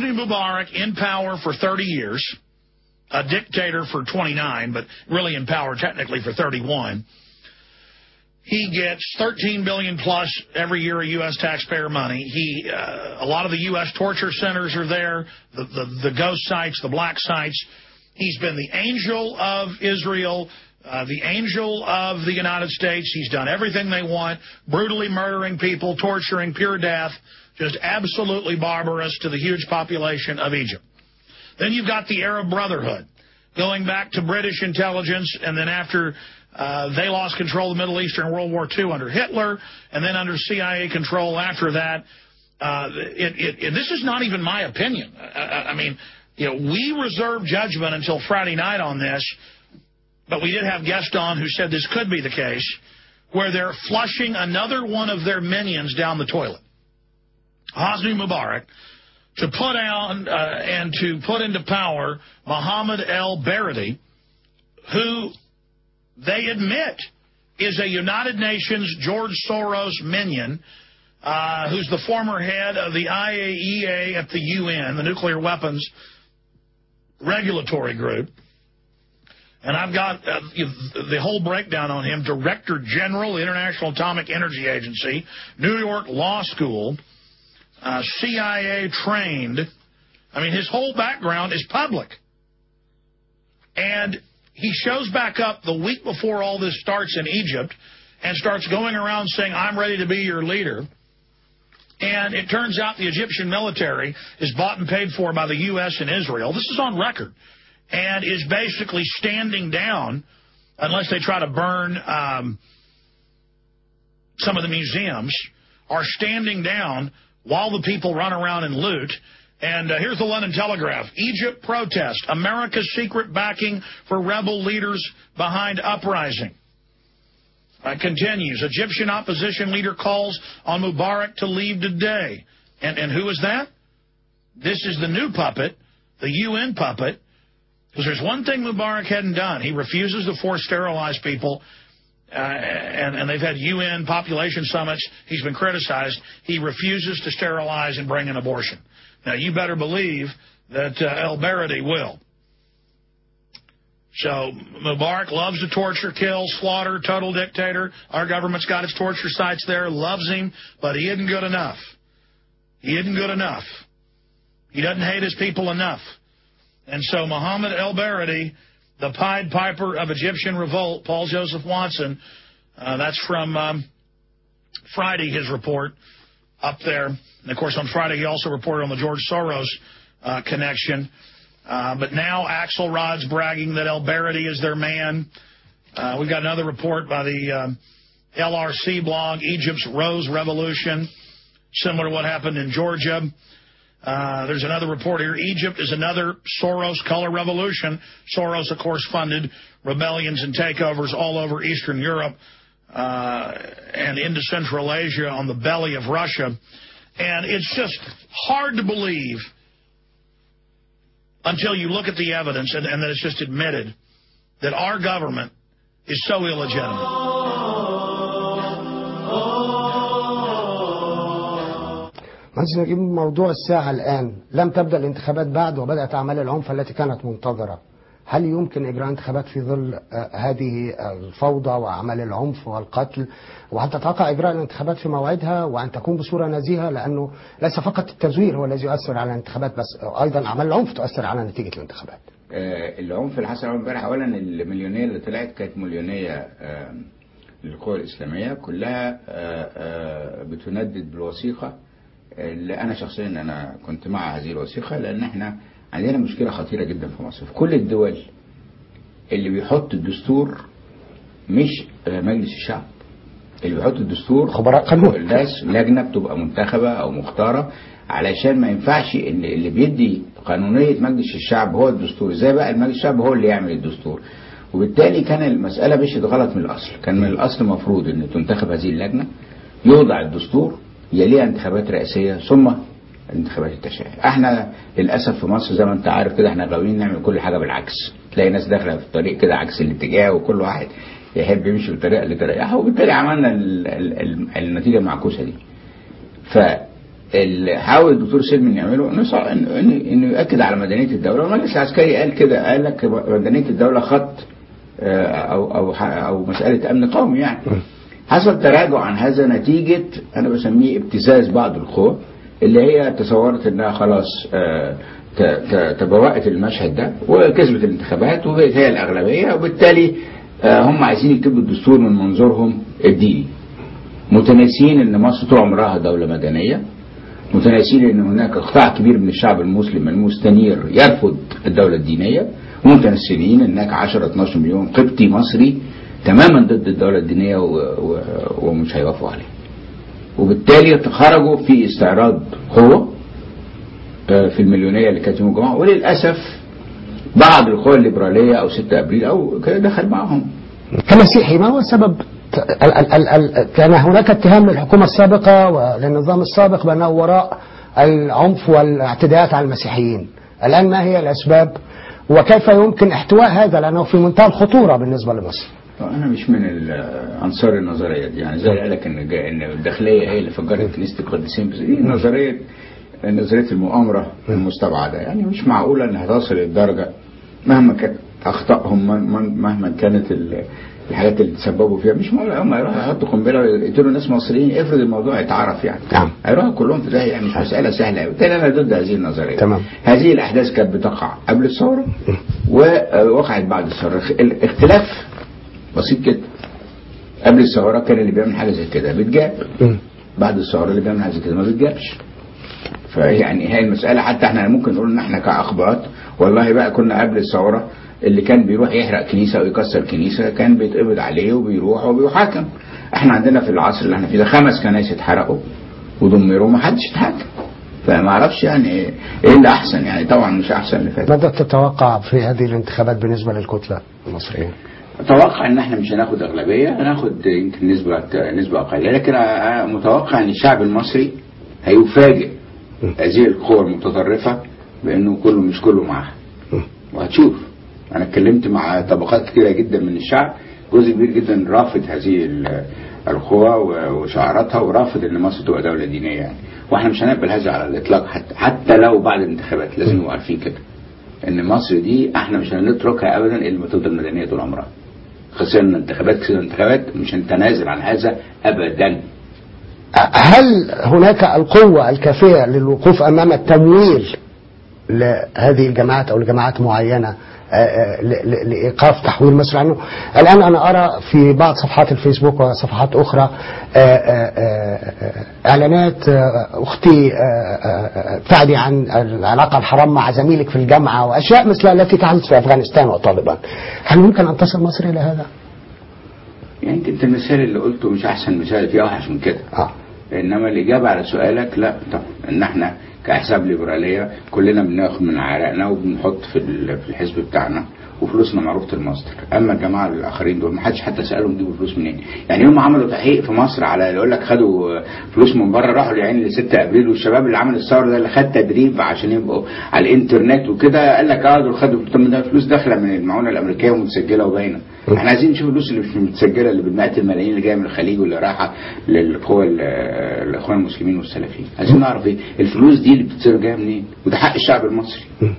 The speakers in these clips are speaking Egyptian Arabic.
Hosni Mubarak in power for 30 years, a dictator for 29, but really in power technically for 31. He gets 13 billion plus every year of U.S. taxpayer money. He, uh, a lot of the U.S. torture centers are there, the, the, the ghost sites, the black sites. He's been the angel of Israel, uh, the angel of the United States. He's done everything they want, brutally murdering people, torturing, pure death, just absolutely barbarous to the huge population of Egypt. Then you've got the Arab Brotherhood, going back to British intelligence, and then after uh, they lost control of the Middle East during World War II under Hitler, and then under CIA control after that. Uh, it, it, it, this is not even my opinion. I, I mean, you know, we reserve judgment until Friday night on this, but we did have guests on who said this could be the case, where they're flushing another one of their minions down the toilet. Hosni Mubarak, to put on uh, and to put into power Mohammed El Baradei, who they admit is a United Nations George Soros minion, uh, who's the former head of the IAEA at the UN, the Nuclear Weapons Regulatory Group. And I've got uh, the whole breakdown on him. Director General, International Atomic Energy Agency, New York Law School, uh, CIA trained. I mean, his whole background is public. And he shows back up the week before all this starts in Egypt and starts going around saying, I'm ready to be your leader. And it turns out the Egyptian military is bought and paid for by the U.S. and Israel. This is on record. And is basically standing down unless they try to burn um, some of the museums, are standing down while the people run around and loot. And uh, here's the London Telegraph. Egypt protest. America's secret backing for rebel leaders behind uprising. Uh, continues. Egyptian opposition leader calls on Mubarak to leave today. And, and who is that? This is the new puppet, the UN puppet. Because there's one thing Mubarak hadn't done. He refuses to force sterilize people uh, and, and they've had UN population summits. He's been criticized. He refuses to sterilize and bring an abortion. Now, you better believe that uh, El Baradei will. So Mubarak loves to torture, kill, slaughter, total dictator. Our government's got its torture sites there, loves him, but he isn't good enough. He isn't good enough. He doesn't hate his people enough. And so Mohammed El Baradei the Pied Piper of Egyptian Revolt, Paul Joseph Watson. Uh, that's from um, Friday, his report up there. And, of course, on Friday, he also reported on the George Soros uh, connection. Uh, but now Axelrod's bragging that El Baradei is their man. Uh, we've got another report by the um, LRC blog, Egypt's Rose Revolution, similar to what happened in Georgia. Uh, there's another report here. Egypt is another Soros color revolution. Soros, of course, funded rebellions and takeovers all over Eastern Europe uh, and into Central Asia on the belly of Russia. And it's just hard to believe until you look at the evidence and, and that it's just admitted that our government is so illegitimate. مهندس نجيب موضوع الساعة الآن لم تبدأ الانتخابات بعد وبدأت أعمال العنف التي كانت منتظرة هل يمكن إجراء انتخابات في ظل هذه الفوضى وأعمال العنف والقتل وهل تتوقع إجراء الانتخابات في موعدها وأن تكون بصورة نزيهة لأنه ليس فقط التزوير هو الذي يؤثر على الانتخابات بس أيضا أعمال العنف تؤثر على نتيجة الانتخابات آه العنف اللي حصل امبارح أولا المليونية اللي طلعت كانت مليونية آه للقوى الإسلامية كلها آه بتندد بالوثيقة اللي انا شخصيا انا كنت مع هذه الوثيقه لان احنا عندنا مشكله خطيره جدا في مصر في كل الدول اللي بيحط الدستور مش مجلس الشعب اللي بيحط الدستور خبراء قانون الناس لجنه بتبقى منتخبه او مختاره علشان ما ينفعش ان اللي بيدي قانونيه مجلس الشعب هو الدستور ازاي بقى المجلس الشعب هو اللي يعمل الدستور وبالتالي كان المساله مشيت غلط من الاصل كان من الاصل المفروض ان تنتخب هذه اللجنه يوضع الدستور يليها انتخابات رئاسية ثم انتخابات التشريع احنا للأسف في مصر زي ما انت عارف كده احنا غاويين نعمل كل حاجة بالعكس تلاقي ناس داخلة في الطريق كده عكس الاتجاه وكل واحد يحب يمشي بالطريقة اللي تريحه وبالتالي عملنا ال ال ال النتيجة المعكوسة دي اللي حاول الدكتور سلمي يعمله انه صع- انه إنه- إنه يؤكد على مدنيه الدوله والمجلس العسكري قال كده قال لك مدنيه الدوله خط آه، او او ح- او مساله امن قومي يعني حصل تراجع عن هذا نتيجه انا بسميه ابتزاز بعض القوى اللي هي تصورت انها خلاص آه، ت- ت- تبوأت المشهد ده وكسبت الانتخابات وبقت هي الاغلبيه وبالتالي آه، هم عايزين يكتبوا الدستور من منظورهم الديني متناسين ان مصر طول عمرها دوله مدنيه متناسين ان هناك قطاع كبير من الشعب المسلم المستنير يرفض الدوله الدينيه ومتناسين ان هناك 10 12 مليون قبطي مصري تماما ضد الدوله الدينيه و... و... ومش هيوافقوا عليها وبالتالي خرجوا في استعراض قوه آه، في المليونيه اللي كانت يوم الجمعه وللاسف بعض القوى الليبراليه او 6 ابريل او كده دخل معهم كمسيحي ما هو سبب ال ال ال ال كان هناك اتهام للحكومة السابقة وللنظام السابق بأنه وراء العنف والاعتداءات على المسيحيين الآن ما هي الأسباب وكيف يمكن احتواء هذا لأنه في منتهى الخطورة بالنسبة لمصر انا مش من ال- انصار النظريه دي يعني زي اللي قالك ان جا- ان الداخليه هي اللي فجرت كنيسه القديسين بس دي نظريه نظريه المؤامره المستبعده يعني مش معقوله انها تصل للدرجه مهما كانت اخطائهم من- من- مهما كانت ال- الحاجات اللي تسببوا فيها مش معقوله هم يروحوا يحطوا قنبله ويقتلوا ناس مصريين افرض الموضوع يتعرف يعني نعم. هيروحوا كلهم في داهيه يعني مش مساله سهله قوي بالتالي انا ضد هذه النظريه تمام. هذه الاحداث كانت بتقع قبل الثوره ووقعت بعد الثوره الاختلاف بسيط جدا قبل الثوره كان اللي بيعمل حاجه زي كده بيتجاب مم. بعد الثوره اللي بيعمل حاجه زي كده ما بيتجابش فيعني هي المساله حتى احنا ممكن نقول ان احنا كاخبار والله بقى كنا قبل الثوره اللي كان بيروح يحرق كنيسه او يكسر كنيسه كان بيتقبض عليه وبيروح وبيحاكم احنا عندنا في العصر اللي احنا فيه ده خمس كنايس اتحرقوا ودمروا ما حدش اتحاكم فما اعرفش يعني ايه إيه اللي احسن يعني طبعا مش احسن اللي فات ماذا تتوقع في هذه الانتخابات بالنسبة للكتلة المصرية اتوقع ان احنا مش هناخد اغلبيه هناخد يمكن نسبه نسبه اقل لكن أنا متوقع ان الشعب المصري هيفاجئ هذه القوى المتطرفه بانه كله مش كله معاها وهتشوف انا اتكلمت مع طبقات كتيره جدا من الشعب جزء كبير جدا رافض هذه ال- القوى و- وشعاراتها ورافض ان مصر تبقى دوله دينيه يعني واحنا مش هنقبل هذا على الاطلاق حتى حتى لو بعد الانتخابات لازم نبقى عارفين كده ان مصر دي احنا مش هنتركها ابدا الا ما تفضل مدنيه طول عمرها خسرنا انتخابات خسرنا انتخابات مش هنتنازل عن هذا ابدا هل هناك القوة الكافية للوقوف أمام التمويل لهذه الجماعات أو لجماعات معينة آه، آه، ل- ل- لإيقاف تحويل مصر عنه الآن أنا أرى في بعض صفحات الفيسبوك وصفحات أخرى آه، آه، آه، إعلانات آه، أختي آه، آه، ابتعدي عن العلاقة الحرام مع زميلك في الجامعة وأشياء مثل التي تحدث في أفغانستان وطالبان هل يمكن أن تصل مصر إلى هذا؟ يعني يمكن انت المثال اللي قلته مش احسن مثال في اوحش من كده آه. انما الاجابه على سؤالك لا طبعا ان احنا كاحزاب ليبراليه كلنا بناخد من عرقنا وبنحط في ال- في الحزب بتاعنا وفلوسنا معروفه المصدر اما الجماعه الاخرين دول ما حدش حتى سالهم جيبوا فلوس منين يعني يوم ما عملوا تحقيق في مصر على يقول لك خدوا فلوس من بره راحوا العين ل 6 ابريل والشباب اللي عمل الثوره ده اللي خد تدريب عشان يبقوا على الانترنت وكده قال لك اه دول خدوا طب ما ده فلوس داخله من المعونه الامريكيه ومتسجله وباينه احنا عايزين نشوف الفلوس اللي مش متسجله اللي بالمئات الملايين اللي جايه من الخليج واللي رايحه للقوى ال- الاخوان المسلمين والسلفيين عايزين نعرف ايه الفلوس دي اللي بتتصرف جايه منين وده حق الشعب المصري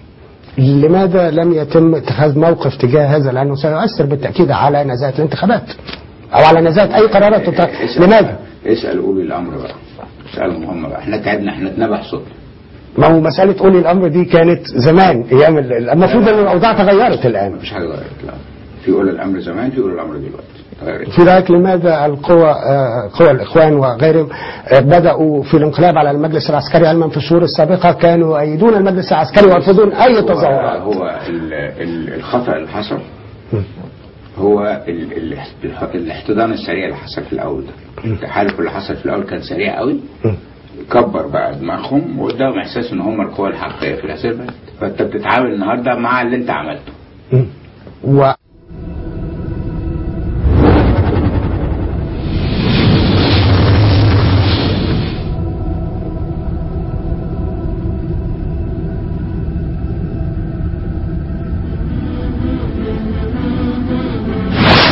لماذا لم يتم اتخاذ موقف تجاه هذا لأنه سيؤثر بالتأكيد على نزاهة الانتخابات أو على نزاهة أي قرارات تت... اسأل- لماذا؟ اسال اولي الامر بقى اسالهم هم بقى احنا تعبنا احنا اتنبح صوت ما هو مسألة أولي الأمر دي كانت زمان أيام ال- المفروض أن الأوضاع تغيرت الآن مفيش حاجه اتغيرت لا في اولي الامر زمان في اولي الامر دلوقتي اتغيرت في رأيك لماذا القوى آه، قوى الإخوان وغيرهم آه، بدأوا في الانقلاب على المجلس العسكري علما في الشهور السابقة كانوا يؤيدون المجلس العسكري ويرفضون أي هو, تظاهرات هو ال- ال- الخطا اللي حصل هو ال- ال- ال- الاحتضان السريع اللي حصل في الاول ده التحالف اللي حصل في الاول كان سريع قوي كبر بقى دماغهم واداهم احساس ان هم القوى الحقيقيه في هذا البلد فانت بتتعامل النهارده مع اللي انت عملته و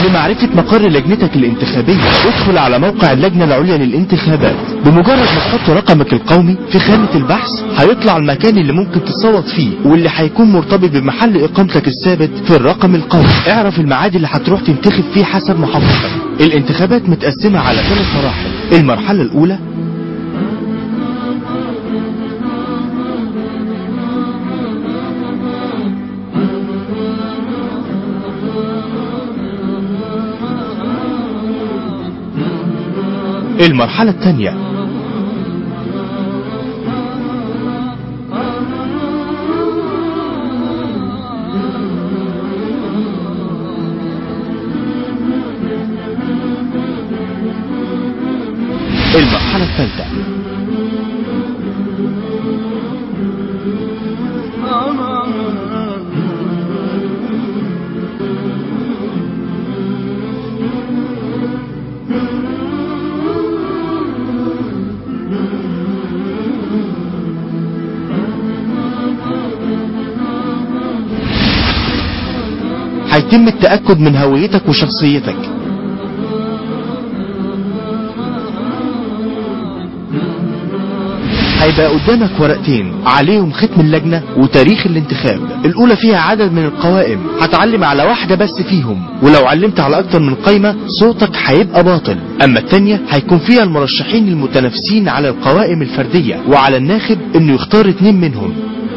لمعرفة مقر لجنتك الانتخابية ادخل على موقع اللجنة العليا للانتخابات بمجرد ما تحط رقمك القومي في خانة البحث هيطلع المكان اللي ممكن تصوت فيه واللي هيكون مرتبط بمحل اقامتك الثابت في الرقم القومي اعرف الميعاد اللي هتروح تنتخب فيه حسب محافظتك الانتخابات متقسمة على ثلاث مراحل المرحلة الاولى المرحلة الثانية المرحلة الثالثة هيتم التأكد من هويتك وشخصيتك هيبقى قدامك ورقتين عليهم ختم اللجنة وتاريخ الانتخاب الأولى فيها عدد من القوائم هتعلم على واحدة بس فيهم ولو علمت على أكتر من قايمة صوتك هيبقى باطل أما التانية هيكون فيها المرشحين المتنافسين على القوائم الفردية وعلى الناخب إنه يختار اتنين منهم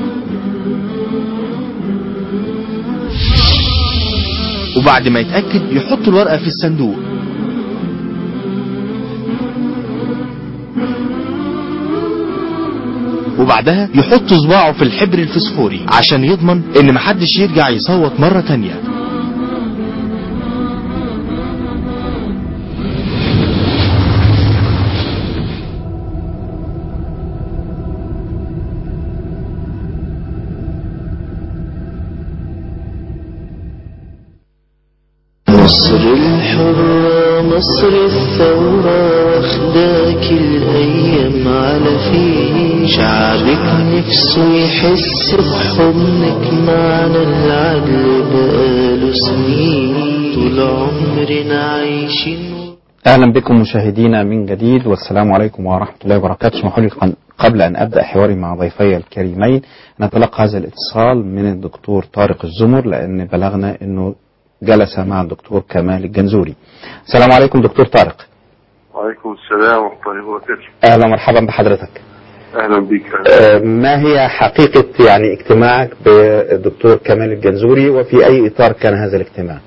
وبعد ما يتأكد يحط الورقة في الصندوق وبعدها يحط صباعه في الحبر الفسفوري عشان يضمن ان محدش يرجع يصوت مرة تانية مصر الحرة مصر الثورة واخداك الأيام على فيه شعبك نفسه يحس بحضنك معنا العدل بقاله سنين طول عمرنا عايشين أهلا بكم مشاهدينا من جديد والسلام عليكم ورحمة الله وبركاته اسمحوا لي قن- قبل أن أبدأ حواري مع ضيفي الكريمين نتلقى هذا الاتصال من الدكتور طارق الزمر لأن بلغنا أنه جلس مع الدكتور كمال الجنزوري السلام عليكم دكتور طارق وعليكم السلام ورحمة الله وبركاته أهلا ومرحبا بحضرتك أهلا بك آه، ما هي حقيقة يعني اجتماعك بالدكتور كمال الجنزوري وفي أي إطار كان هذا الاجتماع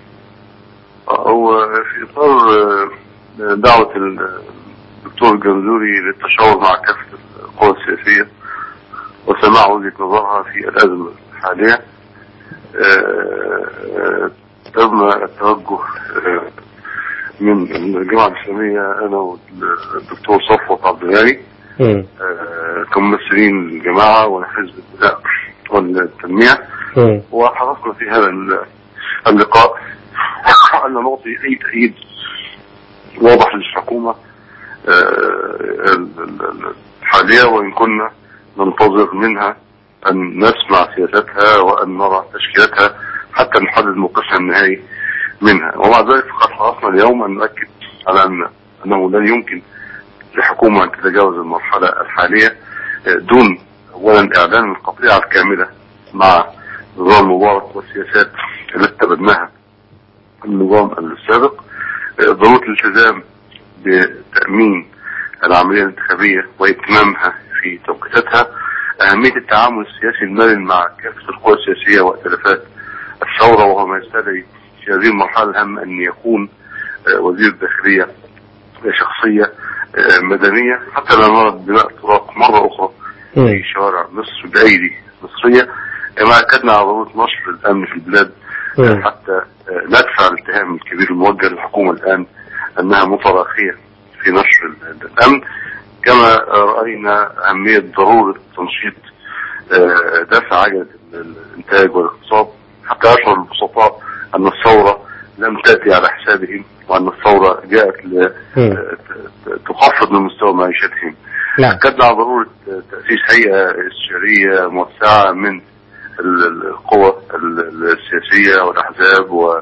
هو في إطار آه، دعوة الدكتور الجنزوري للتشاور مع كافة القوى السياسية وسماع وجهة نظرها في الأزمة الحالية آه، آه، تم التوجه آه، من الجامعة الإسلامية أنا والدكتور صفوت عبد الغني مم. آه، كممثلين الجماعة وحزب البناء والتنمية مم. وحرصنا في هذا ال- اللقاء أن نعطي أي تأييد واضح للحكومة آه، ال- ال- الحالية وإن كنا ننتظر منها أن نسمع سياستها وأن نرى تشكيلاتها حتى نحدد موقفها النهائي منها ومع ذلك فقد حرصنا اليوم أن نؤكد على أن أنه لن يمكن لحكومة أن تتجاوز المرحلة الحالية آه، دون أولا إعلان القطيعة الكاملة مع نظام مبارك والسياسات التي تبناها النظام السابق آه، ضرورة الالتزام بتأمين العملية الانتخابية وإتمامها في توقيتاتها أهمية التعامل السياسي المرن مع كافة القوى السياسية وائتلافات الثورة وهو ما يستدعي في هذه المرحلة الهامة أن يكون آه، وزير الداخلية شخصية آه، مدنية حتى لا نرى دماء تراق مرة أخرى في شوارع مصر بأيدي مصرية كما أكدنا على ضرورة نشر الأمن في البلاد مم. حتى آه، ندفع الاتهام الكبير الموجه للحكومة الآن أنها متراخية في نشر ال- الأمن كما آه، رأينا أهمية ضرورة تنشيط آه، دفع عجلة ال- الإنتاج والاقتصاد حتى يشعر البسطاء أن الثورة لم تأتي على حسابهم وأن الثورة جاءت ل- مم. آه، ت- ت- تخفض من مستوى معيشتهم نعم أكدنا على ضرورة تأسيس هيئة استشارية موسعة من ال- ال- القوى ال- السياسية والأحزاب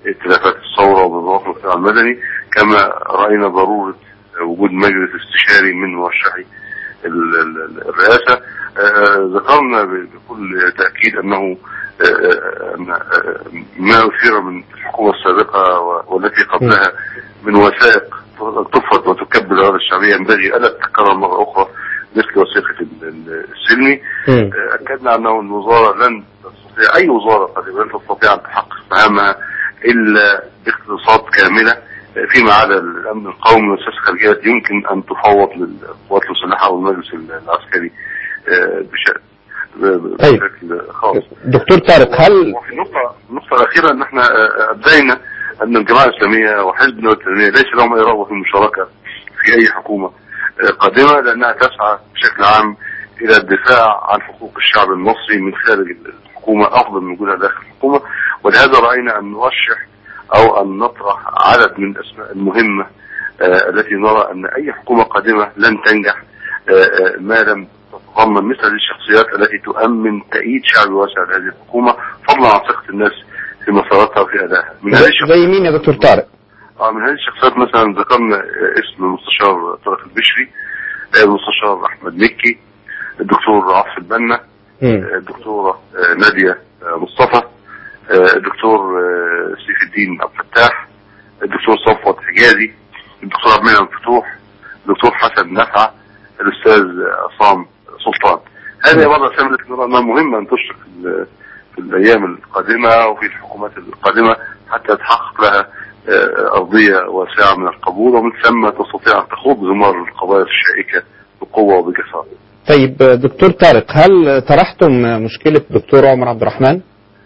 ائتلافات الثوره ومنظمات المجتمع المدني كما راينا ضروره وجود مجلس استشاري من مرشحي ال- ال- ال- الرئاسه آه، ذكرنا ب- بكل تاكيد انه آه، آه، أن، آه، ما اثير من الحكومه السابقه و- والتي قبلها من وثائق تفرض وتكبل الإرادة الشعبية ينبغي ألا تتكرر مرة أخرى مثل وثيقة ال- ال- السلمي مم. آه، أكدنا أنه الوزارة لن تستطيع أي وزارة قد لن تستطيع أن تحقق مهامها إلا باقتصاد كاملة آه، فيما عدا الأمن القومي والسياسة الخارجية التي يمكن أن تفوض للقوات المسلحة أو المجلس العسكري آه، بش- ب- طيب. بشكل خاص دكتور طارق هل وفي النقطة النقطة الأخيرة أن احنا آه، أبدينا أن الجماعة الإسلامية وحزب النور التنمية ليس لهم أي رغبة في المشاركة في أي حكومة آه، قادمة لأنها تسعى بشكل عام إلى الدفاع عن حقوق الشعب المصري من خارج الحكومة أفضل من وجودها داخل الحكومة ولهذا رأينا أن نرشح أو أن نطرح عدد من الأسماء المهمة آه، التي نرى أن أي حكومة قادمة لن تنجح آه، آه، ما لم تتضمن مثل هذه الشخصيات التي تؤمن تأييد شعبي واسع لهذه الحكومة فضلا عن ثقة الناس في مساراتها وفي أدائها من هذه الشخصيات زي مين يا دكتور طارق اه من هذه الشخصيات مثلا ذكرنا آه، اسم المستشار طارق البشري آه، المستشار احمد مكي الدكتور عاصف البنا مم. آه، الدكتوره آه، ناديه آه، مصطفى آه، الدكتور آه، سيف الدين عبد الفتاح الدكتور صفوت حجازي الدكتور عبد المنعم فتوح الدكتور حسن نفعه الاستاذ عصام سلطان هذه بعض الاسامي التي نرى انها مهمه ان تشرف في ال- في الايام القادمه وفي الحكومات القادمه حتى تحقق لها آه، ارضيه واسعه من القبول ومن ثم تستطيع ان تخوض زمار القضايا الشائكه بقوه وبجساره. طيب دكتور طارق هل طرحتم مشكلة دكتور عمر عبد الرحمن؟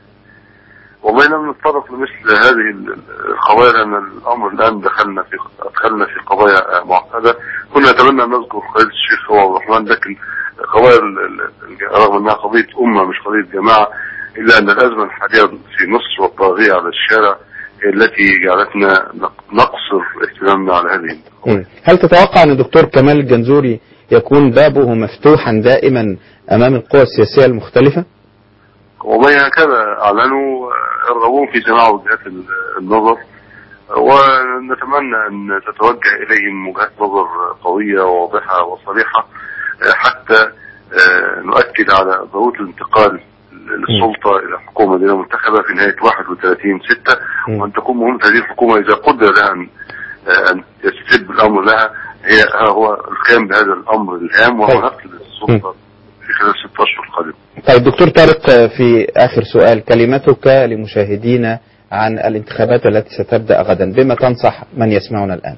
والله لم نتطرق لمثل هذه ال- القضايا لان الامر الان دخلنا في دخلنا في قضايا آه، معقده كنا نتمنى ان نذكر قضيه الشيخ هو عبد الرحمن لكن قضايا ال- ال- رغم انها قضيه امه مش قضيه جماعه الا ان الازمه الحاليه في مصر والطاغيه على الشارع هي التي جعلتنا نق- نقصر اهتمامنا على هذه القضايا. مم. هل تتوقع أن الدكتور كمال الجنزوري يكون بابه مفتوحا دائما أمام القوى السياسية المختلفة؟ والله هكذا اعلنوا آه، يرغبون في سماع وجهات ال- النظر آه، ونتمنى ان تتوجه اليهم وجهات نظر قويه وواضحه وصريحه آه، حتى آه، نؤكد على ضروره الانتقال للسلطه الى حكومه مدينه منتخبه في نهايه 31 6 مم. وان تكون مهمه هذه الحكومه اذا قدر لها ان آه، ان يستتب الامر لها هي هو القيام بهذا الامر الهام وهو طيب. نقل السلطه في خلال ست اشهر القادمه. طيب دكتور طارق في آخر سؤال كلمتك لمشاهدينا عن الانتخابات التي ستبدأ غدا بما تنصح من يسمعنا الآن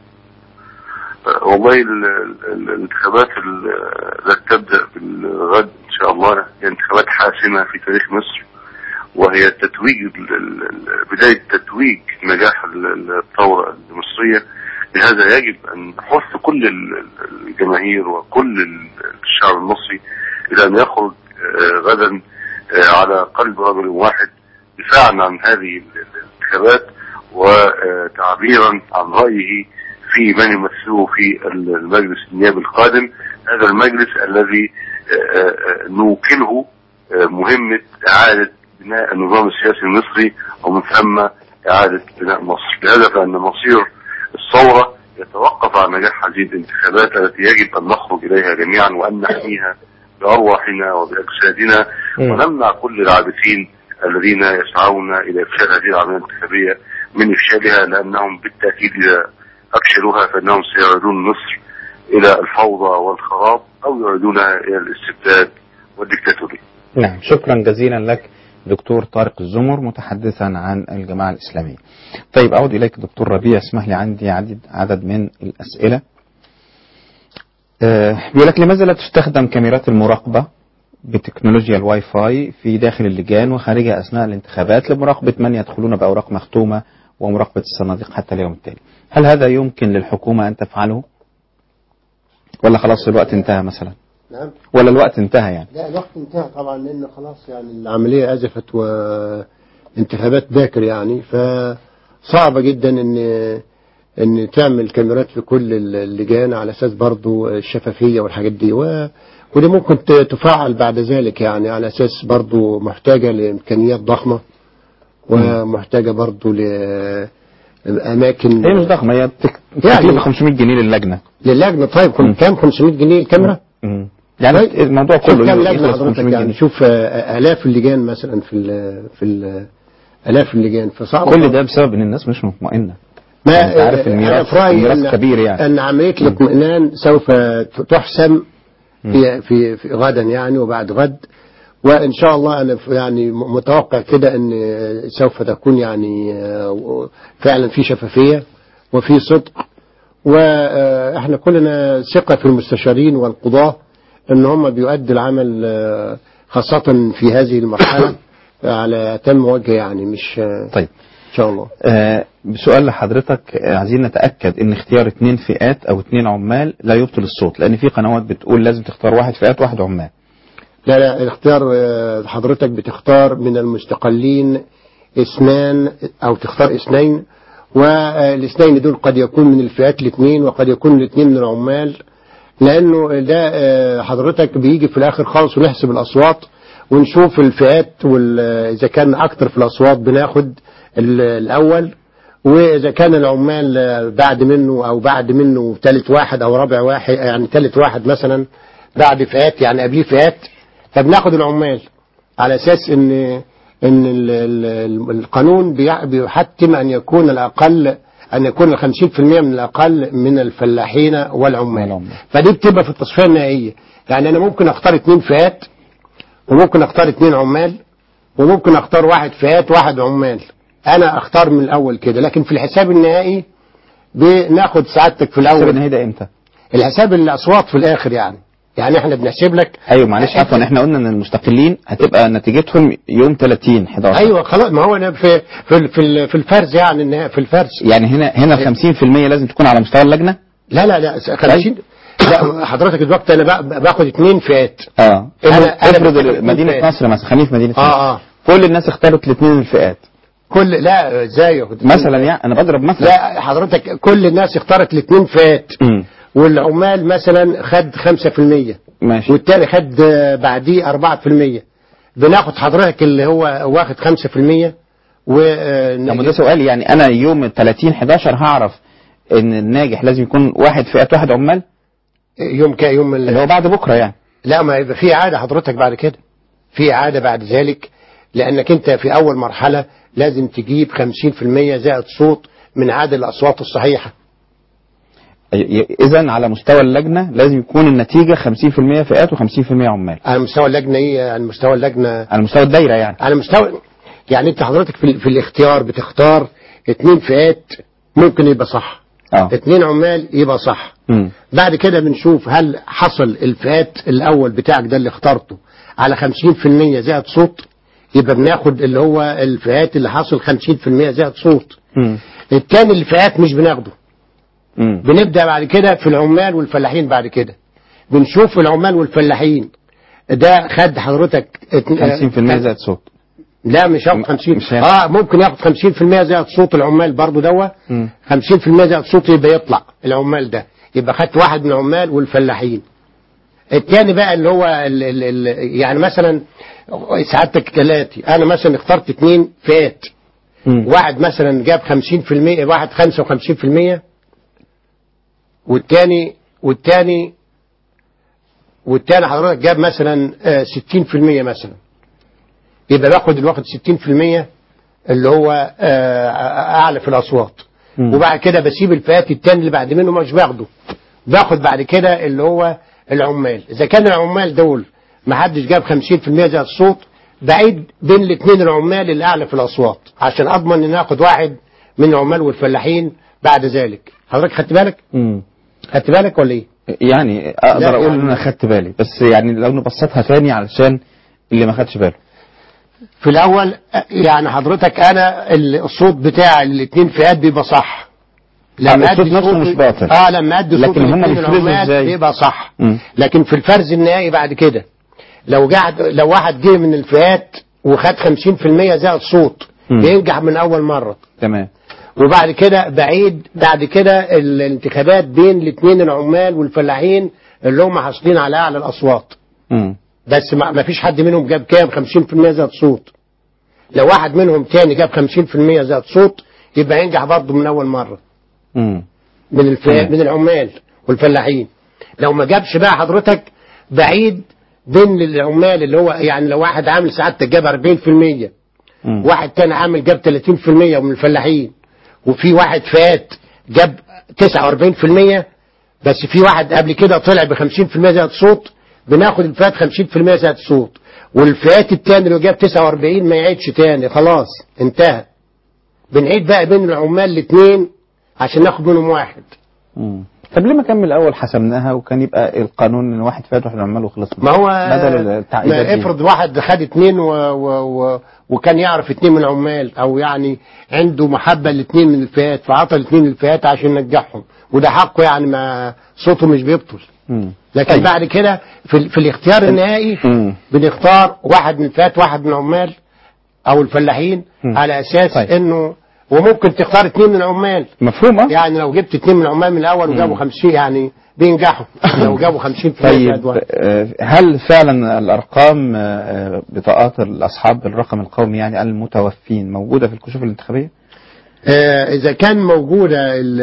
والله ال- ال- الانتخابات ال- التي تبدأ بالغد إن شاء الله هي انتخابات حاسمة في تاريخ مصر وهي تتويج ال- ال- ال- بداية تتويج نجاح ال- ال- الثورة المصرية لهذا يجب أن نحث كل ال- ال- الجماهير وكل ال- الشعب المصري إلى أن يخرج آه، غدا آه، على قلب رجل واحد دفاعا عن هذه ال- الانتخابات وتعبيرا عن رأيه في من يمثله في المجلس النيابي القادم هذا المجلس الذي آه، آه، نوكله آه، مهمة إعادة بناء النظام السياسي المصري ومن ثم إعادة بناء مصر لهذا فإن مصير الثورة يتوقف على نجاح هذه الانتخابات التي يجب أن نخرج إليها جميعا وأن نحميها بأرواحنا وبأجسادنا مم. ونمنع كل العابثين الذين يسعون إلى إفشال هذه العملية الانتخابية من إفشالها لأنهم بالتأكيد إذا أفشلوها فإنهم سيعودون مصر إلى الفوضى والخراب أو يعودونها إلى الاستبداد والديكتاتورية نعم شكرا جزيلا لك دكتور طارق الزمر متحدثا عن الجماعة الإسلامية طيب أعود إليك دكتور ربيع اسمح لي عندي عدد, عدد من الأسئلة آه، بيقول لك لماذا لا تستخدم كاميرات المراقبة بتكنولوجيا الواي فاي في داخل اللجان وخارجها أثناء الانتخابات لمراقبة من يدخلون بأوراق مختومة ومراقبة الصناديق حتى اليوم التالي هل هذا يمكن للحكومة أن تفعله ولا خلاص الوقت انتهى مثلا نعم ولا الوقت انتهى يعني لا الوقت انتهى طبعا لانه خلاص يعني العمليه ازفت وانتخابات باكر يعني فصعبه جدا ان ان تعمل كاميرات في كل اللجان على اساس برضو الشفافيه والحاجات دي و ودي ممكن ت- تفعل بعد ذلك يعني على اساس برضو محتاجه لامكانيات ضخمه ومحتاجة برضو لأماكن هي مش ضخمه هي تك- يعني- تكلفه 500 جنيه للجنه للجنة طيب كم كام 500 جنيه الكاميرا؟ مم. يعني طيب. الموضوع شوف كله كام لجنة يخلص حضرتك 500 يعني جنيه شوف آه، آلاف اللجان مثلا في ال في ال آلاف اللجان فصعب كل ده بسبب ان الناس مش مطمئنه ما انت عارف آه، الميراث- أنا في رأيي الميراث أن- كبير يعني. أن عملية الاطمئنان سوف تحسم في, في, في غدا يعني وبعد غد وإن شاء الله أنا ف- يعني م- متوقع كده أن سوف تكون يعني آه، فعلا في شفافية وفي صدق وإحنا كلنا ثقة في المستشارين والقضاة أن هم بيؤدوا العمل آه، خاصة في هذه المرحلة على أتم وجه يعني مش آه، طيب إن شاء الله آه بسؤال لحضرتك آه، عايزين نتاكد ان اختيار اثنين فئات او اثنين عمال لا يبطل الصوت لان في قنوات بتقول لازم تختار واحد فئات واحد عمال لا لا الاختيار آه، حضرتك بتختار من المستقلين اثنان او تختار اثنين والاثنين دول قد يكون من الفئات الاثنين وقد يكون الاثنين من العمال لانه ده آه، حضرتك بيجي في الاخر خالص ونحسب الاصوات ونشوف الفئات واذا كان اكتر في الاصوات بناخد ال- الاول واذا كان العمال آه، بعد منه او بعد منه ثالث واحد او رابع واحد يعني ثالث واحد مثلا بعد فئات يعني قبليه فئات فبناخد العمال على اساس ان ان ال- ال- القانون بيع- بيحتم ان يكون الاقل ان يكون ال 50% من الاقل من الفلاحين والعمال والعمال. فدي بتبقى في التصفيه النهائيه يعني انا ممكن اختار اثنين فئات وممكن اختار اثنين عمال وممكن اختار واحد فئات واحد عمال انا اختار من الاول كده لكن في الحساب النهائي بناخد سعادتك في الحساب الاول النهائي ده امتى؟ الحساب الاصوات في الاخر يعني يعني احنا بنحسب لك ايوه معلش عفوا احنا قلنا ان المستقلين هتبقى نتيجتهم يوم 30 11 ايوه خلاص ما هو انا في في في, في الفرز يعني النهائي- في الفرز يعني هنا هنا ال 50% لازم تكون على مستوى اللجنه لا لا لا 50 لا حضرتك دلوقتي انا بق- باخد اثنين فئات اه أنا- افرض أنا افرض بفتكر مدينه فئات. نصر مثلا خلينا في مدينه نصر اه اه كل الناس اختارت الاثنين الفئات كل لا ازاي يا أخويا؟ مثلا يعني انا بضرب مثلا لا حضرتك كل الناس اختارت الاثنين فئات مم. والعمال مثلا خد 5% ماشي والتاني خد آه، بعديه 4% بناخد حضرتك اللي هو واخد 5% و آه، طب ده سؤالي يعني انا يوم 30 11 هعرف ان الناجح لازم يكون واحد فئات واحد عمال يوم كا يوم ال- اللي هو بعد بكره يعني لا ما يبقى في عادة حضرتك بعد كده في عادة بعد ذلك لأنك أنت في أول مرحلة لازم تجيب 50% زائد صوت من عدد الأصوات الصحيحة اذا على مستوى اللجنه لازم يكون النتيجه 50% فئات و50% عمال على مستوى اللجنة إيه على مستوى اللجنة على مستوى الدايره يعني على مستوى يعني أنت حضرتك في, ال- في الاختيار بتختار اتنين فئات ممكن يبقى صح اه اتنين عمال يبقى صح مم. بعد كده بنشوف هل حصل الفئات الأول بتاعك ده اللي اخترته على 50% زائد صوت يبقى بناخد اللي هو الفئات اللي حصل 50% زائد صوت مم. التاني الفئات مش بناخده مم. بنبدأ بعد كده في العمال والفلاحين بعد كده بنشوف العمال والفلاحين ده خد حضرتك اتن- 50% زائد صوت لا مش هاخد 50 مش هياخد. اه ممكن ياخد 50% زائد صوت العمال برضو دوا مم. 50% زائد صوت يبقى يطلع العمال ده يبقى خدت واحد من العمال والفلاحين التاني بقى اللي هو ال ال ال يعني مثلا سعادتك ثلاثة انا مثلا اخترت اتنين فئات مم. واحد مثلا جاب 50% واحد 55% والتاني والتاني والتاني حضرتك جاب مثلا آه، 60% مثلا يبقى باخد الواخد 60% اللي هو آه، اعلى في الاصوات مم. وبعد كده بسيب الفئات التاني اللي بعد منه مش باخده باخد بعد كده اللي هو العمال اذا كان العمال دول ما حدش جاب 50% زي الصوت بعيد بين الاثنين العمال الاعلى في الاصوات عشان اضمن ان اخد واحد من العمال والفلاحين بعد ذلك حضرتك خدت بالك مم. خدت بالك ولا ايه يعني اقدر لا، اقول يعني- ان انا خدت بالي بس يعني لو نبسطها تاني علشان اللي ما خدش باله في الاول آه، يعني حضرتك انا ال- الصوت بتاع الاثنين فئات بيبقى صح آه، الصوت أدي نفسه صوت- مش باطل. اه لما ادي صوت لكن هم الاثنين بيفرزوا العمال إزاي؟ بيبقى صح مم. لكن في الفرز النهائي بعد كده لو قعد لو واحد جه من الفئات وخد 50% زائد صوت مم. بينجح من اول مره تمام وبعد كده بعيد بعد كده ال- الانتخابات بين الاثنين العمال والفلاحين اللي هم حاصلين على اعلى الاصوات مم. بس ما ما فيش حد منهم جاب كام 50% زائد صوت لو واحد منهم تاني جاب 50% زائد صوت يبقى ينجح برضه من اول مره مم. من الفئات تمام. من العمال والفلاحين لو ما جابش بقى حضرتك بعيد بين العمال اللي هو يعني لو واحد عامل سعادتك جاب 40% مم. واحد تاني عامل جاب 30% من الفلاحين وفي واحد فات جاب 49% بس في واحد قبل كده طلع ب 50% زائد صوت بناخد الفئات 50% زائد صوت والفئات التاني اللي جاب 49 ما يعيدش تاني خلاص انتهى بنعيد بقى بين العمال الاثنين عشان ناخد منهم واحد مم. طب ليه ما كمل الاول حسبناها وكان يبقى القانون ان واحد فات واحد عمال وخلصنا ما هو بدل التعقيدات ما دي. افرض واحد خد اتنين و و و وكان يعرف اتنين من العمال او يعني عنده محبه لاتنين من الفئات فعطى الاتنين من الفئات عشان ينجحهم وده حقه يعني ما صوته مش بيبطل مم. لكن طيب. بعد كده في, ال- في الاختيار النهائي مم. بنختار واحد من الفئات واحد من العمال او الفلاحين مم. على اساس طيب. انه وممكن تختار اتنين من العمال مفهومة يعني لو جبت اتنين من العمال من الاول وجابوا 50 يعني بينجحوا لو جابوا 50 في طيب آه، هل فعلا الارقام آه، بطاقات الاصحاب الرقم القومي يعني المتوفين موجوده في الكشوف الانتخابيه؟ آه، إذا كان موجودة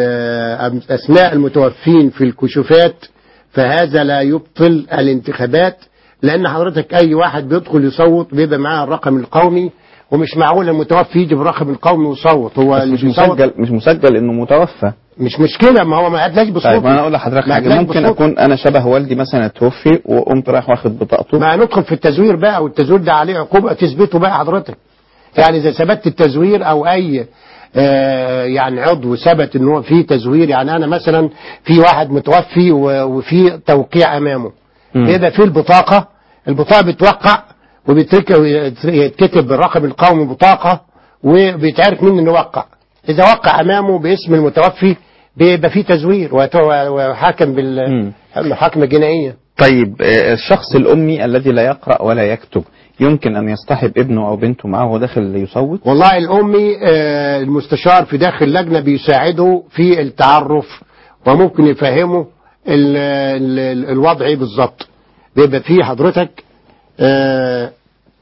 ال- أسماء المتوفين في الكشوفات فهذا لا يبطل الانتخابات لأن حضرتك أي واحد بيدخل يصوت بيبقى معاه الرقم القومي ومش معقول المتوفي يجي بالرقم القومي ويصوت هو بس اللي مش بيصوت مسجل مش مسجل انه متوفى مش مشكلة ما هو ما قدلاش بصوته طيب انا اقول لحضرتك ما حاجه قدلاش ممكن بصوته. اكون انا شبه والدي مثلا توفي وقمت رايح واخد بطاقته ما ندخل في التزوير بقى والتزوير ده عليه عقوبة تثبته بقى حضرتك يعني إذا ثبت التزوير أو أي آه، يعني عضو ثبت ان هو فيه تزوير يعني انا مثلا في واحد متوفي و- وفي توقيع امامه مم. بيبقى فيه البطاقة البطاقة بتوقع وبيترك ويتكتب بالرقم القومي بطاقة وبيتعرف مين اللي وقع إذا وقع أمامه باسم المتوفي بيبقى فيه تزوير ويت- وحاكم مم. بالمحاكمة الجنائية طيب آه، الشخص الامي الذي لا يقرا ولا يكتب يمكن ان يصطحب ابنه او بنته معه وهو داخل يصوت؟ والله الأمي آه، المستشار في داخل اللجنة بيساعده في التعرف وممكن يفهمه ال- ال- ال- الوضع ايه بالظبط بيبقى فيه حضرتك آه،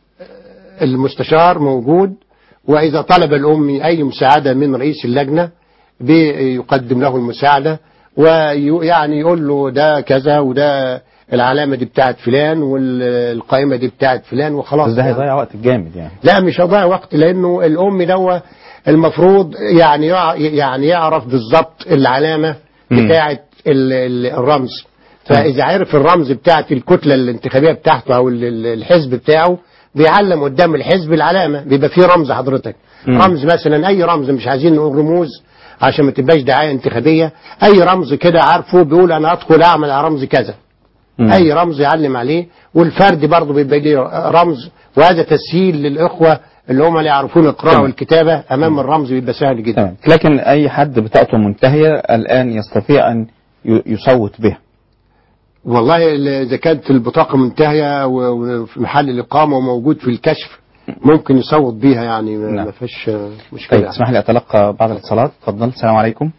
المستشار موجود وإذا طلب الأمي أي مساعدة من رئيس اللجنة بيقدم له المساعدة ويعني يقول له ده كذا وده العلامة دي بتاعت فلان والقائمة دي بتاعت فلان وخلاص بس ده يعني. هيضيع وقت جامد يعني لا مش هضيع وقت لانه الام دوا المفروض يعني يع- يعني يعرف بالظبط العلامه مم. بتاعه ال- ال- الرمز فاذا عرف الرمز بتاعه الكتله الانتخابيه بتاعته او ال- ال- الحزب بتاعه بيعلم قدام الحزب العلامه بيبقى فيه رمز حضرتك مم. رمز مثلا اي رمز مش عايزين نقول رموز عشان ما تبقاش دعايه انتخابيه اي رمز كده عارفه بيقول انا ادخل اعمل على رمز كذا مم. اي رمز يعلم عليه والفرد برضه بيبقى ليه رمز وهذا تسهيل للاخوه اللي هم لا يعرفون القراءه تمام. والكتابه امام الرمز بيبقى سهل جدا تمام لكن اي حد بطاقته منتهيه الان يستطيع ان ي- يصوت بها والله ال- اذا كانت البطاقه منتهيه و- وفي محل الاقامه وموجود في الكشف ممكن يصوت بيها يعني ما نعم. ما فيش آه، مشكله طيب اسمح لي اتلقى بعض الاتصالات اتفضل السلام عليكم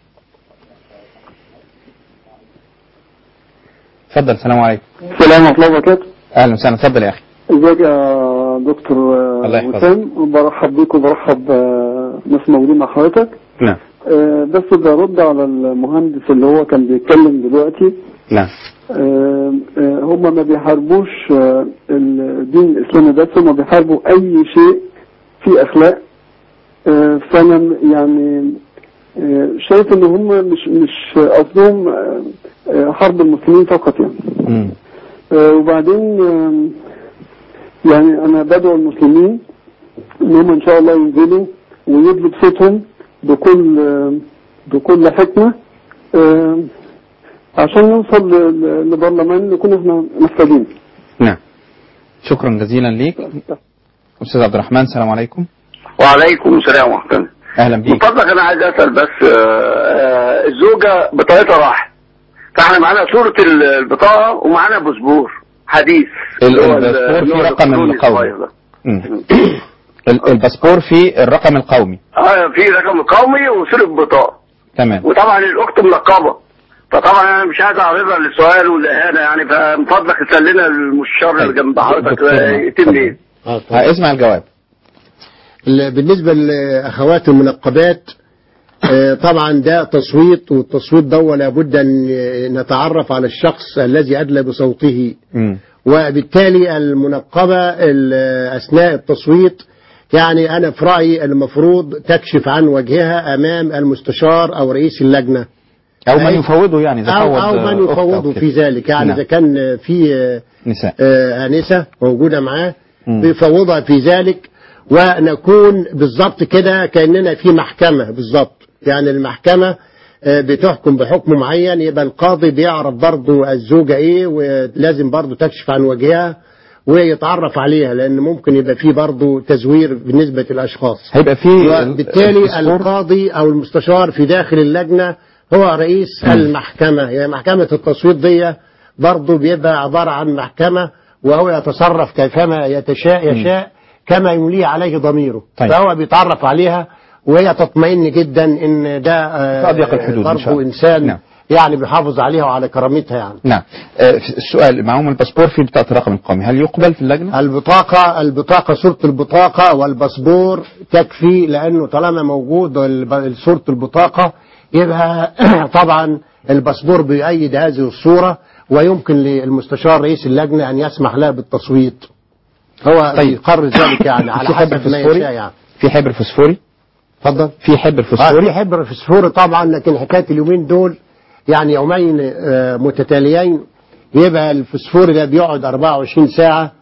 اتفضل السلام عليكم السلام ورحمة الله وبركاته اهلا وسهلا اتفضل يا اخي ازيك يا دكتور آه، الله يحفظك. وسام وبرحب بيك وبرحب آه، ناس موجودين مع حضرتك نعم آه، بس برد على المهندس اللي هو كان بيتكلم دلوقتي نعم آه، آه، هم ما بيحاربوش آه، الدين الاسلامي بس هم بيحاربوا اي شيء فيه اخلاق آه، فانا يعني آه، شايف ان هم مش مش قصدهم آه، آه، حرب المسلمين فقط يعني مم. آه، وبعدين آم، يعني انا بدعو المسلمين ان هم ان شاء الله ينزلوا ويدلوا بصوتهم بكل آم، بكل حكمه آم، عشان نوصل ل- ل- لبرلمان نكون احنا محتاجين نعم شكرا جزيلا ليك استاذ عبد الرحمن السلام عليكم وعليكم السلام ورحمة الله اهلا من بيك فضلك انا عايز اسال بس آه، آه، الزوجه بطاقتها راحت فاحنا معانا صوره ال- البطاقه ومعانا باسبور حديث ال- اللي هو الباسبور اللي هو فيه رقم الإلكتروني القومي. الصغير ده. مم. ال- الباسبور فيه الرقم القومي اه في رقم قومي وصوره بطاقه تمام وطبعا الاخت منقبه فطبعا انا مش عايز اعرضها للسؤال والاهانه يعني فمن فضلك اسال لنا المستشار اللي طيب. جنب حضرتك دكتور، آه، يتم ايه آه، طبعا. آه، اسمع الجواب ال- بالنسبة لأخوات المنقبات آه، طبعا ده تصويت والتصويت ده لابد أن نتعرف على الشخص الذي أدلى بصوته مم. وبالتالي المنقبة ال- أثناء التصويت يعني أنا في رأيي المفروض تكشف عن وجهها أمام المستشار أو رئيس اللجنة او من أي- يفوضه يعني إذا أو, فوض أو من أخت أو يفوضه كده. في ذلك يعني نعم. إذا كان في آه، نساء آه، آنسة موجودة معاه مم. بيفوضها في ذلك ونكون بالظبط كده كأننا في محكمة بالظبط يعني المحكمة آه، بتحكم بحكم معين يبقى القاضي بيعرف برضو الزوجة ايه ولازم برضو تكشف عن وجهها ويتعرف عليها لان ممكن يبقى فيه برضو تزوير بالنسبة للاشخاص هيبقى في وبالتالي الفسفور. القاضي او المستشار في داخل اللجنة هو رئيس المحكمة يعني محكمة التصويت دي برضه بيبقى عبارة عن محكمة وهو يتصرف كيفما يتشاء يشاء كما يمليه عليه ضميره طيب. فهو بيتعرف عليها وهي تطمئن جدا ان ده آه، في أضيق الحدود إن شاء برضه الله. انسان نعم. يعني بيحافظ عليها وعلى كرامتها يعني نعم آه، في- السؤال معهم الباسبور في بطاقة الرقم القومي هل يقبل في اللجنة؟ البطاقة البطاقة صورة البطاقة والباسبور تكفي لأنه طالما موجود الب- صورة البطاقة يبقى طبعا الباسبور بيؤيد هذه الصورة ويمكن للمستشار رئيس اللجنة أن يسمح لها بالتصويت هو طيب. يقرر ذلك يعني على في حبر حسب ما فسفوري؟ يشاء يعني في حبر فسفوري؟ اتفضل في حبر آه، فسفوري؟ في حبر فسفوري طبعا لكن حكايه اليومين دول يعني يومين آه، متتاليين يبقى الفسفوري ده بيقعد 24 ساعه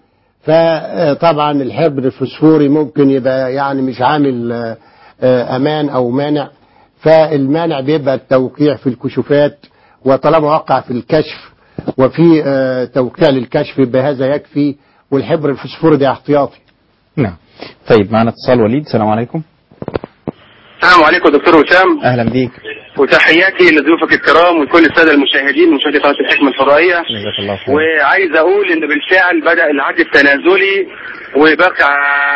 فطبعا الحبر الفسفوري ممكن يبقى يعني مش عامل آه، آه، امان او مانع فالمانع بيبقى التوقيع في الكشوفات وطالما وقع في الكشف وفي آه، توقيع للكشف يبقى هذا يكفي والحبر الفسفوري ده احتياطي نعم طيب معنا اتصال وليد السلام عليكم السلام عليكم دكتور وسام اهلا بيك وتحياتي لضيوفك الكرام وكل الساده المشاهدين مشاهدي قناه الحكمه الفضائيه جزاك الله خير وعايز اقول ان بالفعل بدا العد التنازلي وبقى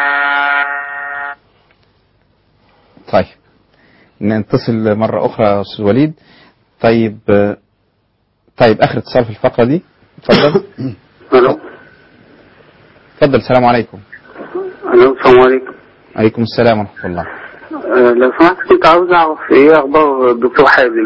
طيب نتصل مرة أخرى يا أستاذ وليد طيب آه، طيب آخر اتصال في الفقرة دي اتفضل الو اتفضل السلام عليكم الو السلام عليكم عليكم السلام ورحمة الله آه، لو سمحت كنت عاوز اعرف ايه اخبار الدكتور حازم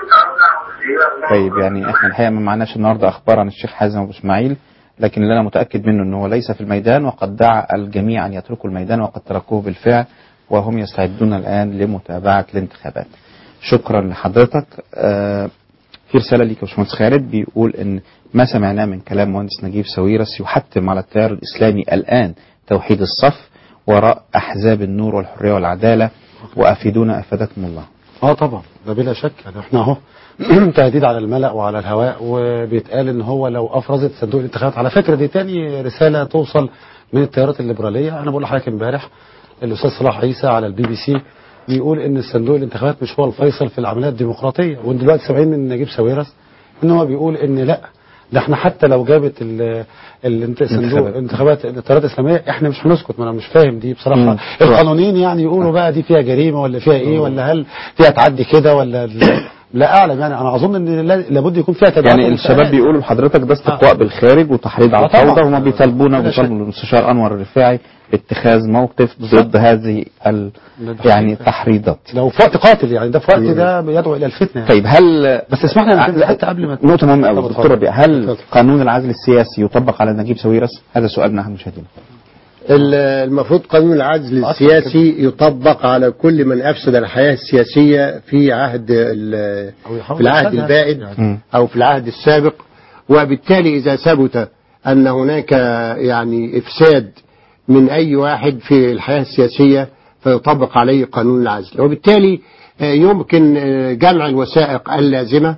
طيب يعني احنا الحقيقة ما معناش النهاردة أخبار عن الشيخ حازم أبو إسماعيل لكن اللي أنا متأكد منه أنه ليس في الميدان وقد دعا الجميع أن يتركوا الميدان وقد تركوه بالفعل وهم يستعدون الآن لمتابعة الانتخابات شكرا لحضرتك آه، في رسالة ليك يا باشمهندس خالد بيقول ان ما سمعناه من كلام مهندس نجيب ساويرس يحتم على التيار الاسلامي الان توحيد الصف وراء احزاب النور والحريه والعداله وافيدونا افادكم الله. اه طبعا ده بلا شك يعني احنا اهو تهديد على الملأ وعلى الهواء وبيتقال ان هو لو افرزت صندوق الانتخابات على فكره دي تاني رساله توصل من التيارات الليبراليه انا بقول لحضرتك امبارح الاستاذ صلاح عيسى على البي بي سي بيقول ان الصندوق الانتخابات مش هو الفيصل في العمليه الديمقراطيه وانت دلوقتي سامعين من نجيب ساويرس ان هو بيقول ان لا ده احنا حتى لو جابت ال- الانت- صندوق الانتخابات التيارات الاسلاميه احنا مش هنسكت ما انا مش فاهم دي بصراحه مم. القانونيين يعني يقولوا بقى دي فيها جريمه ولا فيها ايه ولا هل فيها تعدي كده ولا لا اعلم يعني انا اظن ان لا- لابد يكون فيها تبعات يعني الشباب ومساءلات. بيقولوا لحضرتك ده استقواء بالخارج وتحريض على آه طبعاً. الفوضى وما بيطالبونا بلا شك. بيطالبوا المستشار انور الرفاعي باتخاذ موقف ضد هذه ال يعني التحريضات. لو في وقت قاتل يعني ده في وقت ده بيدعو الى الفتنه يعني. طيب هل بس اسمح لي ع- أنا حتى قبل ما نقطة مهمة قوي اتفضل، دكتور اتفضل. ربيع هل اتفضل. قانون العزل السياسي يطبق على نجيب ساويرس؟ هذا سؤالنا احنا مشاهدينا. ال- المفروض قانون العزل السياسي يطبق على كل من أفسد الحياة السياسية في عهد ال- أو يحاول في العهد يفسدها. البائد مم. أو في العهد السابق وبالتالي إذا ثبت أن هناك يعني إفساد من أي واحد في الحياة السياسية فيطبق عليه قانون العزل وبالتالي آه، يمكن آه، جمع الوثائق اللازمة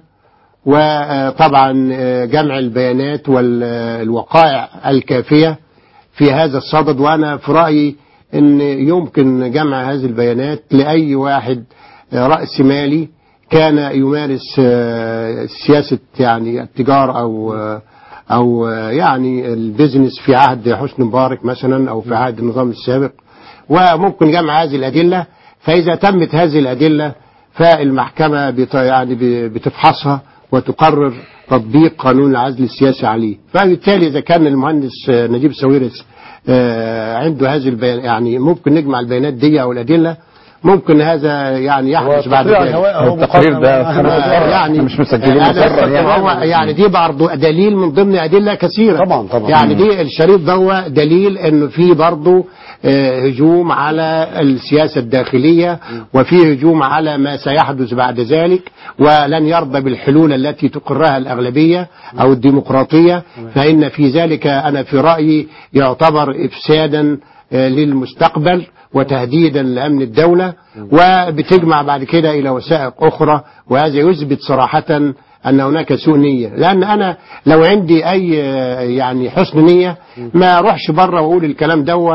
وطبعا آه، جمع البيانات والوقائع الكافية في هذا الصدد وأنا في رأيي أن يمكن جمع هذه البيانات لأي واحد آه، رأس مالي كان يمارس آه، سياسة يعني التجارة أو آه، أو آه، يعني البيزنس في عهد حسني مبارك مثلا أو في عهد النظام السابق وممكن جمع هذه الأدلة فإذا تمت هذه الأدلة فالمحكمة بت يعني ب- بتفحصها وتقرر تطبيق قانون العزل السياسي عليه فبالتالي إذا كان المهندس آه، نجيب ساويرس آه، عنده هذه البيان يعني ممكن نجمع البيانات دي او الادله ممكن هذا يعني يحدث بعد تقرير على ذلك الهواء أهو التقرير ده مقارنة في مع- مصر. يعني مش مسجلين هذا مصر يعني. هو يعني دي برضه دليل من ضمن ادله كثيره طبعا طبعا يعني دي الشريط ده دليل انه في برضه آه، هجوم على السياسه الداخليه وفي هجوم على ما سيحدث بعد ذلك ولن يرضى بالحلول التي تقرها الاغلبيه او الديمقراطيه فان في ذلك انا في رايي يعتبر افسادا آه، للمستقبل وتهديدا لامن الدوله وبتجمع بعد كده الى وثائق اخرى وهذا يثبت صراحه ان هناك سوء نيه لان انا لو عندي اي آه، يعني حسن نيه ما اروحش بره واقول الكلام دوا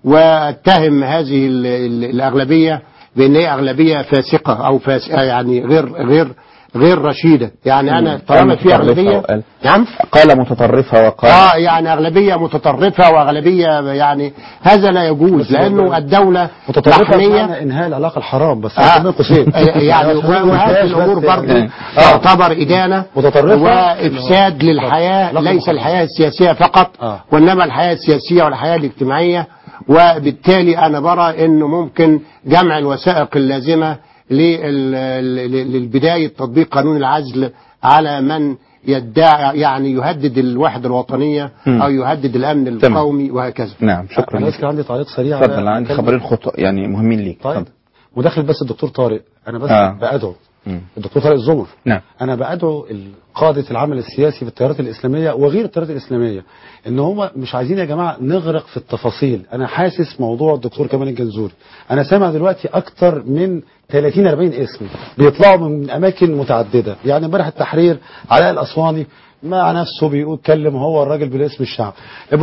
واتهم هذه ال- ال- الاغلبيه بان هي اغلبيه فاسقه او فاسقه يعني غير غير غير رشيده يعني انا طالما في اغلبيه وقال- نعم قال متطرفة وقال اه يعني اغلبيه متطرفه واغلبيه يعني هذا لا يجوز لانه الدوله متطرفة محميه بمعنى انهاء العلاقه الحرام بس آه، بين قوسين يعني وهذه الامور برضه تعتبر ادانه متطرفة وافساد للحياه لقب ليس محرم. الحياه السياسيه فقط آه. وانما الحياه السياسيه والحياه الاجتماعيه وبالتالي انا برى انه ممكن جمع الوثائق اللازمه لل- ل- للبدايه تطبيق قانون العزل على من يدعي يعني يهدد الوحده الوطنيه مم. او يهدد الامن تمام. القومي وهكذا نعم شكرا انا لك بس كان عندي تعليق سريع على- اتفضل عندي خبرين خط... يعني مهمين ليك طيب اتفضل مداخل بس الدكتور طارق انا بس آه. بأدعو مم. الدكتور طارق الزمر نعم انا بأدعو قادة العمل السياسي في التيارات الاسلاميه وغير التيارات الاسلاميه ان هم مش عايزين يا جماعه نغرق في التفاصيل انا حاسس موضوع الدكتور كمال الجنزوري انا سامع دلوقتي اكتر من 30 40 اسم بيطلعوا من اماكن متعدده يعني امبارح التحرير علاء الاسواني مع نفسه بيقول اتكلم هو الراجل بالاسم الشعب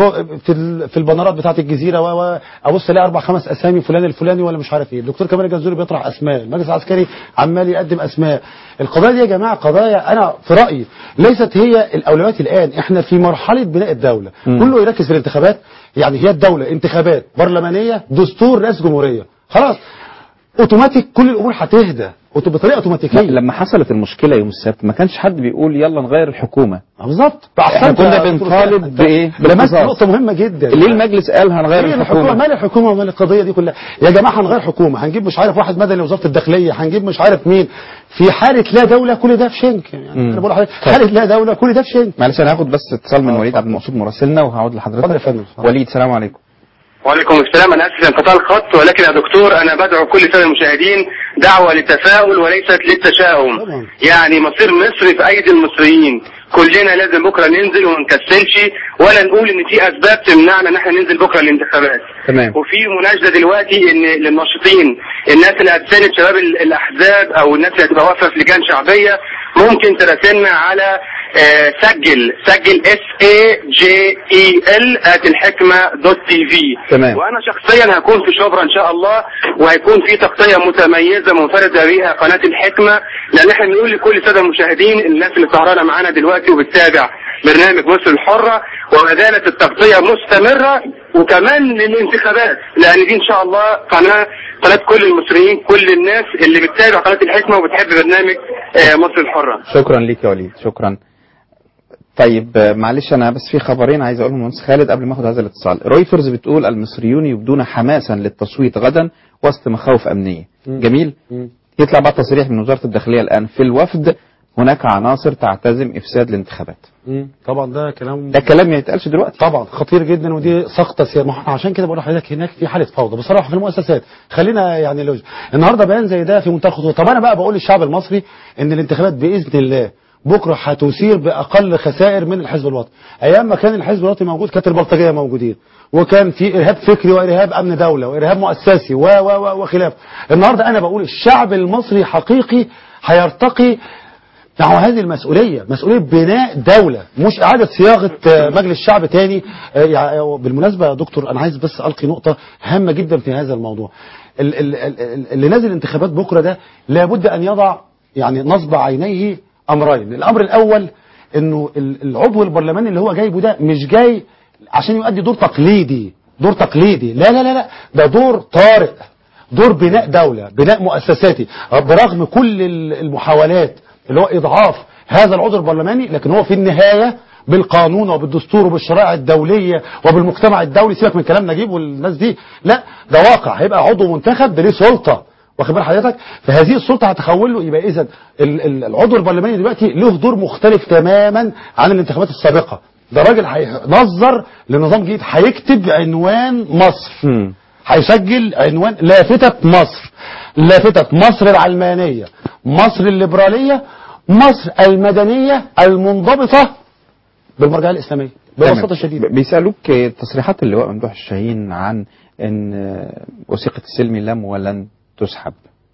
في ال- في البنرات بتاعه الجزيره و- و- ابص الاقي اربع خمس اسامي فلان الفلاني ولا مش عارف ايه الدكتور كمال الجنزوري بيطرح اسماء المجلس العسكري عمال يقدم اسماء القضايا دي يا جماعه قضايا انا في رايي ليست هي الاولويات الان احنا في مرحله بناء الدوله مم. كله يركز في الانتخابات يعني هي الدوله انتخابات برلمانيه دستور رئاسه جمهوريه خلاص اوتوماتيك كل الامور هتهدى أوتو- بطريقه اوتوماتيكيه لما حصلت المشكلة يوم السبت ما كانش حد بيقول يلا نغير الحكومة بالظبط احنا كنا بنطالب بايه؟ لمست بالقصاص. نقطه مهمه جدا ليه المجلس قال هنغير هي الحكومة الحكومه مال الحكومه ومال القضيه دي كلها يا جماعه هنغير حكومه هنجيب مش عارف واحد مدني وزاره الداخليه هنجيب مش عارف مين في حاله لا دوله كل ده في شنك يعني مم. انا بقول لحضرتك حاله لا دوله كل ده في شنك معلش انا هاخد بس اتصال من وليد عبد المقصود مراسلنا وهعود لحضرتك اتفضل يا فندم. وليد سلام عليكم وعليكم السلام انا اسف انقطاع الخط ولكن يا دكتور انا بدعو كل ساده المشاهدين دعوه للتفاؤل وليست للتشاؤم طبعا. يعني مصير مصر في ايدي المصريين كلنا لازم بكره ننزل وما نكسلش ولا نقول ان في اسباب تمنعنا ان احنا ننزل بكره الانتخابات تمام وفي مناشده دلوقتي ان للناشطين الناس اللي هتساند شباب ال- الاحزاب او الناس اللي هتبقى واقفه في لجان شعبيه ممكن تراسلنا على آه، سجل سجل اس اي جي اي ال ات الحكمه دوت تي في تمام. وانا شخصيا هكون في شبرا ان شاء الله وهيكون في تغطيه متميزه منفرده بها قناه الحكمه لان احنا بنقول لكل الساده المشاهدين الناس اللي سهرانه معانا دلوقتي وبتتابع برنامج مصر الحره وما زالت التغطيه مستمره وكمان للانتخابات لان دي ان شاء الله قناه قناه كل المصريين كل الناس اللي بتتابع قناه الحكمه وبتحب برنامج آه، مصر الحره شكرا ليك يا وليد شكرا طيب آه، معلش انا بس في خبرين عايز اقولهم لمهندس خالد قبل ما اخد هذا الاتصال رويترز بتقول المصريون يبدون حماسا للتصويت غدا وسط مخاوف امنيه جميل يطلع بقى تصريح من وزاره الداخليه الان في الوفد هناك عناصر تعتزم افساد الانتخابات مم. طبعا ده كلام ده كلام ما يتقالش دلوقتي طبعا خطير جدا ودي سقطه سياسيه ما احنا عشان كده بقول لحضرتك هناك في حاله فوضى بصراحه في المؤسسات خلينا يعني لوج. النهارده بيان زي ده في منتهى الخطوره طب انا بقى بقول للشعب المصري ان الانتخابات باذن الله بكره هتثير باقل خسائر من الحزب الوطني ايام ما كان الحزب الوطني موجود كانت البلطجيه موجودين وكان في ارهاب فكري وارهاب امن دوله وارهاب مؤسسي و و و وخلاف النهارده انا بقول الشعب المصري حقيقي هيرتقي نحو هذه المسؤولية مسؤولية بناء دولة مش إعادة صياغة آه، مجلس شعب تاني آه، يعني بالمناسبة يا دكتور أنا عايز بس ألقي نقطة هامة جدا في هذا الموضوع ال- ال- ال- اللي نازل انتخابات بكرة ده لابد أن يضع يعني نصب عينيه أمرين الأمر الأول أنه ال- العضو البرلماني اللي هو جايبه ده مش جاي عشان يؤدي دور تقليدي دور تقليدي لا لا لا لا ده دور طارئ دور بناء دولة بناء مؤسساتي برغم كل ال- المحاولات اللي هو إضعاف هذا العضو البرلماني لكن هو في النهاية بالقانون وبالدستور وبالشرائع الدوليه وبالمجتمع الدولي سيبك من كلام نجيب والناس دي لا ده واقع هيبقى عضو منتخب ده ليه سلطه واخد بال حضرتك فهذه السلطه هتخول له يبقى اذا ال- ال- العضو البرلماني دلوقتي له دور مختلف تماما عن الانتخابات السابقه ده راجل هينظر لنظام جديد هيكتب عنوان مصر هيسجل عنوان لافتة مصر لافتة مصر العلمانية مصر الليبرالية مصر المدنية المنضبطة بالمرجعية الإسلامية ببساطة تمام. شديدة بيسألوك آه، تصريحات اللواء ممدوح الشاهين عن ان آه، وثيقة السلم لم ولن تسحب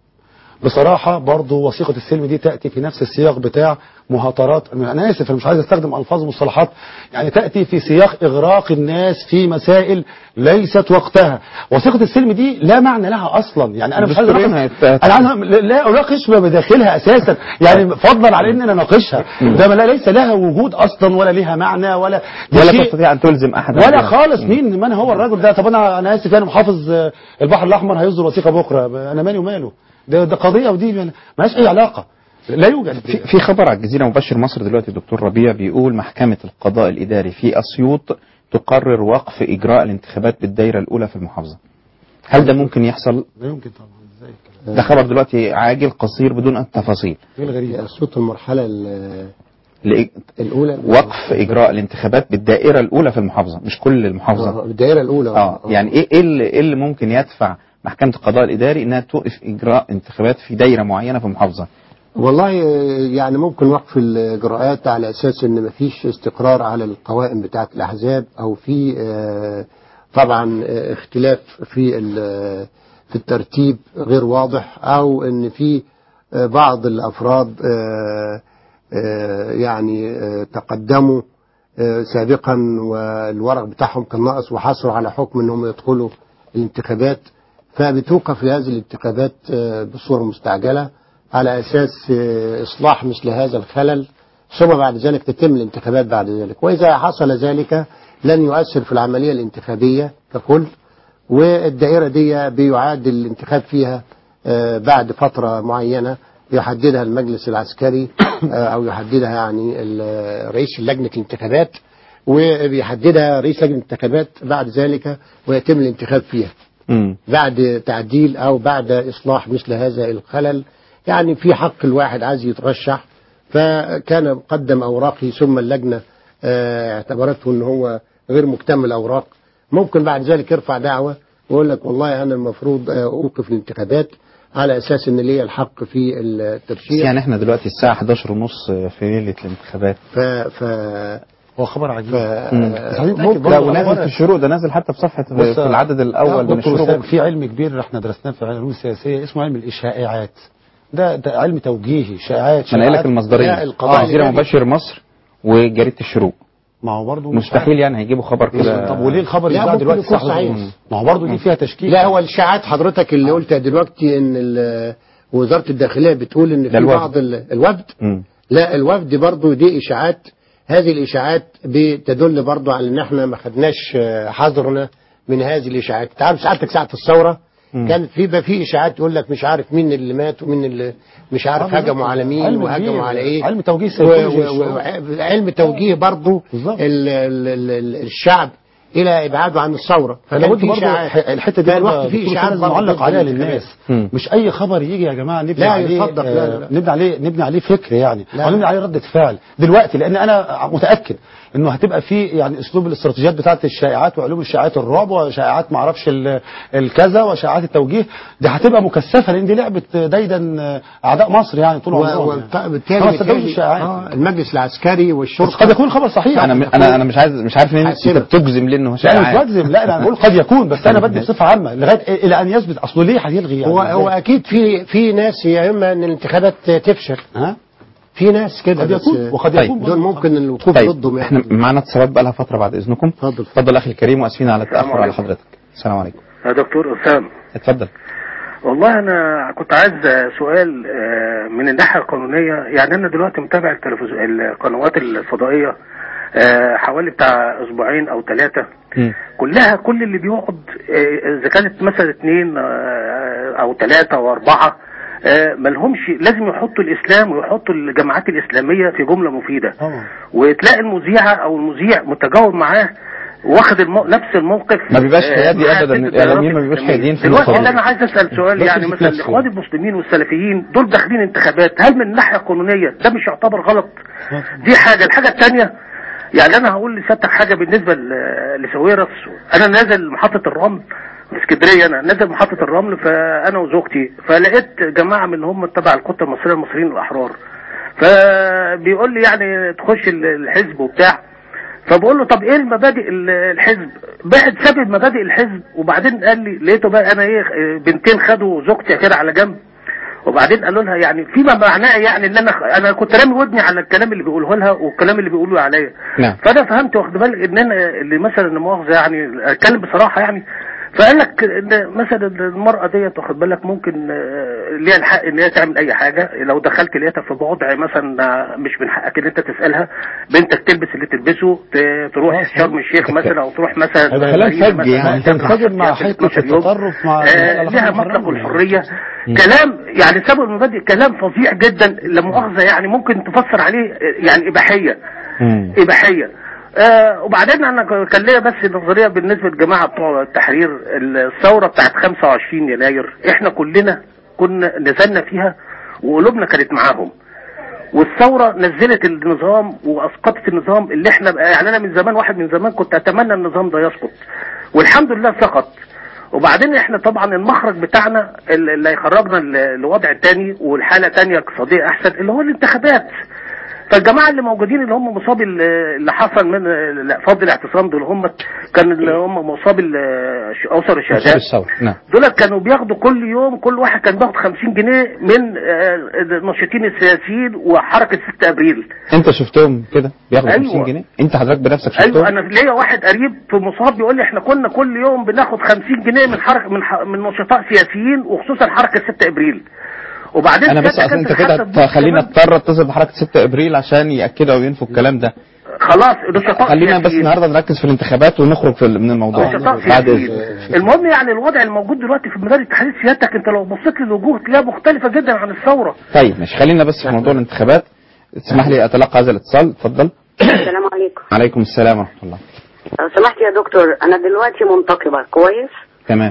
بصراحة برضو وثيقة السلم دي تأتي في نفس السياق بتاع مهاترات أنا آسف أنا مش عايز أستخدم ألفاظ ومصطلحات يعني تأتي في سياق إغراق الناس في مسائل ليست وقتها وثيقة السلم دي لا معنى لها أصلا يعني أنا مش عايز دستوريا أناقش هيت- أنا عايز لا أناقش ما بداخلها أساسا يعني فضلا على إننا نناقشها ده ما لا- ليس لها وجود أصلا ولا لها معنى ولا ده ولا شيء- تستطيع ان تلزم احد ولا خالص مين من هو الرجل ده طب انا انا اسف يعني محافظ آه، البحر الاحمر هيصدر وثيقه بكره انا مالي وماله ده ده قضيه ودي ما لهاش اي علاقه لا يوجد في, في خبر على الجزيرة مبشر مصر دلوقتي الدكتور ربيع بيقول محكمة القضاء الإداري في أسيوط تقرر وقف إجراء الانتخابات بالدائرة الأولى في المحافظة هل ده ممكن يحصل؟ لا يمكن طبعا ازاي ده خبر دلوقتي عاجل قصير بدون التفاصيل ايه الغريب الصوت المرحلة ال- لإج- الأولى وقف إجراء الانتخابات بالدائرة الأولى في المحافظة مش كل المحافظة الدائرة الأولى اه يعني ايه ايه اللي, إيه اللي ممكن يدفع محكمة القضاء الإداري إنها توقف إجراء انتخابات في دائرة معينة في المحافظة؟ والله يعني ممكن وقف الإجراءات على أساس إن مفيش استقرار على القوائم بتاعة الأحزاب أو في آه، طبعا آه، اختلاف في ال- في الترتيب غير واضح أو إن في آه، بعض الأفراد آه، آه، يعني آه، تقدموا آه، سابقا والورق بتاعهم كان ناقص وحصلوا على حكم إنهم يدخلوا الانتخابات فبتوقف هذه الانتخابات آه، بصورة مستعجلة على أساس آه، إصلاح مثل هذا الخلل ثم بعد ذلك تتم الانتخابات بعد ذلك وإذا حصل ذلك لن يؤثر في العملية الانتخابية ككل والدائرة دي بيعاد الانتخاب فيها آه، بعد فترة معينة يحددها المجلس العسكري آه، أو يحددها يعني ال- رئيس لجنة الانتخابات وبيحددها رئيس لجنة الانتخابات بعد ذلك ويتم الانتخاب فيها مم. بعد تعديل او بعد اصلاح مثل هذا الخلل يعني في حق الواحد عايز يترشح فكان قدم اوراقه ثم اللجنه آه، اعتبرته ان هو غير مكتمل اوراق ممكن بعد ذلك يرفع دعوه ويقول لك والله انا المفروض آه، اوقف الانتخابات على اساس ان ليا الحق في الترشيح يعني احنا دلوقتي الساعة 11 ونص في ليلة الانتخابات ف ف هو خبر عجيب ف بس عايزين نتأكد ممكن لا برضه ونازل خبر- في الشروق ده نازل حتى في صفحة في بص- العدد الأول من دكتور الشروق وسام، في علم كبير احنا درسناه في العلوم السياسيه اسمه علم الاشاعات ده ده علم توجيهي شائعات ما انا قايل لك شائعات. المصدرين لا، القضاء جزيرة الإداري. مبشر مصر وجريدة الشروق ما هو برضه مش مستحيل يعني هيجيبوا خبر كده طب وليه الخبر لا، يتذاع ممكن دلوقتي يكون الساعه صحيح. 11 ما هو برضه دي فيها تشكيك لا هو الاشاعات حضرتك اللي قلتها دلوقتي ان ال- وزاره الداخليه بتقول ان في الوفد. بعض ال- الوفد مم. لا الوفد برضو دي اشاعات هذه الاشاعات بتدل برضو على ان احنا ما خدناش آه، حذرنا من هذه الاشاعات تعرف ساعتك ساعه الثوره مم. كانت في بقى في اشاعات يقول لك مش عارف مين اللي مات ومين اللي مش عارف آه، هجموا على مين علم وهجموا كبير. على ايه علم توجيه و- سيكولوجي و- الشعوب. و- علم توجيه برضو بالظبط. ال- ال- ال- الشعب الى ابعاده عن الثوره فانا فكان قلت في برضه إشاعات. ح- الحته دي فالوقت برضه في دكتور اشاعات لازم برضه نعلق ضد عليها الانتخابات. للناس مم. مش اي خبر يجي يا جماعه نبني لا، عليه يصدق، لا، آه، لا. نبني عليه نبني عليه فكر يعني لا. او نبني عليه رده فعل دلوقتي لان انا متاكد انه هتبقى في يعني اسلوب الاستراتيجيات بتاعت الشائعات وعلوم الشائعات الرعب وشائعات ما اعرفش ال- الكذا وشائعات التوجيه دي هتبقى مكثفه لان دي لعبه ديدا آه، اعداء مصر يعني طول عمرهم يعني. وبالتالي فما تصدقوش بالتالي- الشائعات آه، المجلس العسكري بس والشرطه قد يكون خبر صحيح انا انا انا مش عايز مش عارف ليه انت حاسبة. بتجزم ليه انه لا انا مش شائعات بجزم لا انا بقول قد يكون بس انا بدي بصفه عامه لغايه الى ان يثبت اصله ليه هيلغي يعني هو هو اكيد في في ناس يا اما ان الانتخابات تفشل ها في ناس كده قد بس يكون وقد طيب. يكون دول ممكن الوقوف طيب ضدهم احنا يعني معانا اتصالات بقى لها فترة بعد إذنكم اتفضل اتفضل أخي الكريم وأسفين على التأخر على عليكم. حضرتك السلام عليكم يا دكتور أسامة اتفضل والله أنا كنت عايز سؤال آه، من الناحية القانونية يعني أنا دلوقتي متابع التلفزيون القنوات الفضائية آه، حوالي بتاع أسبوعين أو ثلاثة مم. كلها كل اللي بيقعد آه، إذا كانت مثلا اثنين آه، أو ثلاثة أو أربعة آه، ملهمش لازم يحطوا الاسلام ويحطوا الجماعات الاسلاميه في جمله مفيده طبعا وتلاقي المذيعه او المذيع متجاوب معاه واخد المو... نفس الموقف ما بيبقاش آه، حيادي مع أبداً. ست الإعلاميين ما بيبقاش التيارات حياديين في دلوقتي النقطة اللي دي. انا عايز اسال سؤال بس يعني في مثلا نفسه. الاخوان المسلمين والسلفيين دول داخلين انتخابات هل من الناحيه القانونيه ده مش يعتبر غلط دي حاجه الحاجه الثانيه يعني انا هقول لسيادتك حاجه بالنسبه ل- لسويرس انا نازل محطه الرمل في اسكندريه انا نازل محطه الرمل فانا وزوجتي فلقيت جماعه من هم تبع القطه المصريه المصريين الاحرار فبيقول لي يعني تخش ال- الحزب وبتاع فبقول له طب ايه المبادئ ال- الحزب بعد ساب مبادئ الحزب وبعدين قال لي لقيته بقى انا ايه بنتين خدوا زوجتي كده على جنب وبعدين قالوا لها يعني فيما معناه يعني ان انا انا كنت رامي ودني على الكلام اللي بيقوله لها والكلام اللي بيقولوا عليا نعم فانا فهمت واخد بالك ان انا اللي مثلا لا مؤاخذه يعني اتكلم بصراحه يعني فقال لك ان مثلا المراه ديت واخد بالك ممكن آه، ليها الحق ان هي تعمل اي حاجه لو دخلت لقيتها في وضع مثلا آه، مش من حقك ان انت تسالها بنتك تلبس اللي تلبسه ت- تروح شرم الشيخ مثلا او تروح مثلا هذا كلام مدينة فج مثلا يعني تنفع تنفجر مع في حته 12 يوم. التطرف مع آه، لها مطلق الحريه كلام يعني سبب المبادئ كلام فظيع جدا لا مؤاخذه يعني ممكن تفسر عليه آه، يعني اباحيه اباحيه آه وبعدين انا ك- كان ليا بس نظريه بالنسبه للجماعه بتوع التحرير الثوره بتاعت 25 يناير احنا كلنا كنا نزلنا فيها وقلوبنا كانت معاهم والثوره نزلت النظام واسقطت النظام اللي احنا بقى يعني انا من زمان واحد من زمان كنت اتمنى النظام ده يسقط والحمد لله سقط وبعدين احنا طبعا المخرج بتاعنا اللي هيخرجنا ل- لوضع تاني والحاله تانية اقتصاديه احسن اللي هو الانتخابات فالجماعه اللي موجودين اللي هم مصاب ال- اللي حصل من ال- فضل الاعتصام دول هم كان اللي هم مصاب ال- اسر الشهداء الثورة نعم دول كانوا بياخدوا كل يوم كل واحد كان بياخد 50 جنيه من آه، الناشطين السياسيين وحركه 6 ابريل انت شفتهم كده بياخدوا أيوة. 50 جنيه انت حضرتك بنفسك شفتهم ايوه انا ليا واحد قريب في مصاب بيقول لي احنا كنا كل يوم بناخد 50 جنيه من حركه من ح... من نشطاء سياسيين وخصوصا حركه 6 ابريل وبعدين انا بس سيادتك اصل انت حتى كده تبص خلينا كمان- اضطر اتصل بحركه 6 ابريل عشان ياكدوا او ينفوا الكلام ده خلاص نشطاء خلينا بس سياسيين. النهارده نركز في الانتخابات ونخرج في من الموضوع نشطاء بعد سياسيين. اذنك المهم يعني الوضع الموجود دلوقتي في مدار التحرير سيادتك انت لو بصيت للوجوه تلاقيها مختلفه جدا عن الثوره طيب مش خلينا بس في موضوع الانتخابات اسمح لي اتلقى هذا الاتصال اتفضل السلام عليكم عليكم السلام ورحمه الله لو سمحت يا دكتور انا دلوقتي منتقبه كويس تمام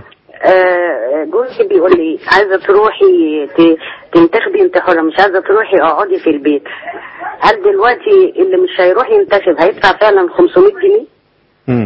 آه، جوزي بيقول لي عايزه تروحي ت- تنتخبي انت حره مش عايزه تروحي اقعدي في البيت هل دلوقتي اللي مش هيروح ينتخب هيدفع فعلا 500 جنيه مم.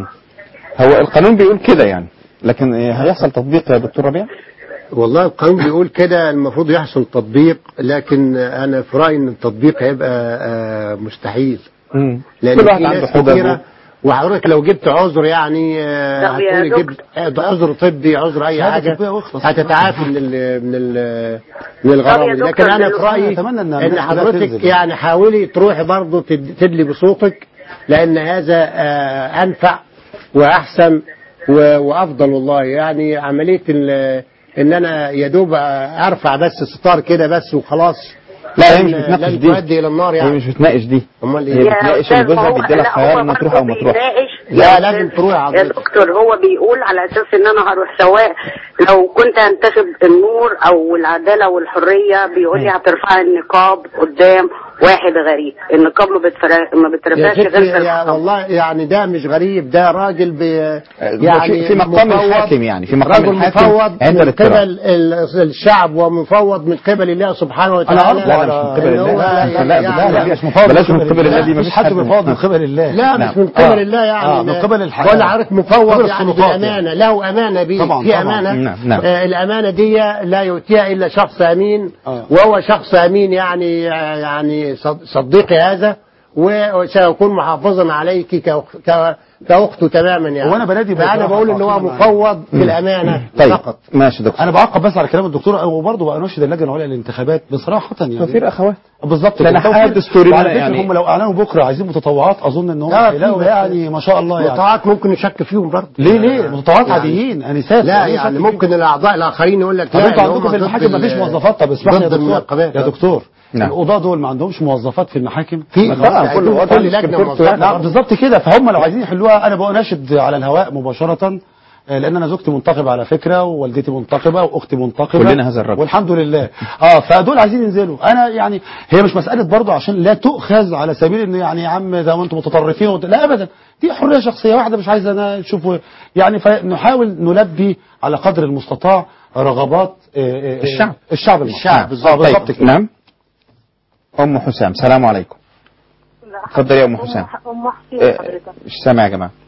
هو القانون بيقول كده يعني لكن إيه، هيحصل تطبيق يا دكتور ربيع والله القانون بيقول كده المفروض يحصل تطبيق لكن انا في رايي ان التطبيق هيبقى آه، مستحيل مم. لان كل في واحد عنده ناس حججه. كتيره وحضرتك لو جبت عذر يعني آه، طب يا هتقولي دكتور. جبت آه، عذر طبي عذر اي شهادة حاجه طبية واخلص. هتتعافى من ال من ال من الغرام دكتور لكن انا في دلوقتي رايي أتمنى إن ان الناس كلها حضرتك تنزل. يعني حاولي تروحي برضه تد- تدلي بصوتك لان هذا آه، انفع واحسن و- وافضل والله يعني عمليه ال- ان انا يا دوب ارفع بس ستار كده بس وخلاص لا هي مش لن- بتناقش لن دي تؤدي الى النار هي يعني مش بتناقش دي امال هي ايه بتناقش يا ان أستاذ، جوزها ما هو- بيدي لها لا، خيار هو انها تروح برضه او ما تروحش بيناقش لا يا لازم أستاذ- تروحي يا حضرتك دكتور هو بيقول على اساس ان انا هروح سواء لو كنت هنتخب النور او العداله والحريه بيقول لي هترفعي النقاب قدام واحد غريب النقاب ما بتفرق ما يا بترفعش غير ستي في يا الحرام والله يعني ده مش غريب ده راجل بي يعني في- في مقام مفوض- الحاكم يعني، في مقام راجل الحاكم مفوض عند من الاضطراب. قبل ال- الشعب ومفوض من قبل الله سبحانه وتعالى انا عارف لا، لا، مش من قبل إن الله. هو لا، لا، لا، يعني- لا، لا، مش مفاوض بلاش من قبل الله دي مفيش مفيش حد حد مفاوض من قبل الله لا نعم. مش من قبل آه. الله يعني آه، من قبل الحياة. ولا عارف مفوض قبل يعني السلطات بالامانه له امانه بيه طبعاً، في طبعاً. امانه نعم، نعم. آه الامانه دي لا يؤتيها الا شخص امين آه. وهو شخص امين يعني يعني صد- صديقي هذا وسيكون محافظا عليك كأخ- ك- كاخته تماما يعني وأنا بنادي فانا بصراحة بقول ان هو عقيدة معايا. مفوض بالامانه طيب فقط ماشي دكتور انا بعقب بس على كلام الدكتور وبرضه بناشد اللجنه العليا للانتخابات بصراحه يعني توفير اخوات بالظبط لأن كده. حق توفير- دستوري وعلى لنا فكرة يعني- هم لو اعلنوا بكره عايزين متطوعات اظن ان هم لا، هيلاقوا في- يعني ما شاء الله يعني مقطوعات ممكن نشك فيهم برضه ليه ليه متطوعات يعني- عاديين انسات لا يعني ممكن الاعضاء الاخرين يقول لك طب لا انتوا اللي هم عندكم في ضد المحاكم ما فيش ال- موظفات طب اسمح لي يا ضد دكتور المنقبات. يا دكتور نعم. القضاة دول ما عندهمش موظفات في المحاكم في ما طبعا فيش. كل كل لجنه موظفة نعم بالظبط كده فهم لو عايزين يحلوها انا بناشد على الهواء مباشرة آه، لان انا زوجتي منتقبه على فكره ووالدتي منتقبه واختي منتقبه كلنا هذا الرجل. والحمد لله اه فدول عايزين ينزلوا انا يعني هي مش مساله برضه عشان لا تؤخذ على سبيل ان يعني يا عم ده انتم متطرفين وت... لا ابدا دي حريه شخصيه واحده مش عايزه انا نشوف يعني فنحاول نلبي على قدر المستطاع رغبات آه، آه، الشعب. الشعب المصري. الشعب بالظبط بالظبط كده نعم ام حسام سلام عليكم اتفضلي يا ام حسام ام حسين آه، حضرتك مش سامع يا جماعه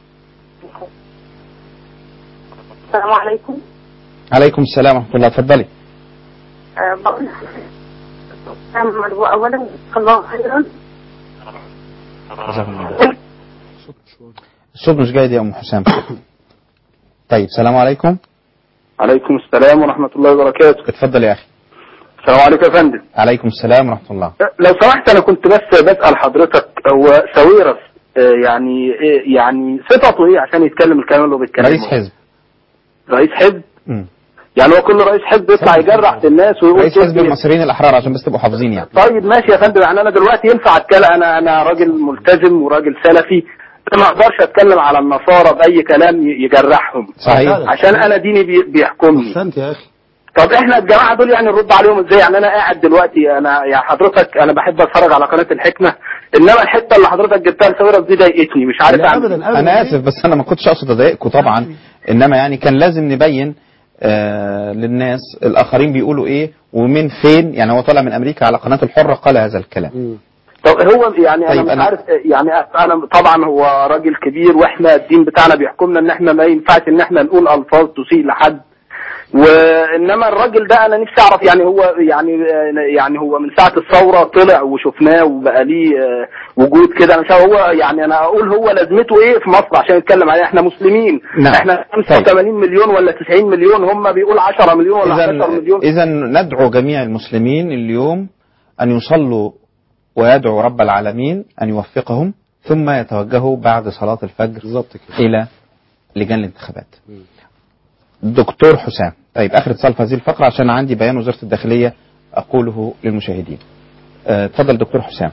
السلام عليكم عليكم السلام ورحمه الله اتفضلي أه بقول محمد اولا جزاك الله خيرا جزاكم الله الصوت مش جيد يا ام حسام طيب السلام عليكم عليكم السلام ورحمة الله وبركاته اتفضل يا اخي السلام عليكم يا فندم عليكم السلام ورحمه الله لو سمحت أنا كنت بس بسأل حضرتك هو ساويرس آه، يعني إيه- يعني صفته إيه عشان يتكلم الكلام اللي هو بيتكلمه رئيس حزب رئيس حزب مم. يعني هو كل رئيس حزب يطلع يجرح في الناس ويقول رئيس دول حزب إيه. المصريين الاحرار عشان بس تبقوا حافظين يعني طيب ماشي يا فندم يعني انا دلوقتي ينفع اتكلم انا انا راجل ملتزم وراجل سلفي أنا ما اقدرش اتكلم على النصارى باي كلام ي- يجرحهم صحيح. عشان انا ديني بي- بيحكمني احسنت يا اخي طب احنا الجماعه دول يعني نرد عليهم ازاي يعني انا قاعد دلوقتي انا يا حضرتك انا بحب اتفرج على قناه الحكمه انما الحته اللي حضرتك جبتها لساويرس دي ضايقتني مش عارف اعمل إيه. انا اسف بس انا ما كنتش اقصد اضايقكم طبعا انما يعني كان لازم نبين آه للناس الاخرين بيقولوا ايه ومن فين يعني هو طالع من امريكا على قناه الحره قال هذا الكلام طب هو يعني انا طيب مش أنا- عارف يعني انا طبعا هو راجل كبير واحنا الدين بتاعنا بيحكمنا ان احنا ما ينفعش ان احنا نقول الفاظ تسيء لحد وانما الراجل ده انا نفسي اعرف يعني هو يعني يعني هو من ساعه الثوره طلع وشفناه وبقى ليه آه، وجود كده مش هو يعني انا اقول هو لازمته ايه في مصر عشان يتكلم عليه احنا مسلمين نعم. احنا 85 مليون ولا 90 مليون هم بيقول 10 مليون ولا 11 مليون اذا ندعو جميع المسلمين اليوم ان يصلوا ويدعو رب العالمين ان يوفقهم ثم يتوجهوا بعد صلاه الفجر بالظبط كده الى لجان الانتخابات دكتور حسام طيب اخر اتصال في هذه الفقره عشان عندي بيان وزاره الداخليه اقوله للمشاهدين آه، اتفضل دكتور حسام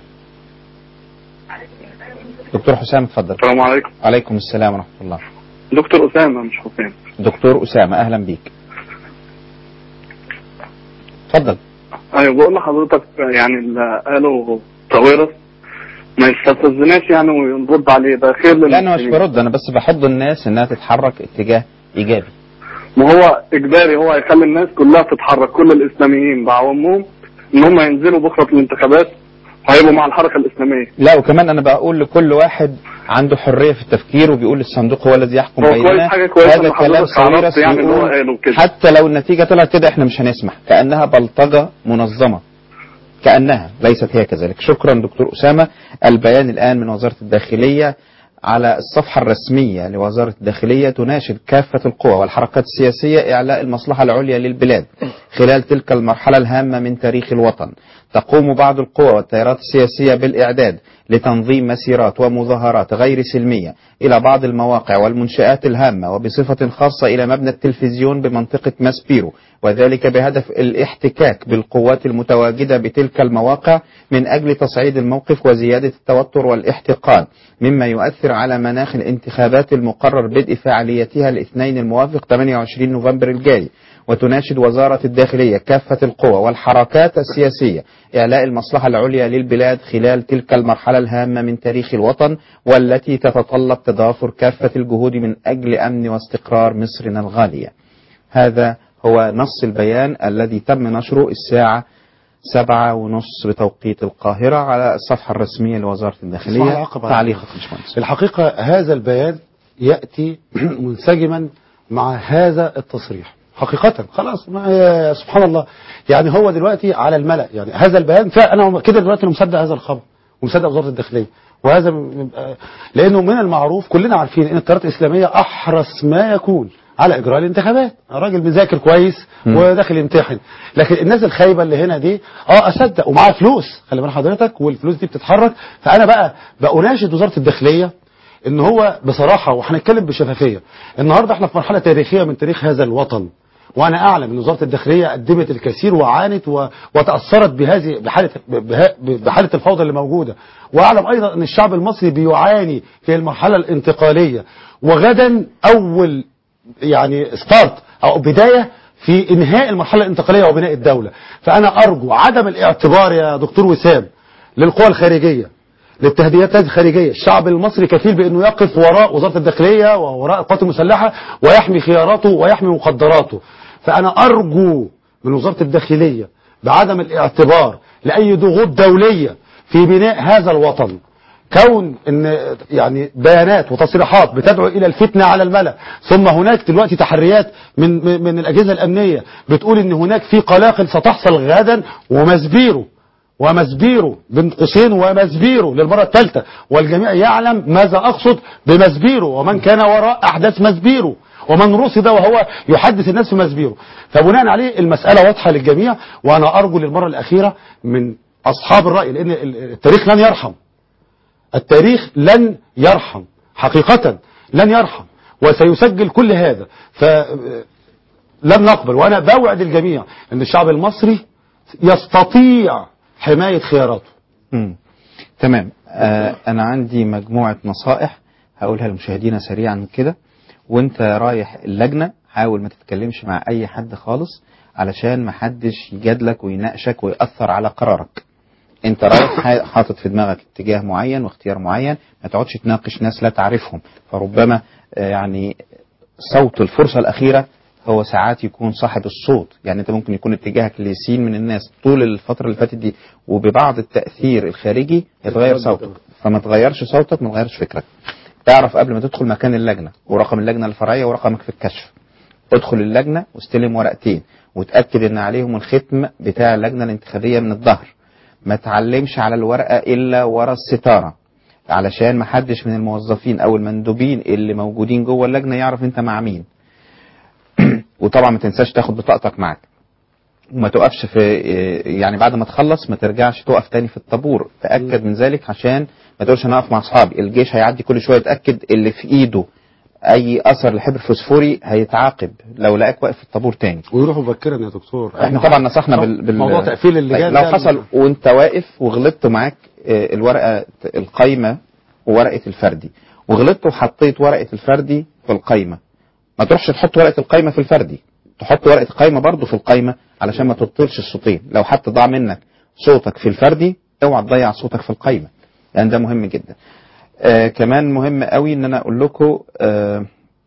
دكتور حسام اتفضل السلام عليكم عليكم السلام ورحمه الله دكتور أسامة مش حسام دكتور اسامه اهلا بيك اتفضل أيوة بقول لحضرتك يعني اللي قالوا طويرس ما يستفزناش يعني ونرد عليه ده خير لا انا مش للمسلمين. برد انا بس بحض الناس انها تتحرك اتجاه ايجابي ما هو إجباري هو هيخلي الناس كلها تتحرك كل الإسلاميين بعوامهم إن هم ينزلوا بكرة في الانتخابات هيبقوا مع الحركة الإسلامية لا وكمان انا بقول لكل واحد عنده حريه في التفكير وبيقول الصندوق هو الذي يحكم هو بيننا كويس حاجة كويسة هذا إن كلام حضرتك عرفت ساويرس يعني اللي هو يقول قاله كده. حتى لو النتيجه طلعت كده احنا مش هنسمح كانها بلطجه منظمه كانها ليست هي كذلك شكرا دكتور اسامه البيان الان من وزاره الداخليه على الصفحة الرسمية لوزارة الداخلية تناشد كافة القوى والحركات السياسية إعلاء المصلحة العليا للبلاد خلال تلك المرحلة الهامة من تاريخ الوطن تقوم بعض القوى والتيارات السياسية بالإعداد لتنظيم مسيرات ومظاهرات غير سلمية إلى بعض المواقع والمنشآت الهامة وبصفة خاصة إلى مبنى التلفزيون بمنطقة ماسبيرو وذلك بهدف الاحتكاك بالقوات المتواجدة بتلك المواقع من أجل تصعيد الموقف وزيادة التوتر والاحتقان مما يؤثر على مناخ الانتخابات المقرر بدء فعاليتها الاثنين الموافق 28 نوفمبر الجاري وتناشد وزارة الداخلية كافة القوى والحركات السياسية إعلاء المصلحة العليا للبلاد خلال تلك المرحلة الهامة من تاريخ الوطن والتي تتطلب تضافر كافة الجهود من أجل أمن واستقرار مصرنا الغالية هذا هو نص البيان الذي تم نشره الساعة سبعة ونص بتوقيت القاهرة على الصفحة الرسمية لوزارة اسمح لي الداخلية أعقب على تعليق حضرتك. باشمهندس. الحقيقة هذا البيان يأتي منسجما مع هذا التصريح حقيقة خلاص ما هي سبحان الله يعني هو دلوقتي على الملأ يعني هذا البيان فأنا كده دلوقتي أنا مصدق هذا الخبر ومصدق وزارة الداخلية وهذا م- آه، لأنه من المعروف كلنا عارفين أن التيارات الإسلامية أحرص ما يكون على إجراء الانتخابات راجل مذاكر كويس وداخل يمتحن لكن الناس الخايبة اللي هنا دي اه أصدق ومعاه فلوس خلي بال حضرتك والفلوس دي بتتحرك فأنا بقى بأناشد وزارة الداخلية ان هو بصراحة وهنتكلم بشفافية النهاردة احنا في مرحلة تاريخية من تاريخ هذا الوطن وانا اعلم ان وزارة الداخلية قدمت الكثير وعانت و... وتأثرت بهذه بحالة بها... بحالة الفوضى اللي موجودة واعلم ايضا ان الشعب المصري بيعاني في المرحلة الانتقالية وغدا اول يعني ستارت او بدايه في انهاء المرحله الانتقاليه وبناء الدوله فانا ارجو عدم الاعتبار يا دكتور وسام للقوى الخارجيه للتهديدات الخارجيه الشعب المصري كفيل بانه يقف وراء وزاره الداخليه ووراء القوات المسلحه ويحمي خياراته ويحمي مقدراته فانا ارجو من وزاره الداخليه بعدم الاعتبار لاي ضغوط دوليه في بناء هذا الوطن كون ان يعني بيانات وتصريحات بتدعو الى الفتنه على الملا ثم هناك دلوقتي تحريات من من من الاجهزه الامنيه بتقول ان هناك في قلاقل ستحصل غدا ومزبيره ومزبيره بين قوسين ومزبيره للمره الثالثه والجميع يعلم ماذا اقصد بمزبيره ومن كان وراء احداث مزبيره ومن رصد وهو يحدث الناس في مزبيره فبناء عليه المساله واضحه للجميع وانا ارجو للمره الاخيره من اصحاب الراي لان التاريخ لن يرحم التاريخ لن يرحم حقيقة لن يرحم وسيسجل كل هذا فلن نقبل وأنا بوعد الجميع أن الشعب المصري يستطيع حماية خياراته مم. تمام آه أنا عندي مجموعة نصائح هقولها لمشاهدينا سريعا كده وانت رايح اللجنة حاول ما تتكلمش مع أي حد خالص علشان ما حدش يجادلك ويناقشك ويأثر على قرارك انت رايح حاطط في دماغك اتجاه معين واختيار معين ما تقعدش تناقش ناس لا تعرفهم فربما آه، يعني صوت الفرصة الأخيرة هو ساعات يكون صاحب الصوت يعني انت ممكن يكون اتجاهك لسين من الناس طول الفترة اللي فاتت دي وببعض التأثير الخارجي يتغير صوتك فما تغيرش صوتك ما تغيرش فكرك اعرف قبل ما تدخل مكان اللجنة ورقم اللجنة الفرعية ورقمك في الكشف ادخل اللجنة واستلم ورقتين وتأكد ان عليهم الختم بتاع اللجنة الانتخابية من الظهر ما تعلمش على الورقة إلا ورا الستارة علشان ما حدش من الموظفين أو المندوبين اللي موجودين جوه اللجنة يعرف أنت مع مين وطبعا ما تنساش تاخد بطاقتك معاك وما تقفش في يعني بعد ما تخلص ما ترجعش تقف تاني في الطابور تأكد من ذلك عشان ما تقولش انا اقف مع اصحابي الجيش هيعدي كل شويه يتاكد اللي في ايده اي اثر لحبر فوسفوري هيتعاقب لو لقاك واقف في الطابور تاني ويروحوا مبكرا يا دكتور احنا طبعا نصحنا بال... بال... موضوع تقفيل اللجان لو ده- حصل وانت واقف وغلطت معاك آه، الورقه القايمه وورقه الفردي وغلطت وحطيت ورقه الفردي في القايمه ما تروحش تحط ورقه القايمه في الفردي تحط ورقه القايمه برضه في القايمه علشان ما تبطلش الصوتين لو حتى ضاع منك صوتك في الفردي اوعى تضيع صوتك في القايمه لان ده مهم جدا آه كمان مهم قوي ان انا اقول لكم آه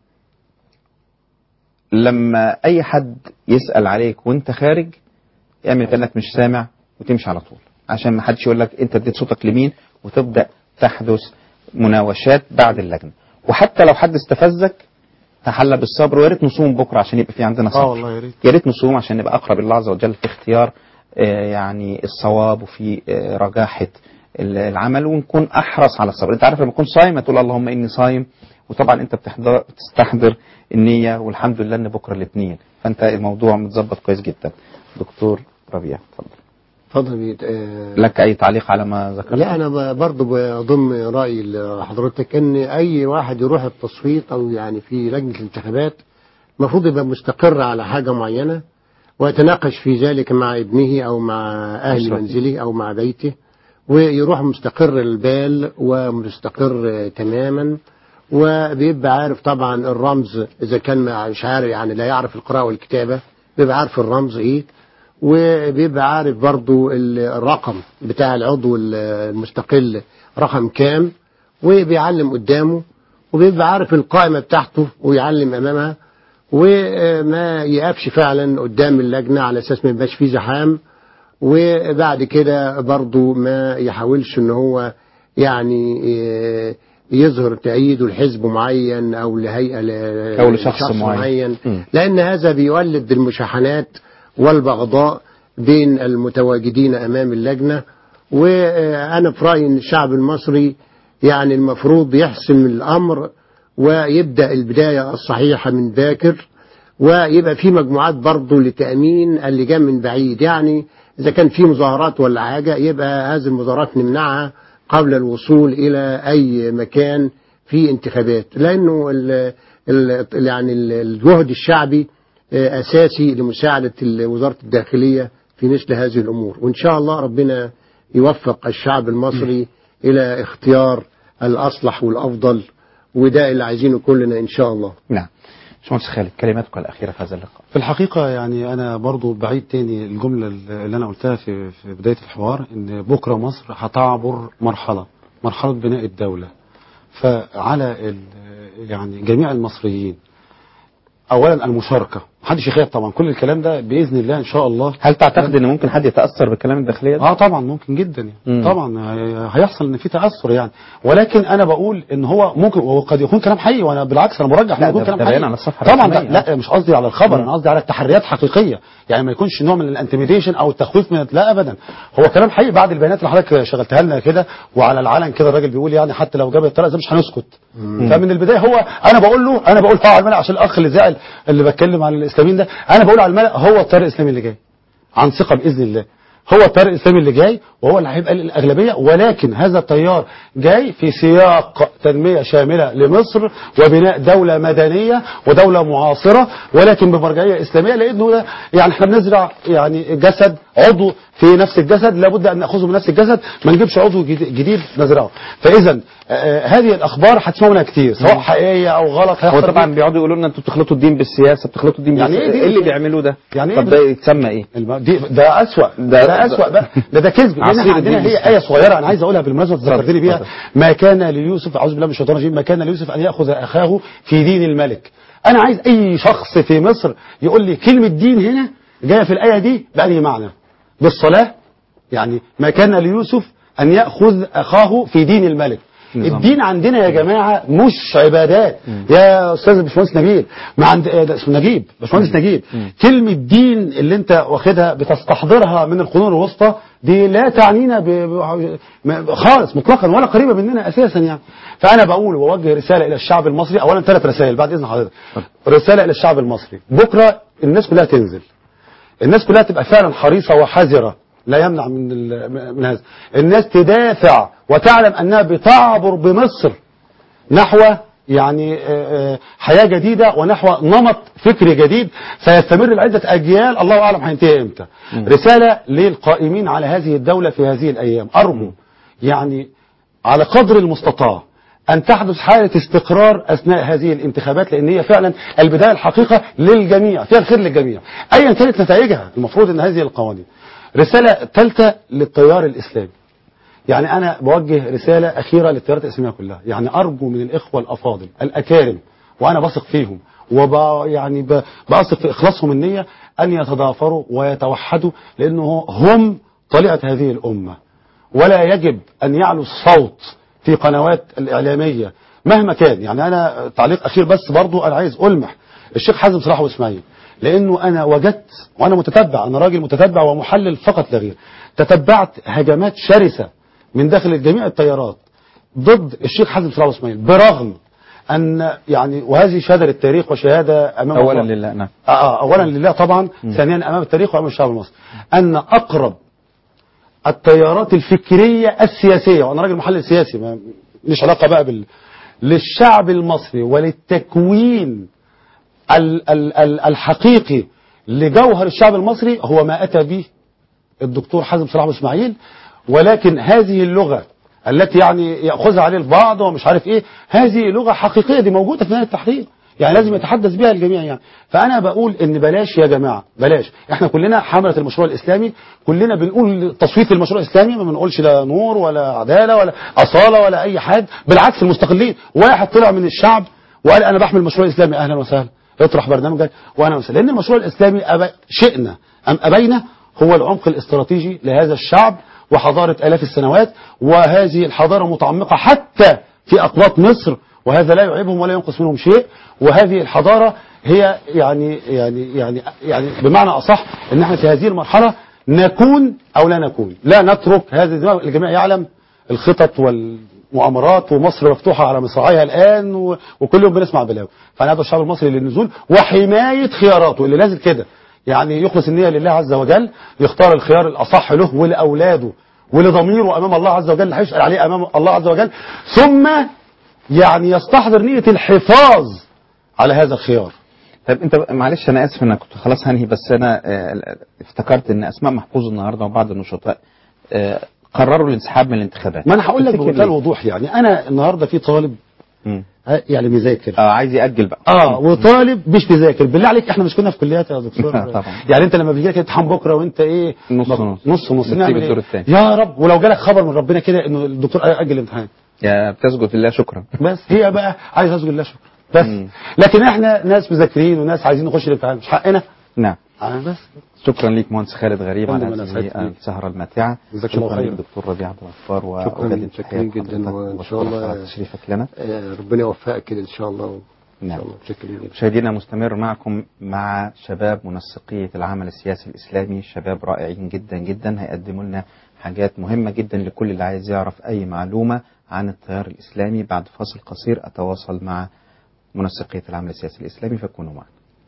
لما اي حد يسال عليك وانت خارج اعمل كانك مش سامع وتمشي على طول عشان ما حدش يقول لك انت اديت صوتك لمين وتبدا تحدث مناوشات بعد اللجنه وحتى لو حد استفزك تحلى بالصبر ويا ريت نصوم بكره عشان يبقى في عندنا صبر اه والله يا ريت يا ريت نصوم عشان نبقى اقرب الله عز وجل في اختيار آه، يعني الصواب وفي آه، رجاحه ال- العمل ونكون احرص على الصبر انت عارف لما تكون صايم تقول اللهم اني صايم وطبعا انت بتحضر بتستحضر النيه والحمد لله ان بكره الاثنين فانت الموضوع متظبط كويس جدا دكتور ربيع اتفضل اتفضل بيت- آه، لك اي تعليق على ما ذكرت لا انا ب- برضه بضم رايي لحضرتك ان اي واحد يروح التصويت او يعني في لجنه الانتخابات المفروض يبقى مستقر على حاجه معينه ويتناقش في ذلك مع ابنه او مع اهل أسرته. منزله او مع بيته ويروح مستقر البال ومستقر آه، تماما وبيبقى عارف طبعا الرمز اذا كان مش عارف يعني لا يعرف القراءه والكتابه بيبقى عارف الرمز ايه وبيبقى عارف برضو ال- الرقم بتاع العضو ال- المستقل رقم كام وبيعلم قدامه وبيبقى عارف القائمة بتاعته ويعلم أمامها وما يقفش فعلا قدام اللجنة على أساس ما يبقاش فيه زحام وبعد كده برضو ما يحاولش ان هو يعني إيه، يظهر تأييده لحزب معين أو لهيئة ل- أو لشخص معين. مم. لأن هذا بيولد المشاحنات والبغضاء بين المتواجدين أمام اللجنة وأنا في رأيي أن الشعب المصري يعني المفروض يحسم الأمر ويبدأ البداية الصحيحة من باكر ويبقى في مجموعات برضه لتأمين اللجان من بعيد يعني إذا كان في مظاهرات ولا حاجة يبقى هذه المظاهرات نمنعها قبل الوصول إلى أي مكان في انتخابات لأنه ال ال يعني ال- الجهد الشعبي آه، أساسي لمساعدة ال- وزارة الداخلية في مثل هذه الأمور وإن شاء الله ربنا يوفق الشعب المصري إلى اختيار الأصلح والأفضل وده اللي عايزينه كلنا إن شاء الله نعم باشمهندس خالد كلماتك الأخيرة في هذا اللقاء في الحقيقة يعني أنا برضو بعيد تاني الجملة اللي أنا قلتها في, في بداية الحوار إن بكرة مصر هتعبر مرحلة مرحلة بناء الدولة فعلى ال- يعني جميع المصريين أولا المشاركة محدش يخاف طبعا كل الكلام ده بإذن الله إن شاء الله هل تعتقد ان ممكن حد يتأثر بالكلام الداخلية ده؟ اه طبعا ممكن جدا يعني. مم. طبعا هي- هيحصل ان في تاثر يعني ولكن انا بقول ان هو ممكن وقد يكون كلام حقيقي وانا بالعكس انا مرجح لا، انه يكون ده- كلام ده حقيقي بيان على الصفحة طبعا الرسمية. لا, لا مش قصدي على الخبر مم. انا قصدي على التحريات حقيقيه يعني ما يكونش نوع من الانتميديشن او التخويف من لا ابدا هو كلام حقيقي بعد البيانات اللي حضرتك شغلتها لنا كده وعلى العلن كده الراجل بيقول يعني حتى لو جاب الطلاق ده مش هنسكت فمن البدايه هو انا بقول له انا بقول اه على الملأ عشان الاخ اللي زعل اللي بتكلم عن الاسلاميين ده انا بقول على الملأ هو الطريق الاسلامي اللي جاي عن ثقة بإذن الله هو التيار الإسلامي اللي جاي وهو اللي هيبقى الأغلبية ولكن هذا التيار جاي في سياق تنمية شاملة لمصر وبناء دولة مدنية ودولة معاصرة ولكن بمرجعية إسلامية لأنه ده يعني احنا بنزرع يعني جسد عضو في نفس الجسد لابد أن نأخذه من نفس الجسد ما نجيبش عضو جديد جديد نزرعه فإذا آه، هذه الأخبار هتسمعوا منها كتير سواء حقيقية أو غلط هو هيحصل طبعا بيقعدوا يقولوا لنا انتوا بتخلطوا الدين بالسياسة بتخلطوا الدين يعني بالسياسة إيه ايه دي؟ اللي بيعملوا ده؟ يعني إيه طب ده؟ ده يتسمى ايه؟ الم- دي ده أسوأ ده- ده, أسوأ بقى ده ده كذب لأن عصير احنا عندنا الدين هي آية صغيرة أنا عايز أقولها بالمناسبة اتفضل، ذكرتني بيها اتفضل. ما كان ليوسف أعوذ بالله من الشيطان الرجيم ما كان ليوسف أن يأخذ أخاه في دين الملك أنا عايز أي شخص في مصر يقول لي كلمة دين هنا جاية في الآية دي بأنهي معنى بالصلاة يعني ما كان ليوسف أن يأخذ أخاه في دين الملك نظام. الدين عندنا يا جماعة مش عبادات يا أستاذ باشمهندس نبيل ما عند آه، ده اسمه نجيب باشمهندس نجيب كلمة دين اللي أنت واخدها بتستحضرها من القرون الوسطى دي لا تعنينا ب... ب... ما- خالص مطلقا ولا قريبة مننا أساسا يعني فأنا بقول ووجه رسالة إلى الشعب المصري أولا ثلاث رسائل بعد إذن حضرتك رسالة إلى الشعب المصري بكرة الناس كلها تنزل الناس كلها تبقى فعلا حريصة وحذرة لا يمنع من ال- من هذا الناس تدافع وتعلم أنها بتعبر بمصر نحو يعني آه، آه، حياة جديدة ونحو نمط فكري جديد سيستمر لعدة أجيال الله أعلم هينتهي إمتى رسالة للقائمين على هذه الدولة في هذه الأيام أرجو يعني على قدر المستطاع أن تحدث حالة استقرار أثناء هذه الانتخابات لأن هي فعلا البداية الحقيقة للجميع فيها الخير للجميع أيا كانت نتائجها المفروض أن هذه القوانين رسالة ثالثة للتيار الإسلامي يعني أنا بوجه رسالة أخيرة للتيارات الإسلامية كلها يعني أرجو من الإخوة الأفاضل الأكارم وأنا بثق فيهم وب يعني ب- بثق في إخلاصهم النية أن يتضافروا ويتوحدوا لأنه هم طليعة هذه الأمة ولا يجب أن يعلو الصوت في قنوات الإعلامية مهما كان يعني أنا تعليق أخير بس برضو أنا عايز ألمح الشيخ حازم صلاح وإسماعيل لأنه أنا وجدت وأنا متتبع أنا راجل متتبع ومحلل فقط لا غير تتبعت هجمات شرسة من داخل جميع التيارات ضد الشيخ حازم صلاح وإسماعيل برغم أن يعني وهذه شهادة للتاريخ وشهادة أمام اولا الله. لله نعم آه أولا لله طبعا ثانيا أمام التاريخ وأمام الشعب المصري أن أقرب التيارات الفكرية السياسية وأنا راجل محلل سياسي ما ليش علاقة بقى بال للشعب المصري وللتكوين ال ال ال الحقيقي لجوهر الشعب المصري هو ما أتى به الدكتور حازم صلاح إسماعيل ولكن هذه اللغة التي يعني يأخذها عليه البعض ومش عارف ايه هذه لغة حقيقية دي موجودة في نهاية التحرير يعني لازم يتحدث بها الجميع يعني فأنا بقول إن بلاش يا جماعة بلاش إحنا كلنا حملة المشروع الإسلامي كلنا بنقول تصويت المشروع الإسلامي ما بنقولش لا نور ولا عدالة ولا أصالة ولا أي حاجة بالعكس المستقلين واحد طلع من الشعب وقال أنا بحمل المشروع الإسلامي أهلا وسهلا اطرح برنامجك وأنا وسهلا لأن المشروع الإسلامي أبا شئنا أم أبينا هو العمق الاستراتيجي لهذا الشعب وحضارة آلاف السنوات وهذه الحضارة متعمقة حتى في أقباط مصر وهذا لا يعيبهم ولا ينقص منهم شيء وهذه الحضارة هي يعني يعني يعني يعني بمعنى أصح أن احنا في هذه المرحلة نكون أو لا نكون لا نترك هذا الدماغ الجميع يعلم الخطط والمؤامرات ومصر مفتوحة على مصراعيها الآن و- وكل يوم بنسمع بلاوي فأنا أدعو الشعب المصري للنزول وحماية خياراته اللي نازل كده يعني يخلص النية لله عز وجل يختار الخيار الأصح له ولأولاده ولضميره أمام الله عز وجل اللي هيسأل عليه أمام الله عز وجل ثم يعني يستحضر نية الحفاظ على هذا الخيار طيب انت معلش انا اسف انا كنت خلاص هنهي بس انا آه، افتكرت ان اسماء محفوظ النهارده وبعض النشطاء آه، قرروا الانسحاب من الانتخابات ما انا هقول لك تفتكر بمنتهى ليه؟ الوضوح يعني انا النهارده في طالب مم. ها، يعني بيذاكر اه عايز يأجل بقى اه وطالب مش بيذاكر بالله عليك احنا مش كنا في كليات يا دكتور طبعا. يعني انت لما بيجي لك امتحان بكره وانت ايه نص مب- نص. نص نص بتسيب نعمل الدور إيه؟ التاني. يا رب ولو جالك خبر من ربنا كده انه الدكتور اجل الامتحان يا بتسجد لله شكرا بس هي بقى عايز اسجد الله شكرا بس لكن احنا ناس مذاكرين وناس عايزين نخش الامتحان مش حقنا نعم آه بس شكرا ليك مهندس خالد غريب فندم، على أنا هذه سعدت بيك. السهرة الماتعة جزاك الله شكرا ليك خير. دكتور ربيع عبد الغفار شكرا وأجدد شكرا تحية جدا وان شاء وأشكرك الله على تشريفك لنا آه، ربنا يوفقك كده ان شاء الله نعم شكرا جدا مشاهدينا مستمر معكم مع شباب منسقية العمل السياسي الإسلامي شباب رائعين جدا جدا هيقدموا لنا حاجات مهمة جدا لكل اللي عايز يعرف أي معلومة عن التيار الإسلامي بعد فاصل قصير أتواصل مع منسقية العمل السياسي الإسلامي فكونوا معنا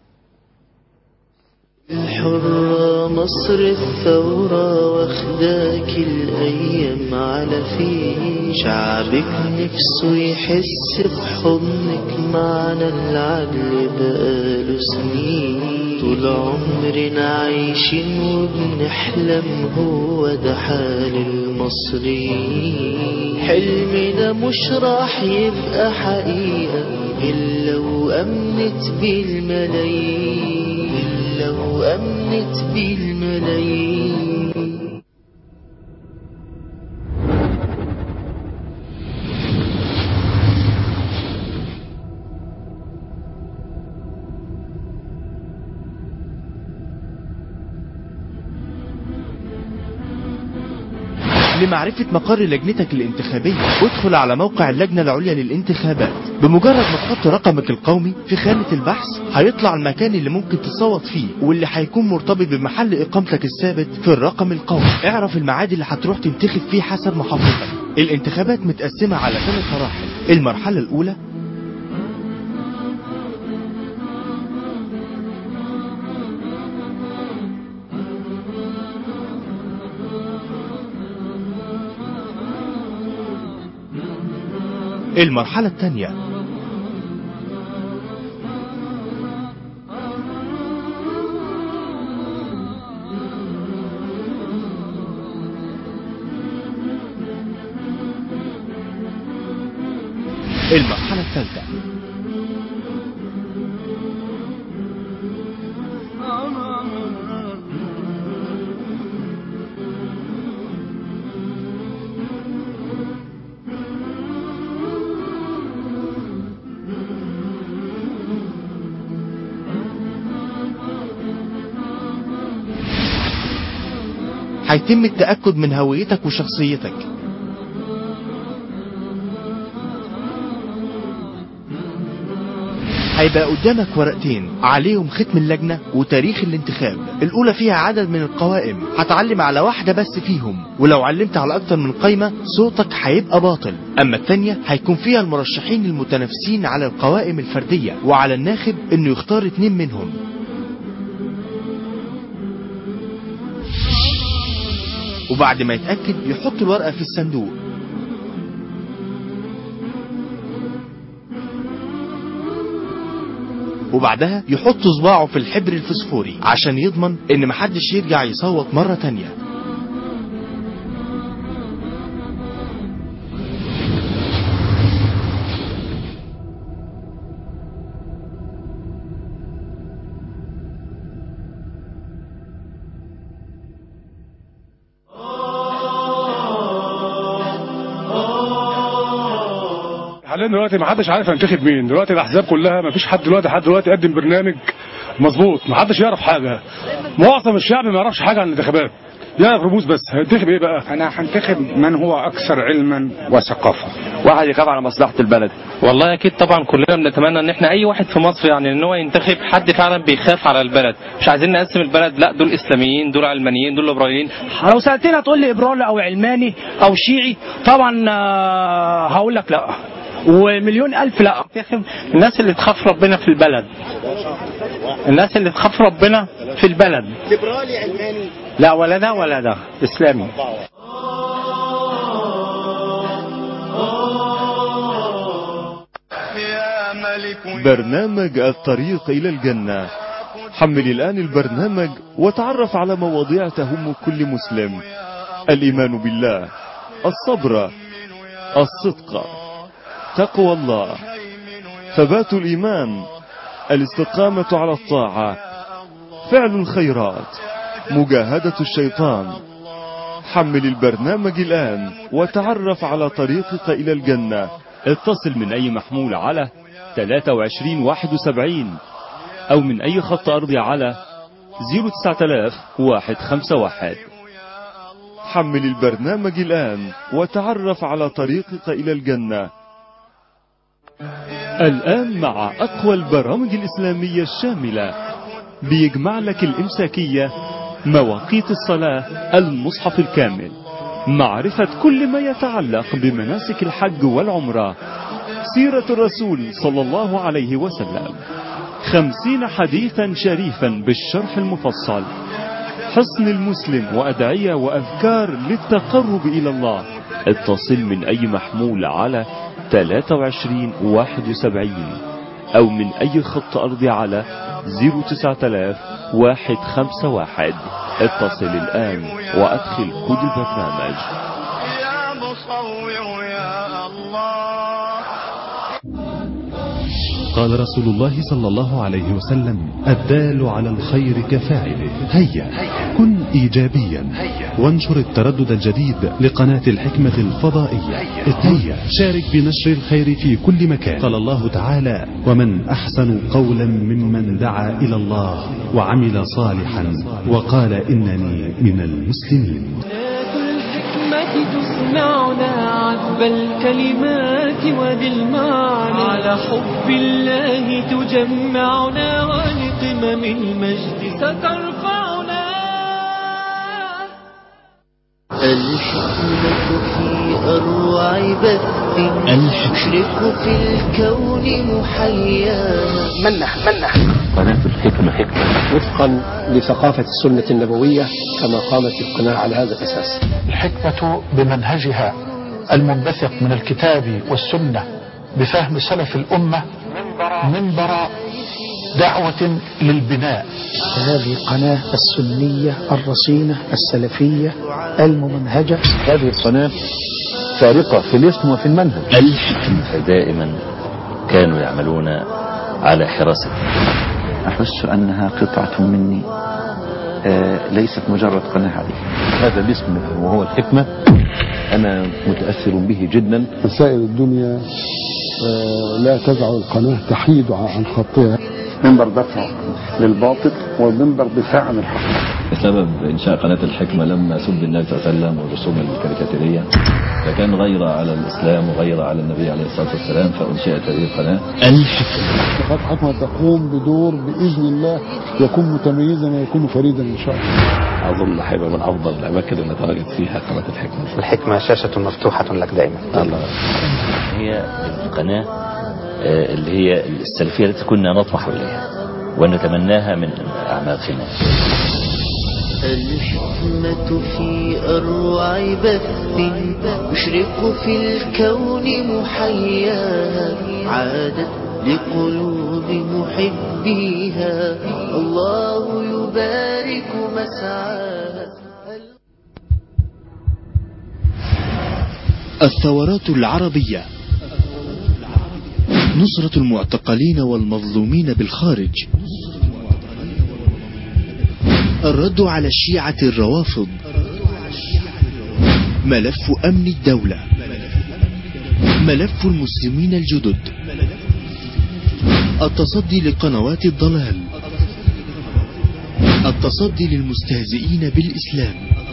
الحرة مصر الثورة واخداك الأيام على فيه شعبك نفسه يحس بحضنك معنا العدل بقاله سنين طول عمرنا عايشين وبنحلم هو ده حال المصريين حلمنا مش راح يبقى حقيقة إلا وأمنت بالملايين إلا وأمنت بالملايين لمعرفة مقر لجنتك الانتخابية ادخل على موقع اللجنة العليا للانتخابات بمجرد ما تحط رقمك القومي في خانة البحث هيطلع المكان اللي ممكن تصوت فيه واللي هيكون مرتبط بمحل اقامتك الثابت في الرقم القومي اعرف الميعاد اللي هتروح تنتخب فيه حسب محافظتك الانتخابات متقسمة على ثلاث مراحل المرحلة الأولى المرحلة الثانية المرحلة الثالثة هيتم التأكد من هويتك وشخصيتك هيبقى قدامك ورقتين عليهم ختم اللجنة وتاريخ الانتخاب الأولى فيها عدد من القوائم هتعلم على واحدة بس فيهم ولو علمت على أكتر من قايمة صوتك هيبقى باطل أما الثانية هيكون فيها المرشحين المتنافسين على القوائم الفردية وعلى الناخب إنه يختار اتنين منهم وبعد ما يتأكد يحط الورقة في الصندوق وبعدها يحط صباعه في الحبر الفسفوري عشان يضمن ان محدش يرجع يصوت مرة تانية حاليا دلوقتي ما حدش عارف ينتخب مين دلوقتي الاحزاب كلها ما فيش حد دلوقتي لحد دلوقتي يقدم برنامج مظبوط ما حدش يعرف حاجه معظم الشعب ما يعرفش حاجه عن الانتخابات يعرف رموز بس هينتخب ايه بقى انا هنتخب من هو اكثر علما وثقافه واحد يخاف على مصلحة البلد والله اكيد طبعا كلنا بنتمنى ان احنا اي واحد في مصر يعني ان هو ينتخب حد فعلا بيخاف على البلد مش عايزين نقسم البلد لا دول اسلاميين دول علمانيين دول ليبراليين لو سالتني هتقول لي ابرالي او علماني او شيعي طبعا آه، هقول لك لا ومليون الف لا الناس اللي تخاف ربنا في البلد الناس اللي تخاف ربنا في البلد ليبرالي علماني لا ولا ده ولا ده اسلامي برنامج الطريق إلى الجنة حمل الآن البرنامج وتعرف على مواضيع تهم كل مسلم الإيمان بالله الصبر الصدق تقوى الله ثبات الإيمان الاستقامة على الطاعة فعل الخيرات مجاهدة الشيطان حمل البرنامج الآن وتعرف على طريقك إلى الجنة اتصل من أي محمول على 2371 أو من أي خط أرضي على 09151 حمل البرنامج الآن وتعرف على طريقك إلى الجنة الآن مع أقوى البرامج الإسلامية الشاملة بيجمع لك الإمساكية مواقيت الصلاة المصحف الكامل معرفة كل ما يتعلق بمناسك الحج والعمرة سيرة الرسول صلى الله عليه وسلم خمسين حديثا شريفا بالشرح المفصل حصن المسلم وأدعية وأذكار للتقرب إلى الله اتصل من أي محمول على 23 71 أو من أي خط أرضي على 09000 151 اتصل الآن وأدخل كود البرنامج يا مصور يا الله قال رسول الله صلى الله عليه وسلم الدال على الخير كفاعله هيا كن إيجابيا وانشر التردد الجديد لقناة الحكمة الفضائية هيا شارك بنشر الخير في كل مكان قال الله تعالى ومن أحسن قولا ممن دعا إلى الله وعمل صالحا وقال إنني من المسلمين الحكمة تسمعنا عذب الكلمات وذي المعنى على حب الله تجمعنا ولقمم المجد سترفعنا الحكمة في أروع بث تشرق في الكون محيانا منح منح قناة الحكمة حكمة وفقا لثقافة السنة النبوية كما قامت القناة على هذا الأساس الحكمة بمنهجها المنبثق من الكتاب والسنة بفهم سلف الأمة منبر دعوة للبناء هذه القناة السنية الرصينة السلفية الممنهجة هذه القناة فارقة في الاسم وفي المنهج الحكمة دائما كانوا يعملون على حراسة أحس أنها قطعة مني آه، ليست مجرد قناة عادية هذا الاسم وهو الحكمة أنا متأثر به جدا مسائل الدنيا آه، لا تجعل القناة تحيد عن خطها منبر دفع للباطل ومنبر دفاع عن الحق بسبب إنشاء قناة الحكمة لما سب النبي صلى الله عليه وسلم والرسوم الكاريكاتيرية فكان غيرة على الإسلام وغيرة على النبي عليه الصلاة والسلام فأنشئت هذه القناة الحكمة قناة حكمة تقوم بدور بإذن الله يكون متميزا ويكون فريدا إن شاء الله أظن هيبقى من أفضل الأماكن اللي نتواجد فيها قناة الحكمة الحكمة شاشة مفتوحة لك دائما الله هي القناة آه، اللي هي السلفية التي كنا نطمح إليها ونتمناها من أعماقنا الحكمة في أروع بث يشرق في الكون محياها عادت لقلوب محبيها الله يبارك مسعاها الثورات العربية نصرة المعتقلين والمظلومين بالخارج الرد على الشيعة الروافض ملف أمن الدولة ملف المسلمين الجدد التصدي لقنوات الضلال التصدي للمستهزئين بالإسلام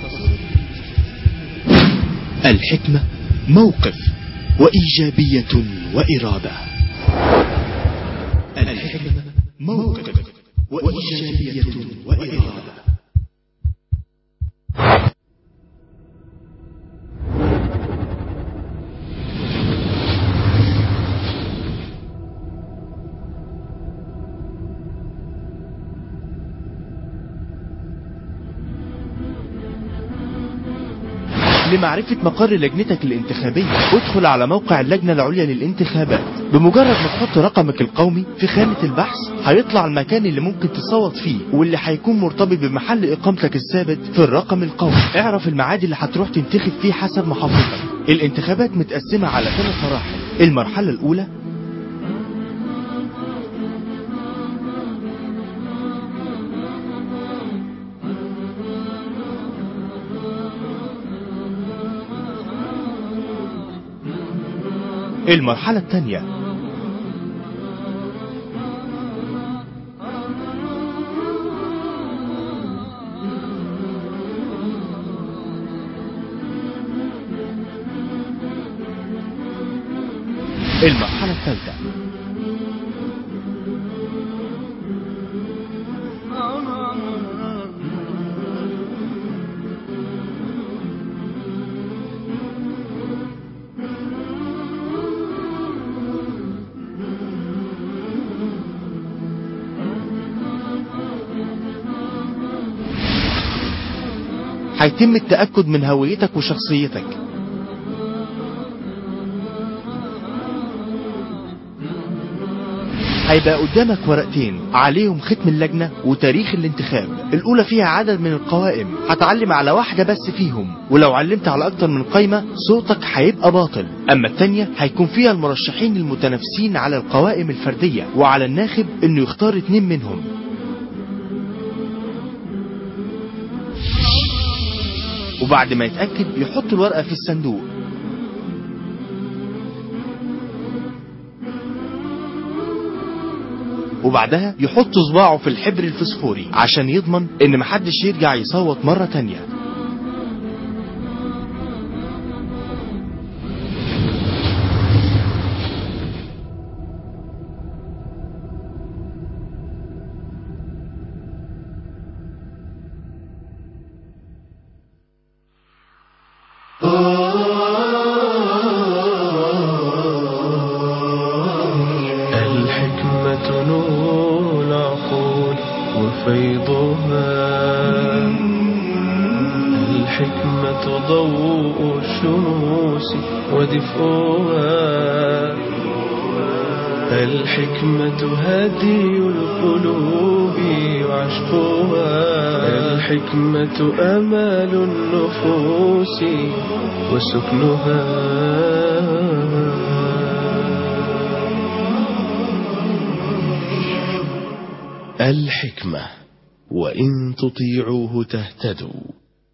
الحكمة موقف وإيجابية وإرادة الحكمة موقف وإيجابية وإرادة لمعرفة مقر لجنتك الانتخابية ادخل على موقع اللجنة العليا للانتخابات بمجرد ما تحط رقمك القومي في خانة البحث هيطلع المكان اللي ممكن تصوت فيه واللي هيكون مرتبط بمحل اقامتك الثابت في الرقم القومي اعرف الميعاد اللي هتروح تنتخب فيه حسب محافظتك الانتخابات متقسمة على ثلاث مراحل المرحلة الأولى المرحلة الثانية المرحلة الثالثة هيتم التأكد من هويتك وشخصيتك هيبقى قدامك ورقتين عليهم ختم اللجنة وتاريخ الانتخاب الأولى فيها عدد من القوائم هتعلم على واحدة بس فيهم ولو علمت على أكتر من قايمة صوتك هيبقى باطل أما التانية هيكون فيها المرشحين المتنافسين على القوائم الفردية وعلى الناخب إنه يختار اتنين منهم وبعد ما يتأكد يحط الورقة في الصندوق وبعدها يحط صباعه في الحبر الفسفوري عشان يضمن ان محدش يرجع يصوت مرة تانية الحكمة نور العقول وفيضها الحكمة ضوء الشموس ودفئها الحكمة هدي القلوب وعشقها الحكمة أمال النفوس وسكنها الحكمة وإن تطيعوه تهتدوا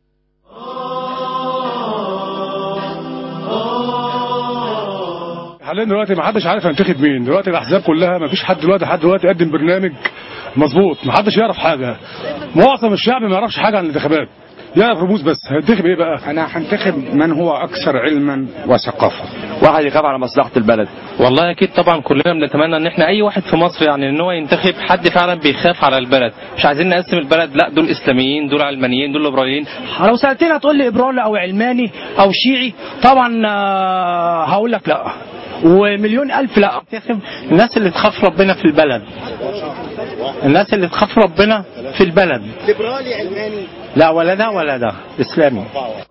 حاليا دلوقتي ما حدش عارف هينتخب مين دلوقتي الاحزاب كلها ما فيش حد دلوقتي حد دلوقتي يقدم برنامج مظبوط ما حدش يعرف حاجه معظم الشعب ما يعرفش حاجه عن الانتخابات يعرف رموز بس هينتخب ايه بقى انا هنتخب من هو اكثر علما وثقافه واحد يخاف على مصلحة البلد والله اكيد طبعا كلنا بنتمنى ان احنا اي واحد في مصر يعني ان هو ينتخب حد فعلا بيخاف على البلد مش عايزين نقسم البلد لا دول اسلاميين دول علمانيين دول ليبراليين لو سالتني هتقول لي ابرالي او علماني او شيعي طبعا آه، هقول لك لا ومليون الف لا الناس اللي تخاف ربنا في البلد الناس اللي تخاف ربنا في البلد ليبرالي علماني لا ولا ده ولا ده اسلامي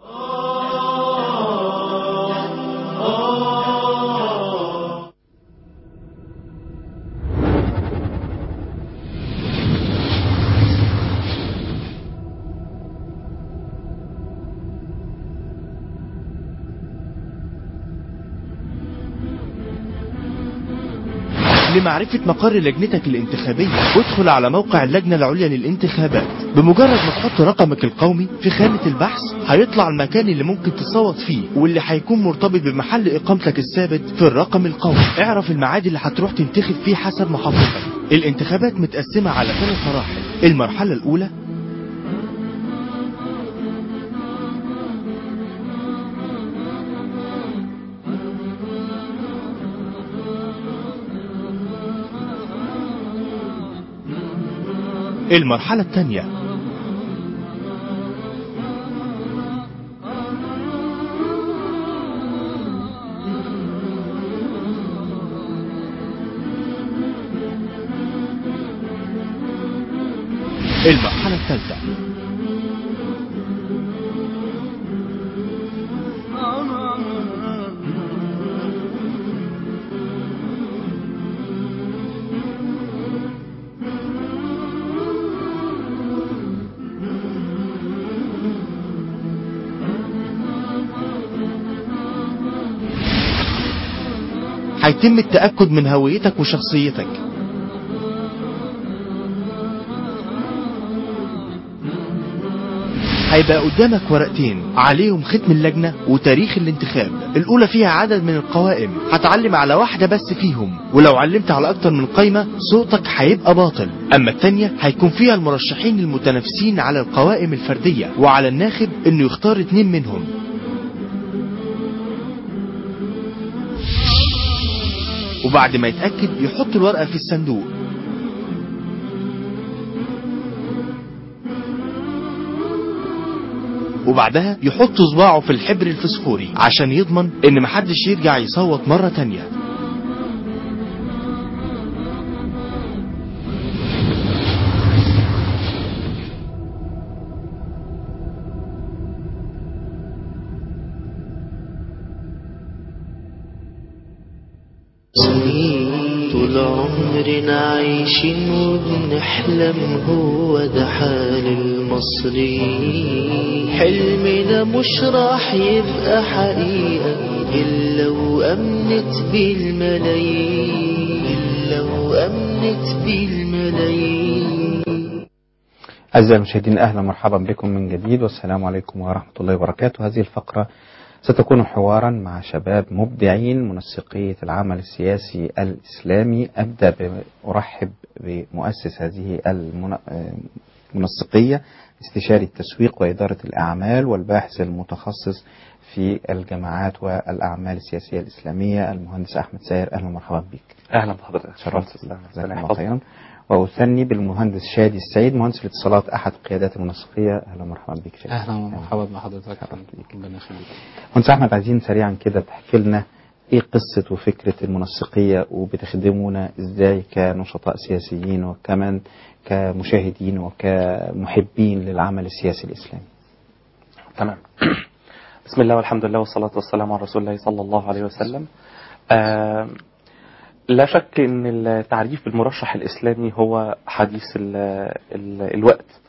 لمعرفة مقر لجنتك الانتخابية ادخل على موقع اللجنة العليا للانتخابات بمجرد ما تحط رقمك القومي في خانة البحث هيطلع المكان اللي ممكن تصوت فيه واللي هيكون مرتبط بمحل اقامتك الثابت في الرقم القومي اعرف الميعاد اللي هتروح تنتخب فيه حسب محافظتك الانتخابات متقسمة على ثلاث مراحل المرحلة الأولى المرحلة الثانية المرحلة الثالثة هيتم التأكد من هويتك وشخصيتك هيبقى قدامك ورقتين عليهم ختم اللجنة وتاريخ الانتخاب الأولى فيها عدد من القوائم هتعلم على واحدة بس فيهم ولو علمت على أكتر من قايمة صوتك هيبقى باطل أما التانية هيكون فيها المرشحين المتنافسين على القوائم الفردية وعلى الناخب إنه يختار اتنين منهم وبعد ما يتأكد يحط الورقة في الصندوق وبعدها يحط صباعه في الحبر الفسفوري عشان يضمن ان محدش يرجع يصوت مرة تانية سنين طول عمرنا عايشين وبنحلم هو ده حال المصريين حلمنا مش راح يبقى حقيقة إلا وأمنت بالملايين إلا وأمنت بالملايين أعزائي المشاهدين أهلا ومرحبا بكم من جديد والسلام عليكم ورحمة الله وبركاته هذه الفقرة ستكون حوارا مع شباب مبدعين منسقية العمل السياسي الإسلامي أبدأ بأرحب بمؤسس هذه المن- المنسقية استشاري التسويق وإدارة الأعمال والباحث المتخصص في الجماعات والأعمال السياسية الإسلامية المهندس أحمد ساير أهلا ومرحبا بك اهلا بحضرتك شرفت الله جزاك الله يحفظك. خيرا وأثني بالمهندس شادي السيد مهندس الاتصالات أحد قيادات المنسقية أهلا ومرحبا بك شادي اهلا ومرحبا بحضرتك ربنا يخليك مهندس أحمد عايزين سريعا كده تحكي لنا إيه قصة وفكرة المنسقية وبتخدمونا إزاي كنشطاء سياسيين وكمان كمشاهدين وكمحبين للعمل السياسي الإسلامي تمام بسم الله والحمد لله والصلاة والسلام على رسول الله صلى الله عليه وسلم آه لا شك ان التعريف بالمرشح الاسلامي هو حديث ال ال الوقت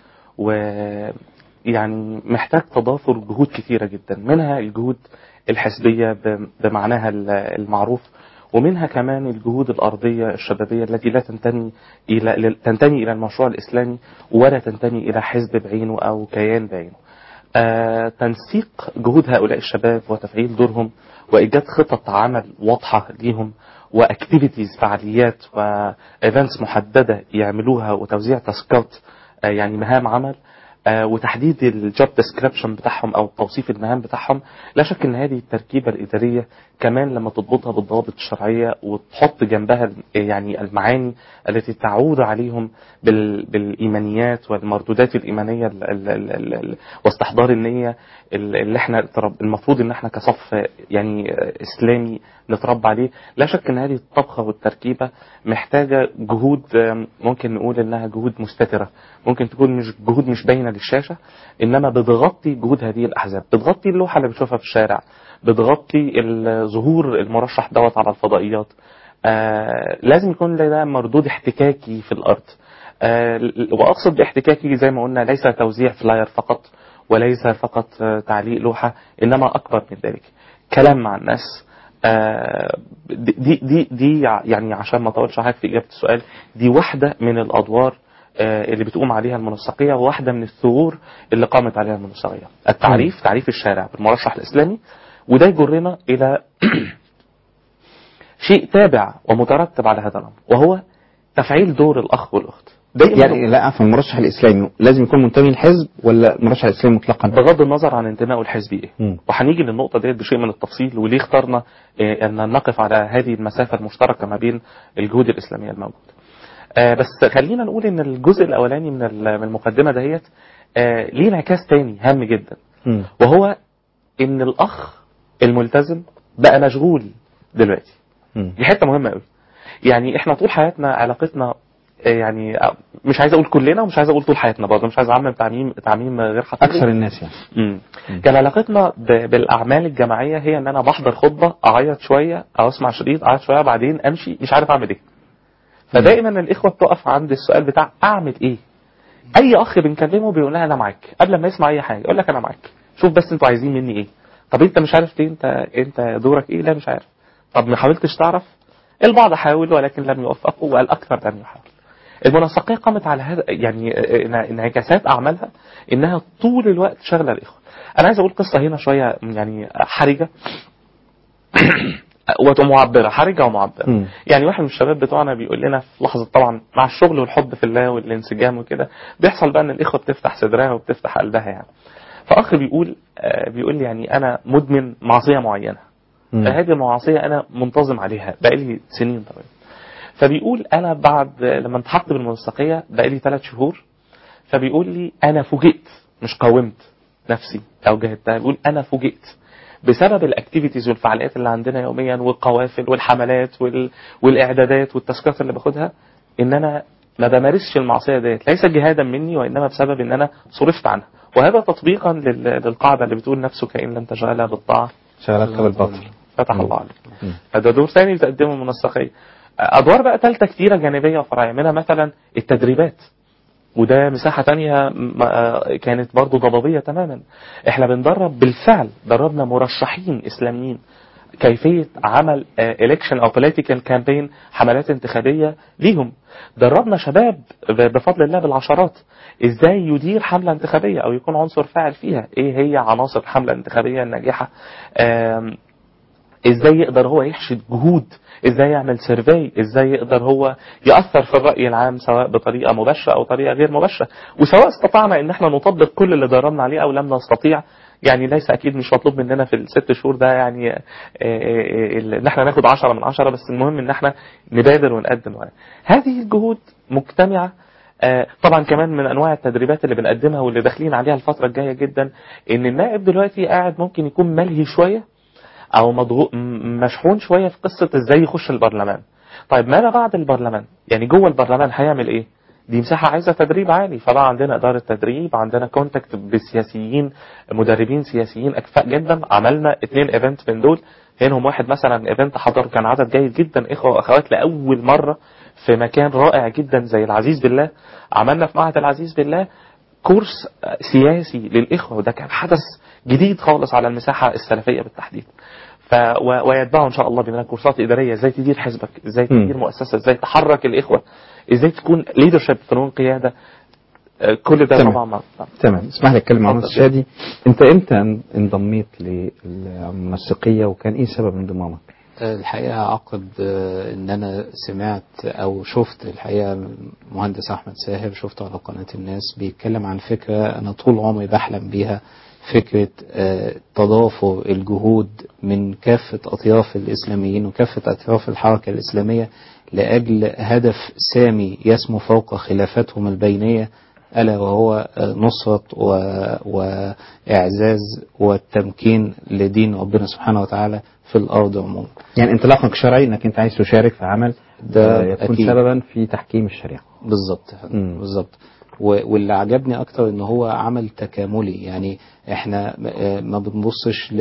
ويعني محتاج تضافر جهود كثيرة جدا منها الجهود الحزبية ب- بمعناها ال- المعروف ومنها كمان الجهود الأرضية الشبابية التي لا تنتمي إلى تنتمي إلى المشروع الإسلامي ولا تنتمي إلى حزب بعينه أو كيان بعينه آه، تنسيق جهود هؤلاء الشباب وتفعيل دورهم وإيجاد خطط عمل واضحة ليهم واكتيفيتيز فعاليات وايفنتس محددة يعملوها وتوزيع تاسكات آه، يعني مهام عمل آه، وتحديد الجوب ديسكريبشن بتاعهم او توصيف المهام بتاعهم لا شك ان هذه التركيبه الاداريه كمان لما تضبطها بالضوابط الشرعيه وتحط جنبها يعني المعاني التي تعود عليهم بال- بالايمانيات والمردودات الايمانيه ال- ال- ال- ال- ال- واستحضار النيه ال- اللي احنا اترب- المفروض ان احنا كصف يعني اسلامي نتربى عليه لا شك ان هذه الطبخه والتركيبه محتاجه جهود آم، ممكن نقول انها جهود مستتره ممكن تكون مش جهود مش باينه للشاشه انما بتغطي جهود هذه الاحزاب بتغطي اللوحه اللي بتشوفها في الشارع بتغطي ال- ظهور المرشح دوت على الفضائيات آه لازم يكون ده مردود احتكاكي في الارض آه ل- واقصد باحتكاكي زي ما قلنا ليس توزيع فلاير فقط وليس فقط آه، تعليق لوحه انما اكبر من ذلك كلام مع الناس آه، دي دي دي, دي يعني عشان ما اطولش عليك في اجابه السؤال دي واحده من الادوار آه، اللي بتقوم عليها المنسقيه وواحده من الثغور اللي قامت عليها المنسقيه التعريف تعريف الشارع بالمرشح الاسلامي وده يجرنا الى شيء تابع ومترتب على هذا الامر وهو تفعيل دور الاخ والاخت دايما يعني لا عفوا المرشح الإسلامي لازم يكون منتمي لحزب ولا المرشح الإسلامي مطلقا بغض النظر عن انتمائه الحزبي ايه مم. وهنيجي للنقطة ديت بشيء من التفصيل وليه اخترنا آه، أن نقف على هذه المسافة المشتركة ما بين الجهود الإسلامية الموجودة. آه، بس خلينا نقول إن الجزء الأولاني من ال- من المقدمة دهيت آه، ليه انعكاس تاني هام جدا مم. وهو إن الأخ الملتزم بقى مشغول دلوقتي. مم. دي حتة مهمة قوي. يعني إحنا طول حياتنا علاقتنا آه، يعني آه، مش عايز أقول كلنا ومش عايز أقول طول حياتنا برضه مش عايز أعمم تعميم تعميم غير حقيقي أكثر الناس يعني مم. كان علاقتنا ب- بالاعمال الجماعيه هي ان انا بحضر خطبه اعيط شويه او اسمع شريط اعيط شويه بعدين امشي مش عارف اعمل ايه فدائما الاخوه بتقف عند السؤال بتاع اعمل ايه اي اخ بنكلمه بيقول لها انا معاك قبل ما يسمع اي حاجه يقول لك انا معاك شوف بس انتوا عايزين مني ايه طب انت مش عارف ليه انت انت دورك ايه لا مش عارف طب ما حاولتش تعرف البعض حاول ولكن لم يوفق والأكثر لم يحاول المنسقية قامت على هذا يعني إن- انعكاسات أعمالها إنها طول الوقت شغلة الإخوة أنا عايز أقول قصة هنا شوية يعني حرجة ومعبرة حرجة ومعبرة يعني واحد من الشباب بتوعنا بيقول لنا في لحظة طبعا مع الشغل والحب في الله والانسجام وكده بيحصل بقى ان الاخوة بتفتح صدرها وبتفتح قلبها يعني فاخ بيقول آه، بيقول لي يعني انا مدمن معصية معينة فهذه المعصية انا منتظم عليها بقالي سنين طويلة فبيقول انا بعد لما التحقت بالمنسقية بقالي ثلاث شهور فبيقول لي انا فوجئت مش قاومت نفسي او جهدتها بيقول انا فوجئت بسبب الاكتيفيتيز والفعاليات اللي عندنا يوميا والقوافل والحملات وال... والاعدادات والتاسكات اللي باخدها ان انا ما بمارسش المعصيه ديت ليس جهادا مني وانما بسبب ان انا صرفت عنها وهذا تطبيقا لل... للقاعده اللي بتقول نفسك ان لم تشغلها بالطاعه شغلتك بالباطل فتح الله عليك فده دور ثاني بتقدمه المنسقيه ادوار بقى ثالثه كتيره جانبيه وفرعيه منها مثلا التدريبات وده مساحة تانية م- آه كانت برضو ضبابية تماما احنا بندرب بالفعل دربنا مرشحين اسلاميين كيفية عمل الكشن او political كامبين حملات انتخابية ليهم دربنا شباب ب- بفضل الله بالعشرات ازاي يدير حملة انتخابية او يكون عنصر فاعل فيها ايه هي عناصر الحملة الانتخابية الناجحة آم، ازاي يقدر هو يحشد جهود ازاي يعمل سيرفي ازاي يقدر هو يأثر في الرأي العام سواء بطريقة مباشرة او طريقة غير مباشرة وسواء استطعنا ان احنا نطبق كل اللي دربنا عليه او لم نستطيع يعني ليس اكيد مش مطلوب مننا في الست شهور ده يعني آه، آه، آه، ان احنا ناخد عشرة من عشرة بس المهم ان احنا نبادر ونقدم وراء. هذه الجهود مجتمعة آه، طبعا كمان من انواع التدريبات اللي بنقدمها واللي داخلين عليها الفترة الجاية جدا ان النائب دلوقتي قاعد ممكن يكون ملهي شوية او مضغوط م- مشحون شويه في قصه ازاي يخش البرلمان طيب ماذا بعد البرلمان يعني جوه البرلمان هيعمل ايه دي مساحة عايزة تدريب عالي فبقى عندنا إدارة تدريب عندنا كونتاكت بسياسيين مدربين سياسيين أكفاء جدا عملنا اتنين ايفنت من دول منهم واحد مثلا ايفنت حضر كان عدد جيد جدا إخوة وأخوات لأول مرة في مكان رائع جدا زي العزيز بالله عملنا في معهد العزيز بالله كورس سياسي للإخوة وده كان حدث جديد خالص على المساحة السلفية بالتحديد ف و- ويتبعه ان شاء الله بما كورسات اداريه ازاي تدير حزبك ازاي تدير مؤسسه ازاي تحرك الاخوه ازاي تكون ليدرشيب فنون قياده آه، كل ده تمام. طبعا مع- تمام اسمح لي اتكلم مع مهندس شادي انت امتى ان- انضميت للمنسقيه وكان ايه سبب انضمامك؟ الحقيقة أعقد آه، إن أنا سمعت أو شفت الحقيقة مهندس أحمد ساهر شفته على قناة الناس بيتكلم عن فكرة أنا طول عمري بحلم بيها فكرة آه، تضافر الجهود من كافة أطياف الإسلاميين وكافة أطياف الحركة الإسلامية لأجل هدف سامي يسمو فوق خلافاتهم البينية ألا وهو آه، نصرة و- وإعزاز والتمكين لدين ربنا سبحانه وتعالى في الأرض عموما يعني انطلاقك شرعي انك انت عايز تشارك في عمل ده آه، يكون أكيد. سببا في تحكيم الشريعه بالظبط بالظبط و- واللي عجبني اكتر ان هو عمل تكاملي يعني احنا آه، ما بنبصش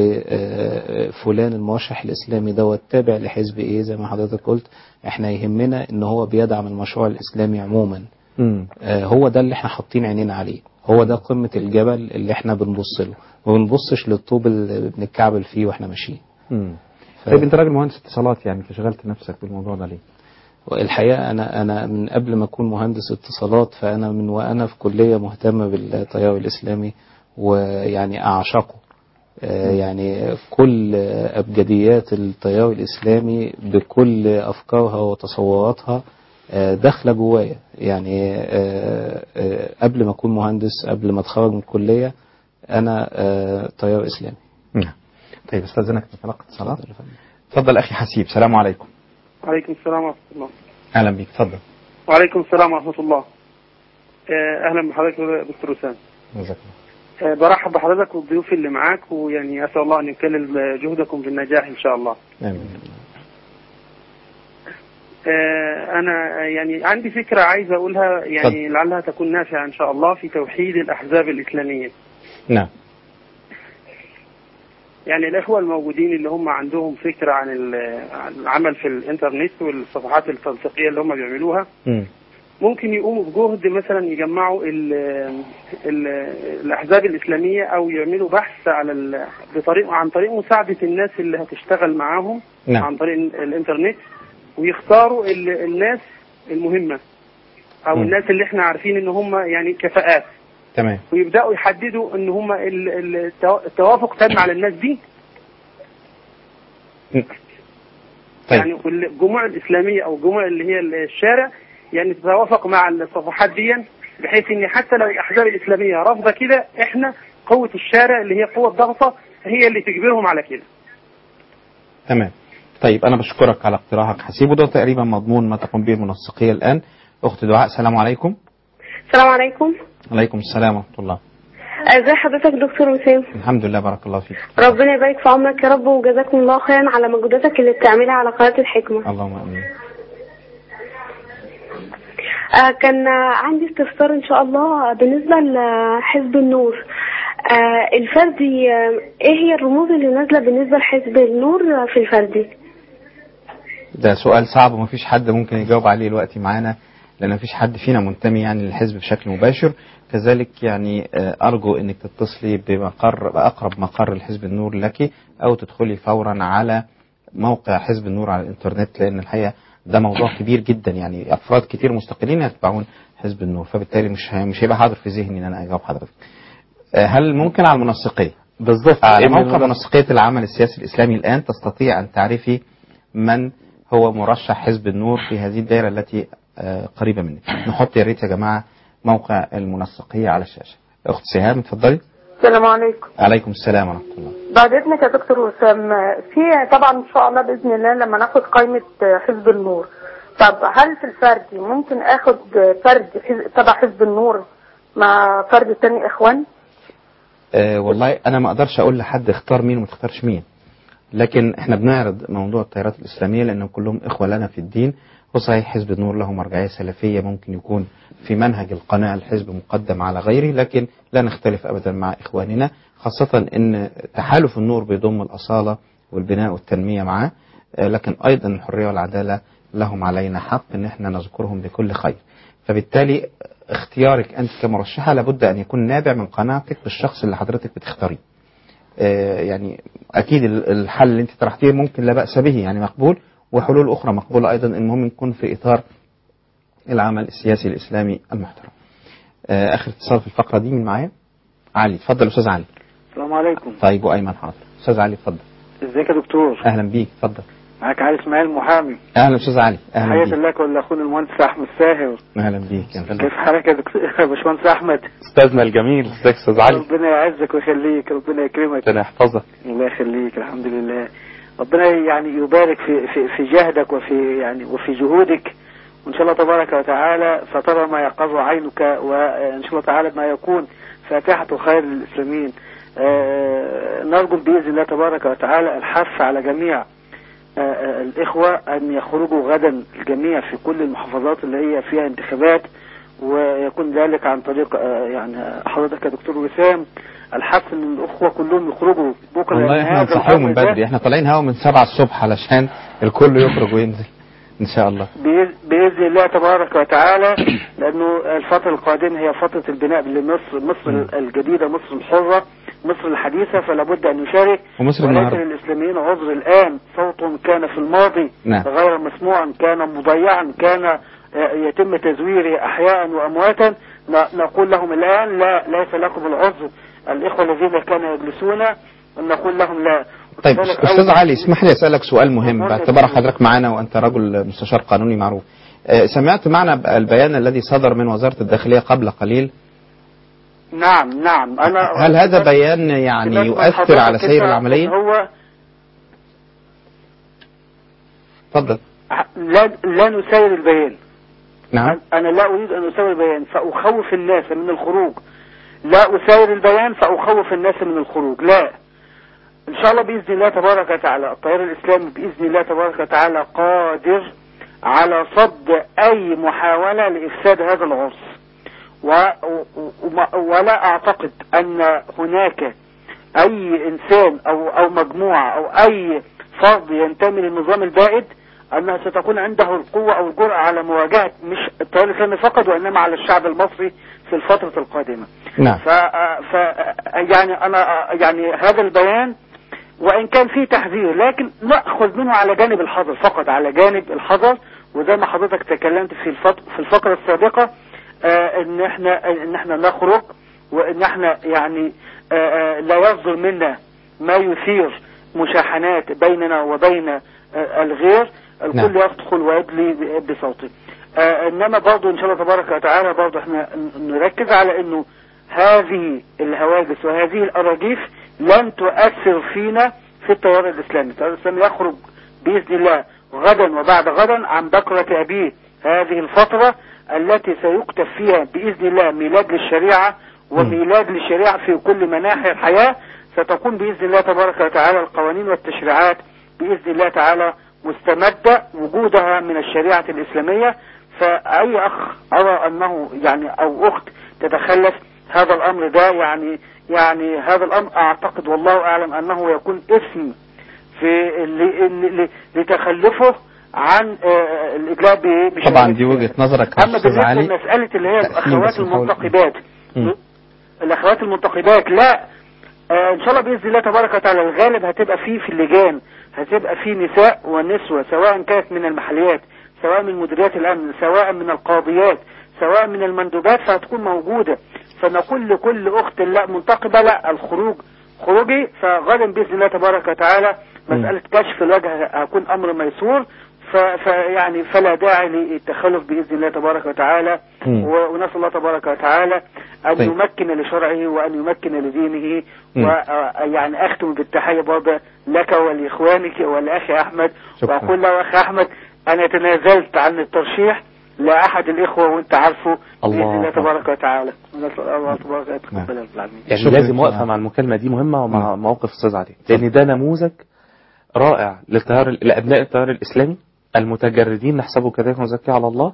لفلان المرشح الاسلامي دوت تابع لحزب ايه زي ما حضرتك قلت احنا يهمنا ان هو بيدعم المشروع الاسلامي عموما آه، هو ده اللي احنا حاطين عينينا عليه هو ده قمة الجبل اللي احنا بنبص له ما بنبصش للطوب اللي بنتكعبل فيه واحنا ماشيين مم. طيب انت راجل مهندس اتصالات يعني فشغلت نفسك بالموضوع ده ليه؟ الحقيقة أنا أنا من قبل ما أكون مهندس اتصالات فأنا من وأنا في كلية مهتمة بالتيار الإسلامي ويعني أعشقه آه، يعني كل أبجديات التيار الإسلامي بكل أفكارها وتصوراتها آه، داخلة جوايا يعني آه، آه، قبل ما أكون مهندس قبل ما أتخرج من الكلية أنا آه، تيار إسلامي نعم طيب استاذنك نتلقى اتصالات اتفضل اخي حسيب سلام عليكم وعليكم السلام ورحمة الله اهلا بيك اتفضل وعليكم السلام ورحمة الله آه، أهلا بحضرتك يا دكتور وسام جزاك آه، برحب بحضرتك والضيوف اللي معاك ويعني أسأل الله أن يكلل جهدكم بالنجاح إن شاء الله امين آه، أنا يعني عندي فكرة عايز أقولها يعني لعلها تكون نافعة إن شاء الله في توحيد الأحزاب الإسلامية نعم يعني الإخوة الموجودين اللي هم عندهم فكرة عن ال- عن العمل في الإنترنت والصفحات التنسيقية اللي هم بيعملوها ممكن يقوموا بجهد مثلا يجمعوا ال ال الاحزاب الاسلاميه او يعملوا بحث على ال- بطريق عن طريق مساعده الناس اللي هتشتغل معاهم نعم. عن طريق ال- الانترنت ويختاروا ال- الناس المهمه او مم. الناس اللي احنا عارفين ان هم يعني كفاءات تمام ويبداوا يحددوا ان هم ال- ال- التوا- التوافق تم على الناس دي طيب. يعني والجموع الاسلاميه او الجموع اللي هي الشارع يعني تتوافق مع الصفحات دي بحيث ان حتى لو الاحزاب الاسلاميه رافضه كده احنا قوه الشارع اللي هي قوه ضغطه هي اللي تجبرهم على كده تمام طيب انا بشكرك على اقتراحك هسيبه ده تقريبا مضمون ما تقوم به المنسقيه الان اخت دعاء السلام عليكم السلام عليكم عليكم السلام ورحمه الله ازي حضرتك دكتور وسام الحمد لله بارك الله فيك ربنا يبارك في عمرك يا رب وجزاكم الله خيرا على مجهوداتك اللي بتعملها على قناة الحكمة اللهم امين آه كان آه، عندي استفسار ان شاء الله بالنسبة لحزب النور آه الفردي آه ايه هي الرموز اللي نازلة بالنسبة لحزب النور آه، في الفردي ده سؤال صعب ومفيش حد ممكن يجاوب عليه دلوقتي معانا لان مفيش حد فينا منتمي يعني للحزب بشكل مباشر كذلك يعني آه، ارجو انك تتصلي بمقر باقرب مقر لحزب النور لك او تدخلي فورا على موقع حزب النور على الانترنت لان الحقيقه ده موضوع كبير جدا يعني افراد كتير مستقلين يتبعون حزب النور فبالتالي مش هي- مش هيبقى حاضر في ذهني ان انا اجاوب حضرتك آه، هل ممكن على المنسقيه بالظبط على إن موقع المنسق- منسقيه العمل السياسي الاسلامي الان تستطيع ان تعرفي من هو مرشح حزب النور في هذه الدائره التي آه، قريبه منك نحط يا ريت يا جماعه موقع المنسقيه على الشاشه اخت سهام اتفضلي السلام عليكم عليكم السلام ورحمه الله بعد اذنك يا دكتور وسام في طبعا ان شاء الله باذن الله لما ناخد قائمه حزب النور طب هل في الفردي ممكن اخد فرد حز- تبع حزب النور مع فرد تاني اخوان آه والله انا ما اقدرش اقول لحد اختار مين وما تختارش مين لكن احنا بنعرض موضوع التيارات الاسلاميه لانهم كلهم اخوه لنا في الدين وصحيح حزب النور له مرجعيه سلفيه ممكن يكون في منهج القناعه الحزب مقدم على غيره لكن لا نختلف ابدا مع اخواننا خاصه ان تحالف النور بيضم الاصاله والبناء والتنميه معاه آه، لكن ايضا الحريه والعداله لهم علينا حق ان احنا نذكرهم بكل خير فبالتالي اختيارك انت كمرشحه لابد ان يكون نابع من قناعتك بالشخص اللي حضرتك بتختاريه آه، يعني اكيد ال- الحل اللي انت طرحتيه ممكن لا باس به يعني مقبول وحلول اخرى مقبوله ايضا المهم نكون في اطار العمل السياسي الاسلامي المحترم آه، اخر اتصال في الفقره دي من معايا علي اتفضل يا استاذ علي السلام عليكم طيب وايمن حاضر استاذ علي اتفضل ازيك يا دكتور اهلا بيك اتفضل معاك علي اسماعيل محامي اهلا استاذ علي اهلا حياة بيك لك ولا اخونا المهندس احمد ساهر اهلا بيك يا فندم. كيف حالك يا دكتور يا باشمهندس احمد استاذنا الجميل ازيك يا استاذ علي ربنا يعزك ويخليك ربنا يكرمك ربنا يحفظك الله يخليك الحمد لله ربنا يعني يبارك في في في جهدك وفي يعني وفي جهودك وان شاء الله تبارك وتعالى سترى ما يقر عينك وان شاء الله تعالى ما يكون فاتحة خير للاسلامين آه، نرجو باذن الله تبارك وتعالى الحث على جميع آه، آه، الإخوة أن يخرجوا غدا الجميع في كل المحافظات اللي هي فيها انتخابات ويكون ذلك عن طريق آه، يعني حضرتك يا دكتور وسام الحث ان الأخوة كلهم يخرجوا بكرة والله لأن احنا هذا نصحيهم من الأمر ده بدري احنا طالعين هوا من 7 الصبح علشان الكل يخرج وينزل ان شاء الله بإذ- بإذن الله تبارك وتعالى لأنه الفترة القادمة هي فترة البناء لمصر مصر الجديدة مصر الحرة مصر الحديثة فلا بد أن نشارك ومصر ولكن النهارده الإسلاميين عذر الآن صوتهم كان في الماضي نعم. غير مسموعا كان مضيعا كان آه، يتم تزويره أحياء وأمواتا ن- نقول لهم الآن لا ليس لكم العذر الإخوة الذين كانوا يجلسون نقول لهم لا طيب وكذلك استاذ أيضا- علي اسمح لي اسالك سؤال مهم باعتبار حضرتك معنا وانت رجل مستشار قانوني معروف آه، سمعت معنا البيان الذي صدر من وزاره الداخليه قبل قليل نعم نعم أنا هل هذا بيان يعني سمعت من يؤثر حضرتك على سير كده العمليه هو اتفضل لا لا نسير البيان نعم أنا لا أريد أن أسير البيان فأخوف الناس من الخروج لا أسير البيان فأخوف الناس من الخروج لا إن شاء الله بإذن الله تبارك وتعالى التيار الإسلامي بإذن الله تبارك وتعالى قادر على صد أي محاولة لإفساد هذا العرس و... و... وما- ولا أعتقد أن هناك أي إنسان أو أو مجموعة أو أي فرد ينتمي للنظام البائد أنها ستكون عنده القوة أو الجرأة على مواجهة مش التيار الإسلامي فقط وإنما على الشعب المصري في الفترة القادمة نعم ف... ف... يعني أنا يعني هذا البيان وان كان في تحذير لكن ناخذ منه على جانب الحذر فقط على جانب الحذر وزي ما حضرتك تكلمت في الفط... في الفقره السابقه آه ان احنا ان احنا نخرج وان احنا يعني آه آه لا يصدر منا ما يثير مشاحنات بيننا وبين آه الغير الكل نعم. يدخل ويدلي ب- بصوته آه انما برضو ان شاء الله تبارك وتعالى برضو احنا ن- نركز على انه هذه الهواجس وهذه الاراجيف لن تؤثر فينا في التيار الاسلامي التيار الاسلامي يخرج باذن الله غدا وبعد غدا عن بكرة ابيه هذه الفترة التي سيكتب فيها باذن الله ميلاد للشريعة وميلاد للشريعة في كل مناحي الحياة ستكون باذن الله تبارك وتعالى القوانين والتشريعات باذن الله تعالى مستمدة وجودها من الشريعة الإسلامية فأي أخ أرى أنه يعني أو أخت تتخلف هذا الأمر ده يعني يعني هذا الأمر أعتقد والله أعلم أنه يكون اسم في ل- ل- لتخلفه عن آه، الإدلاء ب- بشريعة طبعا دي وجهة نظرك يا أما أستاذ بالنسبة علي لمسألة اللي هي تقسيم الأخوات بس نحاول- المنتقبات مم. الاخوات المنتقبات لا آه ان شاء الله باذن الله تبارك وتعالى الغالب هتبقى فيه في اللجان هتبقى فيه نساء ونسوة سواء كانت من المحليات سواء من مديريات الامن سواء من القاضيات سواء من المندوبات فهتكون موجودة فنقول لكل اخت لا منتقبة لا الخروج خروجي فغدا باذن الله تبارك وتعالى مسألة كشف الوجه هكون امر ميسور ف- فيعني فلا داعي للتخلف باذن الله تبارك وتعالى مم. و- ونسال الله تبارك وتعالى ان طيب. يمكن لشرعه وان يمكن لدينه مم. ويعني اختم بالتحيه برضه لك ولاخوانك ولاخي احمد شكرا. واقول له اخي احمد انا تنازلت عن الترشيح لاحد الاخوه وانت عارفه باذن الله الله تبارك وتعالى ونسال الله تبارك وتعالى نعم. يتقبل العالمين يعني شكراً لازم لك. واقفه مع المكالمه دي مهمه ومع موقف استاذ علي لان ده نموذج رائع للتيار لابناء التيار الاسلامي المتجردين نحسبه كذلك مزكي على الله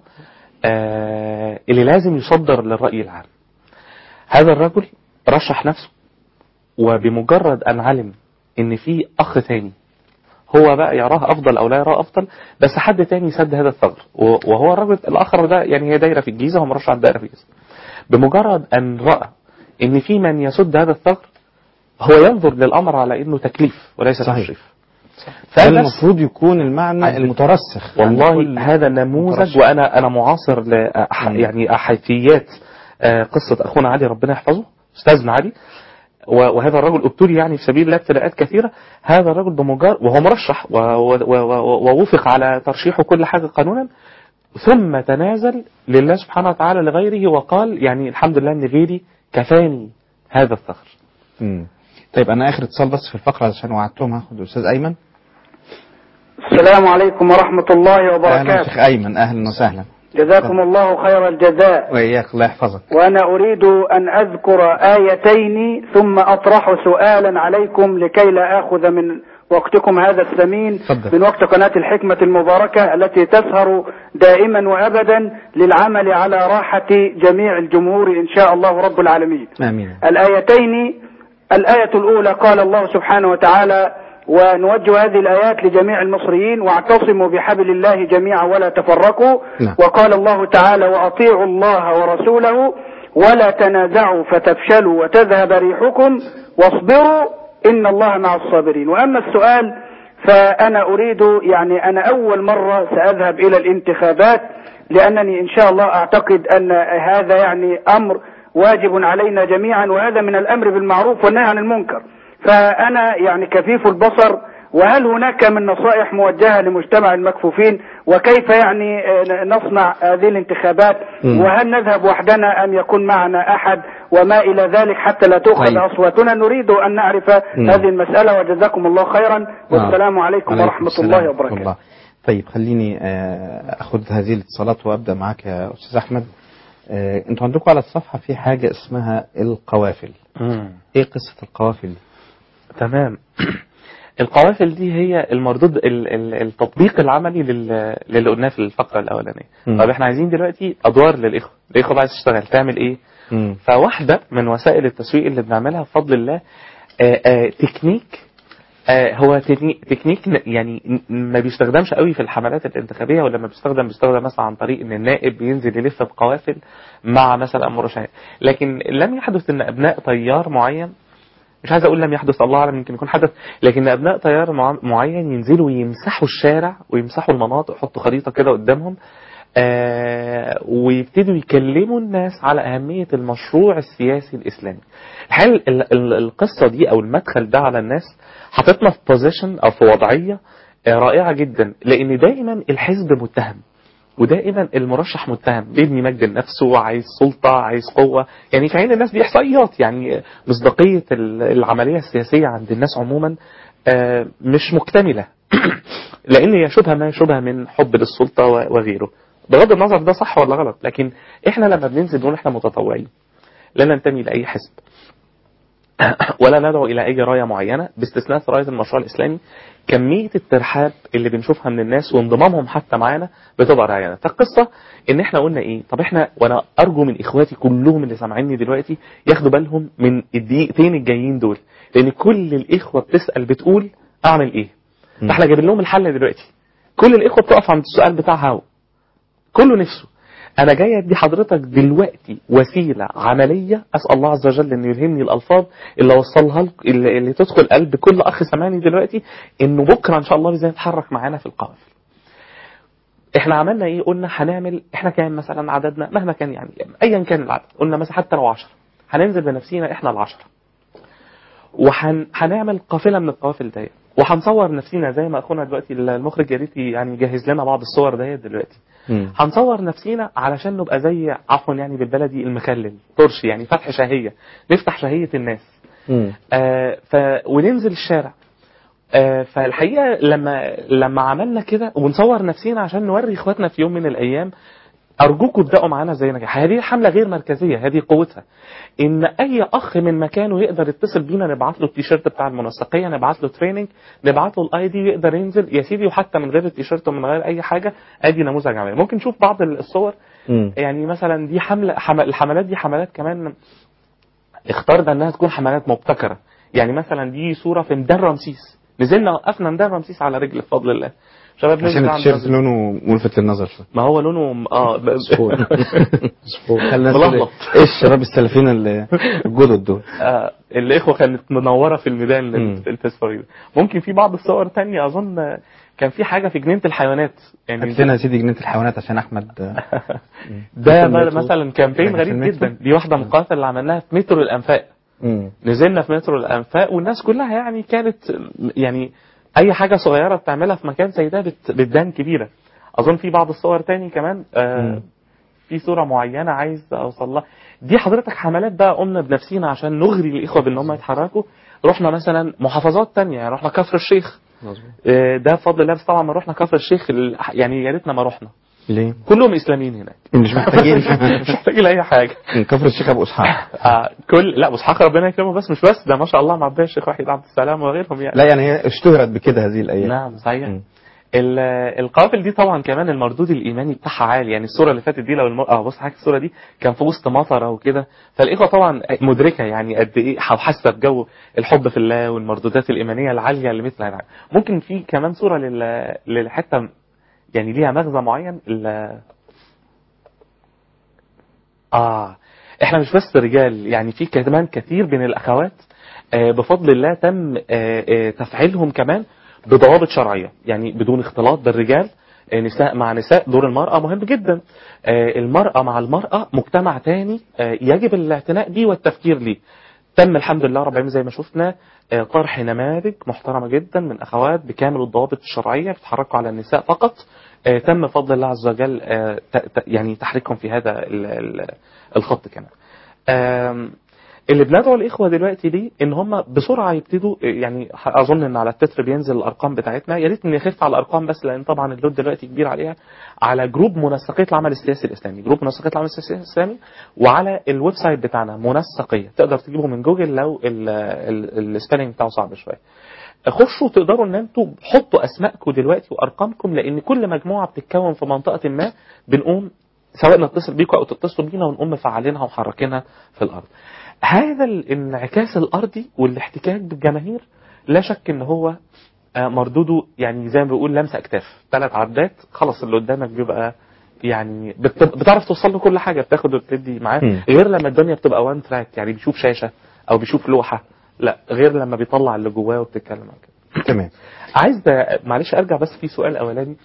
آه اللي لازم يصدر للراي العام هذا الرجل رشح نفسه وبمجرد ان علم ان في اخ ثاني هو بقى يراه افضل او لا يراه افضل بس حد تاني سد هذا الثغر و- وهو الرجل الاخر ده يعني هي دايره في الجيزه هو مرشح دايره في الجيزه بمجرد ان راى ان في من يسد هذا الثغر هو ينظر للامر على انه تكليف وليس صحيح. تشريف ده فبس المفروض يكون المعنى المترسخ عند والله كل هذا نموذج مترشح. وانا انا معاصر لأح يعني احاديات آه، قصه اخونا علي ربنا يحفظه استاذنا علي و- وهذا الرجل ابتلي يعني في سبيل الله ابتلاءات كثيره هذا الرجل بمجرد وهو مرشح و- و- و- و- ووفق على ترشيحه كل حاجه قانونا ثم تنازل لله سبحانه وتعالى لغيره وقال يعني الحمد لله ان غيري كفاني هذا الثغر مم. طيب انا اخر اتصال بس في الفقره عشان وعدتهم هاخد الاستاذ ايمن السلام عليكم ورحمة الله اهلا وبركاته شيخ ايمن اهلا وسهلا جزاكم الله خير الجزاء واياك الله يحفظك وأنا أريد أن أذكر آيتين ثم أطرح سؤالا عليكم لكي لا آخذ من وقتكم هذا الثمين تفضل. من وقت قناة الحكمة المباركة التي تسهر دائما وأبدا للعمل على راحة جميع الجمهور إن شاء الله رب العالمين امين الآيتين الآية الأولى قال الله سبحانه وتعالى ونوجه هذه الآيات لجميع المصريين واعتصموا بحبل الله جميعا ولا تفرقوا نعم. وقال الله تعالى وأطيعوا الله ورسوله ولا تنازعوا فتفشلوا وتذهب ريحكم واصبروا إن الله مع الصابرين وأما السؤال فأنا أريد يعني أنا أول مرة سأذهب إلى الانتخابات لأنني إن شاء الله أعتقد أن هذا يعني أمر واجب علينا جميعا وهذا من الأمر بالمعروف والنهي عن المنكر فأنا يعني كفيف البصر وهل هناك من نصائح موجهة لمجتمع المكفوفين وكيف يعني آه، نصنع هذه الانتخابات مم. وهل نذهب وحدنا أم يكون معنا أحد وما إلى ذلك حتى لا تؤخذ طيب. أصواتنا نريد أن نعرف مم. هذه المسألة وجزاكم الله خيرا والسلام عليكم عليكم ورحمة السلام الله ورحمة وبركاته الله. طيب خليني آه، اخد هذه الاتصالات وابدا معاك يا استاذ احمد آه، انتوا عندكم على الصفحه في حاجه اسمها القوافل ايه قصه القوافل دي تمام القوافل دي هي المردود ال- ال- التطبيق العملي لل- للي قلناه في الفقره الاولانيه مم. طب احنا عايزين دلوقتي ادوار للاخوه الاخوه بقى عايز تشتغل تعمل ايه مم. فواحده من وسائل التسويق اللي بنعملها بفضل الله آه، آه، تكنيك آه، هو تكني- تكنيك ن- يعني ن- ما بيستخدمش قوي في الحملات الانتخابيه ولما بيستخدم بيستخدم مثلا عن طريق ان النائب بينزل يلف بقوافل مع مثلا مرشحين لكن لم يحدث ان ابناء تيار معين مش عايز اقول لم يحدث الله اعلم يمكن يكون حدث لكن ابناء تيار مع- معين ينزلوا يمسحوا الشارع ويمسحوا المناطق يحطوا خريطه كده قدامهم آه ويبتدوا يكلموا الناس على اهميه المشروع السياسي الاسلامي الحقيقه ال- ال- القصه دي او المدخل ده على الناس حاططنا في بوزيشن او في وضعيه آه، رائعه جدا لان دايما الحزب متهم ودائما المرشح متهم بيبني مجد لنفسه وعايز سلطة عايز قوة يعني في عين الناس دي إحصائيات يعني مصداقية ال- العملية السياسية عند الناس عموما آه، مش مكتملة لأن هي شبهة ما شبهة من حب للسلطة و- وغيره بغض النظر ده صح ولا غلط لكن احنا لما بننزل نقول احنا متطوعين لا ننتمي لأي حزب ولا ندعو إلى أي راية معينة باستثناء راية المشروع الإسلامي كمية الترحاب اللي بنشوفها من الناس وانضمامهم حتى معانا بتبقى رائعة فالقصة إن إحنا قلنا إيه طب إحنا وأنا أرجو من إخواتي كلهم اللي سامعيني دلوقتي ياخدوا بالهم من الدقيقتين الجايين دول لأن كل الإخوة بتسأل بتقول أعمل إيه فإحنا جايبين لهم الحل دلوقتي كل الإخوة بتقف عند السؤال بتاع هاو كله نفسه انا جاي ادي حضرتك دلوقتي وسيله عمليه اسال الله عز وجل انه يلهمني الالفاظ اللي اوصلها لك اللي, اللي تدخل قلب كل اخ سامعني دلوقتي انه بكره ان شاء الله باذن الله يتحرك معانا في القوافل احنا عملنا ايه قلنا هنعمل احنا كان مثلا عددنا مهما كان يعني ايا كان العدد قلنا مثلا حتى لو 10 هننزل بنفسينا احنا العشرة وهنعمل قافله من القوافل ديت وهنصور نفسينا زي ما اخونا دلوقتي المخرج يا ريت يعني يجهز لنا بعض الصور ديت دلوقتي هنصور نفسينا علشان نبقى زي عفوا يعني بالبلدي المخلل طرش يعني فتح شهيه نفتح شهيه الناس آه ف وننزل الشارع آه فالحقيقه لما لما عملنا كده ونصور نفسينا عشان نوري اخواتنا في يوم من الايام ارجوكم ابداوا معانا زي نجاح هذه حمله غير مركزيه هذه قوتها ان اي اخ من مكانه يقدر يتصل بينا نبعت له التيشيرت بتاع المنسقيه نبعت له تريننج نبعت له الاي دي يقدر ينزل يا سيدي وحتى من غير التيشيرت ومن غير اي حاجه ادي نموذج عملي ممكن نشوف بعض الصور يعني مثلا دي حمله حم... الحملات دي حملات كمان اخترنا انها تكون حملات مبتكره يعني مثلا دي صوره في ميدان رمسيس نزلنا وقفنا ميدان رمسيس على رجل بفضل الله شباب نزل عشان عند التيشيرت رمسيس. لونه ملفت للنظر شويه ما هو لونه اه ب- صفور صفور خلي الناس تقول ملخبط. ايه الشباب السلفيين اللي الجدد دول آه الاخوه كانت منوره في الميدان التصوير ممكن في بعض الصور تانية اظن آه، كان في حاجه في جنينه الحيوانات يعني هات لنا يا سيدي جنينه الحيوانات عشان احمد ده في المترو. مثلا كامبين في غريب المترو. جدا دي واحده من القنوات اللي عملناها في مترو الانفاق مم. نزلنا في مترو الانفاق والناس كلها يعني كانت يعني اي حاجه صغيره بتعملها في مكان زي ده بت- بتبان كبيره اظن في بعض الصور تاني كمان آه في صوره معينه عايز اوصل لها دي حضرتك حملات بقى قمنا بنفسينا عشان نغري الاخوه بان هم يتحركوا رحنا مثلا محافظات تانية يعني رحنا كفر الشيخ آه، ده بفضل الله بس طبعا ما رحنا كفر الشيخ ال- يعني يا ريتنا ما رحنا ليه؟ كلهم اسلاميين هناك مش محتاجين مش محتاجين اي حاجه كفر الشيخ ابو اسحاق آه كل لا ابو اسحاق ربنا يكرمه بس مش بس ده ما شاء الله معبيه الشيخ وحيد عبد السلام وغيرهم يعني لا يعني هي اشتهرت بكده هذه الايام نعم صحيح ال- القافل دي طبعا كمان المردود الايماني بتاعها عالي يعني الصوره اللي فاتت دي لو الم... اه بص حضرتك الصوره دي كان في وسط مطره وكده فالاخوه طبعا مدركه يعني قد ايه حاسه بجو الحب في الله والمردودات الايمانيه العاليه اللي مثل هذا ممكن في كمان صوره لل... للحته يعني ليها مغزى معين ال... اه احنا مش بس رجال يعني في كمان كثير من الاخوات آه، بفضل الله تم آه، آه، تفعيلهم كمان بضوابط شرعيه يعني بدون اختلاط بالرجال آه، نساء مع نساء دور المرأة مهم جدا آه، المرأة مع المرأة مجتمع تاني آه، يجب الاعتناء به والتفكير ليه تم الحمد لله رب العالمين زي ما شفنا آه، طرح نماذج محترمة جدا من أخوات بكامل الضوابط الشرعية بيتحركوا على النساء فقط آه، تم بفضل الله عز وجل آه، ت- ت- يعني تحريكهم في هذا ال- ال- الخط كمان آم، اللي بندعو الاخوه دلوقتي ليه ان هم بسرعه يبتدوا يعني اظن ان على التتر بينزل الارقام بتاعتنا يا ريت نخف على الارقام بس لان طبعا اللود دلوقتي كبير عليها على جروب منسقيه العمل السياسي الاسلامي جروب منسقيه العمل السياسي الاسلامي وعلى الويب سايت بتاعنا منسقيه تقدر تجيبه من جوجل لو السبيلنج بتاعه صعب شويه خشوا تقدروا ان انتوا حطوا اسمائكم دلوقتي وارقامكم لان كل مجموعه بتتكون في منطقه ما بنقوم سواء نتصل بيكم او تتصلوا بينا ونقوم مفعلينها ومحركينها في الارض. هذا الانعكاس الارضي والاحتكاك بالجماهير لا شك ان هو آه، مردوده يعني زي ما بيقول لمسه اكتاف ثلاث عدات خلاص اللي قدامك بيبقى يعني بت- بتعرف توصل له كل حاجه بتاخد وتدي معاه مم. غير لما الدنيا بتبقى وان تراك يعني بيشوف شاشه او بيشوف لوحه لا غير لما بيطلع اللي جواه وبتتكلم عن كده تمام عايز ب- معلش ارجع بس في سؤال اولاني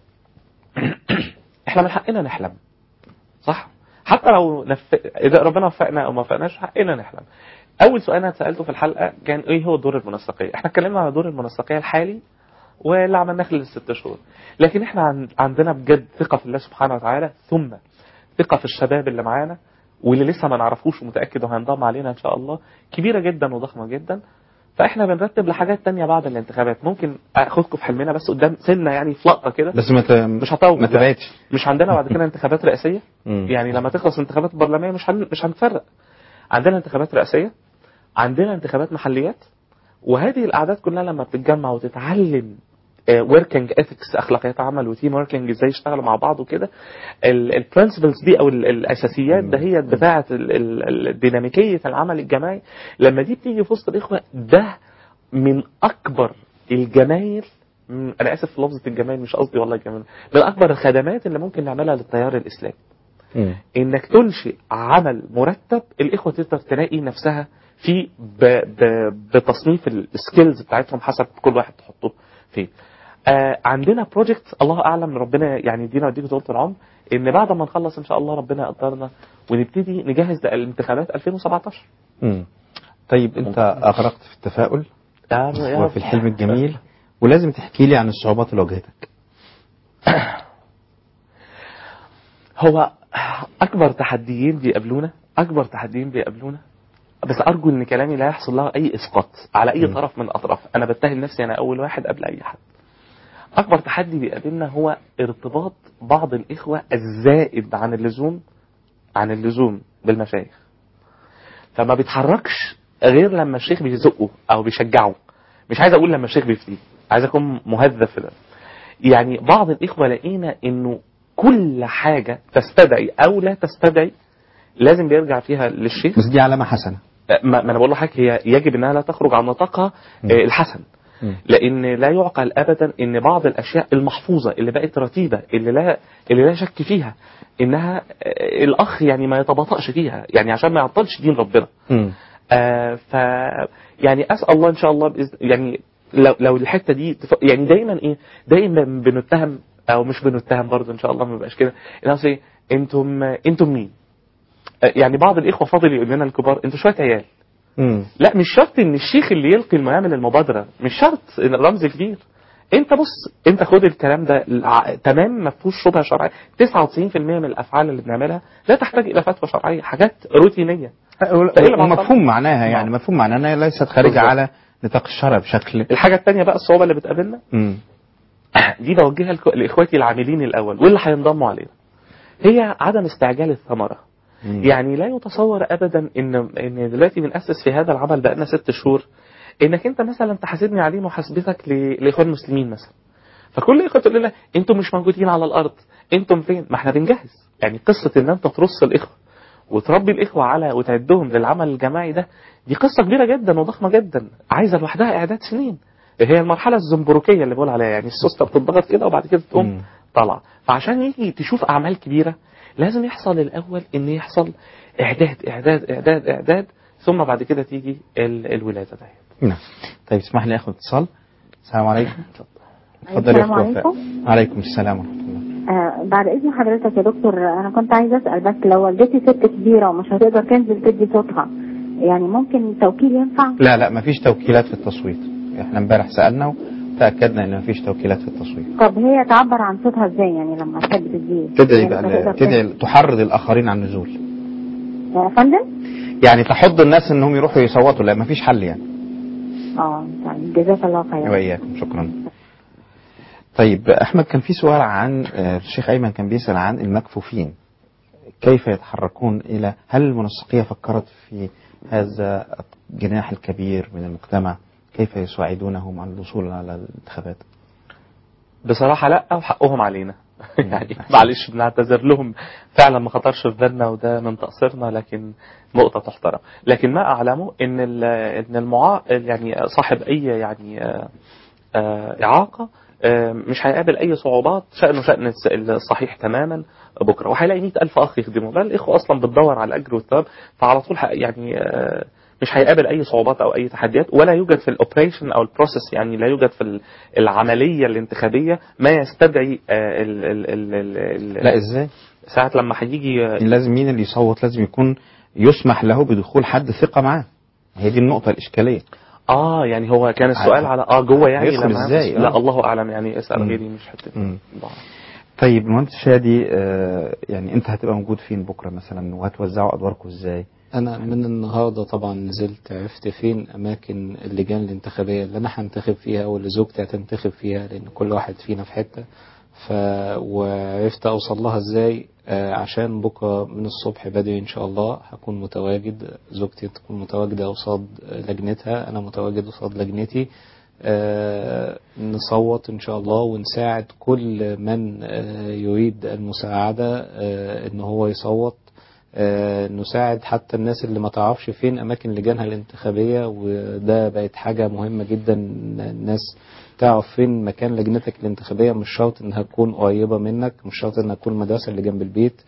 احنا من حقنا نحلم صح حتى لو نف... اذا ربنا وفقنا او ما وفقناش حقنا نحلم اول سؤال انا سالته في الحلقه كان ايه هو دور المنسقيه احنا اتكلمنا على دور المنسقيه الحالي واللي عملناه خلال الست شهور لكن احنا عن... عندنا بجد ثقه في الله سبحانه وتعالى ثم ثقه في الشباب اللي معانا واللي لسه ما نعرفوش ومتاكد وهينضم علينا ان شاء الله كبيره جدا وضخمه جدا فاحنا بنرتب لحاجات تانية بعد الانتخابات ممكن اخدكم في حلمنا بس قدام سنه يعني في لقطه كده بس ما ت... مش هطول ما تبعدش مش عندنا بعد كده انتخابات رئاسيه مم. يعني لما تخلص الانتخابات البرلمانيه مش هن... مش هنفرق عندنا انتخابات رئاسيه عندنا انتخابات محليات وهذه الاعداد كلها لما بتتجمع وتتعلم وركينج اثكس اخلاقيات عمل وتيم وركينج ازاي يشتغلوا مع بعض وكده البرنسبلز دي او ال- الاساسيات دهيت بتاعه ال- ال- ال- ديناميكيه العمل الجماعي لما دي بتيجي في وسط الاخوه ده من اكبر الجمايل مم، انا اسف في لفظه الجمايل مش قصدي والله جمايل من اكبر الخدمات اللي ممكن نعملها للتيار الاسلامي انك تنشئ عمل مرتب الاخوه تقدر تلاقي نفسها في ب ب بتصنيف السكيلز بتاعتهم حسب كل واحد تحطه فين آه عندنا بروجكت الله اعلم ربنا يعني يدينا ويديكم طول العمر ان بعد ما نخلص ان شاء الله ربنا يقدرنا ونبتدي نجهز للانتخابات 2017 مم. طيب انت اغرقت في التفاؤل يا يا وفي الحلم الجميل ولازم تحكي لي عن الصعوبات اللي واجهتك هو اكبر تحديين بيقابلونا اكبر تحديين بيقابلونا بس ارجو ان كلامي لا يحصل له اي اسقاط على اي طرف من الاطراف انا بتهم نفسي انا اول واحد قبل اي حد اكبر تحدي بيقابلنا هو ارتباط بعض الاخوه الزائد عن اللزوم عن اللزوم بالمشايخ فما بيتحركش غير لما الشيخ بيزقه او بيشجعه مش عايز اقول لما الشيخ بيفتيه عايز اكون مهذب في ده يعني بعض الاخوه لقينا انه كل حاجه تستدعي او لا تستدعي لازم بيرجع فيها للشيخ بس دي علامة حسنة ما ما انا بقول لحضرتك هي يجب انها لا تخرج عن نطاقها آه، الحسن لان لا يعقل ابدا ان بعض الاشياء المحفوظه اللي بقت رتيبه اللي لا اللي لا شك فيها انها آه، الاخ يعني ما يتباطاش فيها يعني عشان ما يعطلش دين ربنا آه ف يعني اسال الله ان شاء الله بإذن يعني لو لو الحته دي تف... يعني دايما ايه دايما بنتهم او مش بنتهم برضه ان شاء الله ما يبقاش كده الناس ايه انتم انتم مين آه، يعني بعض الاخوه فاضل يقول لنا الكبار انتوا شويه عيال لا مش شرط ان الشيخ اللي يلقي انه يعمل المبادره مش شرط ان رمز كبير انت بص انت خد الكلام ده الع- تمام ما فيهوش شبهه شرعيه 99% من الافعال اللي بنعملها لا تحتاج الى فتوى شرعيه حاجات روتينيه فإيه اللي معطل؟ ومفهوم معناها يعني مفهوم معناها انها ليست خارجة بالظبط. على نطاق الشرع بشكل الحاجه الثانيه بقى الصعوبه اللي بتقابلنا مم. دي بوجهها لك- لاخواتي العاملين الاول واللي هينضموا علينا هي عدم استعجال الثمره يعني لا يتصور ابدا ان ان دلوقتي بنأسس في هذا العمل بقالنا ست شهور انك انت مثلا تحاسبني عليه محاسبتك ل- لاخوان المسلمين مثلا فكل اخوه تقول لنا انتم مش موجودين على الارض انتم فين ما احنا بنجهز يعني قصه ان انت ترص الاخوه وتربي الاخوه على وتعدهم للعمل الجماعي ده دي قصه كبيره جدا وضخمه جدا عايزه لوحدها اعداد سنين هي المرحله الزنبركيه اللي بقول عليها يعني السوسته بتضغط كده وبعد كده تقوم طالعه فعشان يجي تشوف اعمال كبيره لازم يحصل الاول ان يحصل اعداد اعداد اعداد اعداد ثم بعد كده تيجي ال- الولاده ده نعم طيب اسمح لي اخد اتصال السلام عليكم اتفضل يا السلام اخت وفاء عليكم. عليكم السلام ورحمة الله آه بعد اذن حضرتك يا دكتور انا كنت عايزه اسال بس لو والدتي ست كبيره ومش هتقدر تنزل تدي صوتها يعني ممكن توكيل ينفع؟ لا لا مفيش توكيلات في التصويت احنا امبارح سألنا وتأكدنا ان مفيش توكيلات في التصويت طب هي تعبر عن صوتها ازاي يعني لما تحب تديه؟ تدعي يعني بقى مش هتقدر تدعي تحرض الاخرين على النزول تنزل؟ يا فندم؟ يعني تحض الناس انهم يروحوا يصوتوا لا مفيش حل يعني اه طيب جزاك الله خير واياكم شكرا طيب احمد كان في سؤال عن آه، الشيخ ايمن كان بيسال عن المكفوفين كيف يتحركون الى هل المنسقيه فكرت في هذا الجناح الكبير من المجتمع كيف يساعدونهم على الوصول على الانتخابات بصراحة لا وحقهم علينا يعني معلش بنعتذر لهم فعلا ما خطرش في بالنا وده من تقصيرنا لكن نقطة تحترم لكن ما أعلمه إن ال- إن المعا يعني صاحب أي يعني آه، آه، إعاقة آه، مش هيقابل أي صعوبات شأنه شأن الس- الصحيح تماما بكرة وهيلاقي 100 ألف أخ يخدمه بل الإخوة أصلا بتدور على الأجر والثواب فعلى طول ح- يعني آه، مش هيقابل اي صعوبات او اي تحديات ولا يوجد في الاوبريشن او البروسيس يعني لا يوجد في ال- العمليه الانتخابيه ما يستدعي آه، ال ال ال ال ال لا ازاي ساعه لما هيجي آه، لازم مين اللي يصوت لازم يكون يسمح له بدخول حد ثقة معاه هي دي النقطة الإشكالية اه يعني هو كان السؤال على اه جوه يعني هيدخل لما- ازاي؟ لا آه. الله اعلم يعني اسال مم. غيري مش حته مم. طيب مهندس شادي آه، يعني انت هتبقى موجود فين بكره مثلا وهتوزعوا ادواركم ازاي؟ أنا من النهاردة طبعا نزلت عرفت فين أماكن اللجان الانتخابية اللي أنا هنتخب فيها واللي زوجتي هتنتخب فيها لأن كل واحد فينا في حتة ف وعرفت أوصل لها إزاي آه، عشان بكرة من الصبح بدري إن شاء الله هكون متواجد زوجتي تكون متواجدة قصاد لجنتها أنا متواجد قصاد لجنتي آه، نصوت إن شاء الله ونساعد كل من آه، يريد المساعدة آه، إن هو يصوت آه، نساعد حتى الناس اللي ما تعرفش فين أماكن لجانها الانتخابية وده بقت حاجة مهمة جدا إن الناس تعرف فين مكان لجنتك الانتخابية مش شرط إنها تكون قريبة منك مش شرط إنها تكون المدرسة اللي جنب البيت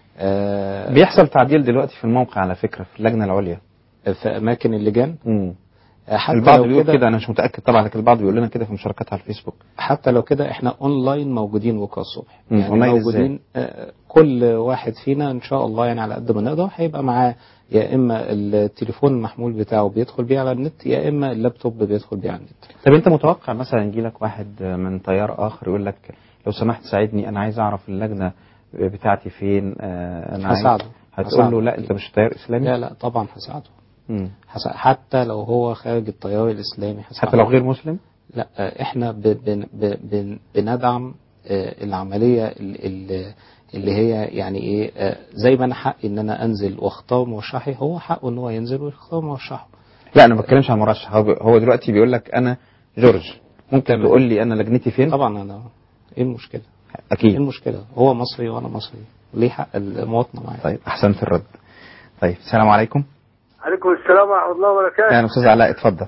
آه، بيحصل تعديل دلوقتي في الموقع على فكرة في اللجنة العليا في أماكن اللجان مم. حتى البعض لو بيقول كده- كده انا مش متاكد طبعا لكن البعض بيقول لنا كده في مشاركات على الفيسبوك حتى لو كده احنا اونلاين موجودين بكره الصبح مم، يعني أونلاين موجودين آه، كل واحد فينا ان شاء الله يعني على قد ما نقدر هيبقى معاه يا اما التليفون المحمول بتاعه بيدخل بيه على النت يا اما اللابتوب بيدخل بيه على النت طب انت متوقع مثلا يجي لك واحد من تيار اخر يقول لك لو سمحت ساعدني انا عايز اعرف اللجنه بتاعتي فين آه، انا عايز- هساعده هتقول له هساعده. لا انت مش تيار اسلامي لا لا طبعا هساعده مم. هس- حتى لو هو خارج التيار الاسلامي هساعده. حتى لو غير مسلم لا آه، احنا ب- بن- ب- بن- بندعم آه، العمليه ال- ال- اللي هي يعني ايه آه، زي ما انا حقي ان انا انزل واختار مرشحي هو حقه ان هو ينزل ويختار مرشحه لا انا ما بتكلمش عن مرشح هو هو دلوقتي بيقول لك انا جورج ممكن تقول لي انا لجنتي فين طبعا انا ايه المشكله اكيد ايه المشكله هو مصري وانا مصري ليه حق المواطنه معايا طيب احسنت الرد طيب السلام عليكم عليكم السلام ورحمة الله وبركاته يعني استاذ علاء اتفضل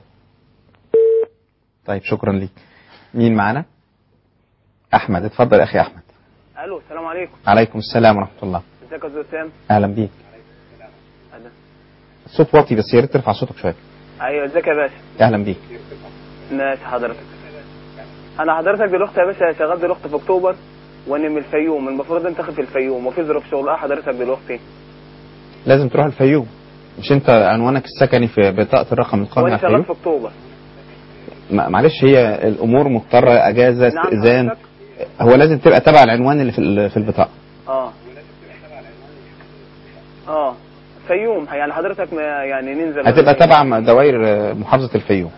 طيب شكرا ليك مين معانا احمد اتفضل يا اخي احمد الو السلام عليكم عليكم السلام ورحمه الله ازيك يا استاذ اسامه اهلا بيك أهلا. الصوت واطي بس يا ريت ترفع صوتك شويه ايوه ازيك يا باشا اهلا بيك ماشي حضرتك انا حضرتك دلوقتي يا باشا شغال دلوقتي في اكتوبر وانا من الفيوم المفروض انتخب في الفيوم وفي ظروف شغل اه حضرتك دلوقتي لازم تروح الفيوم مش انت عنوانك السكني في بطاقه الرقم القومي وانا على شغال في الفيوم اكتوبر ما- معلش هي الامور مضطره اجازه نعم استئذان حضرتك. هو لازم تبقى تبع العنوان اللي في ال- في البطاقه اه اه فيوم يعني حضرتك ما يعني ننزل هتبقى تبع دوائر آه، محافظه الفيوم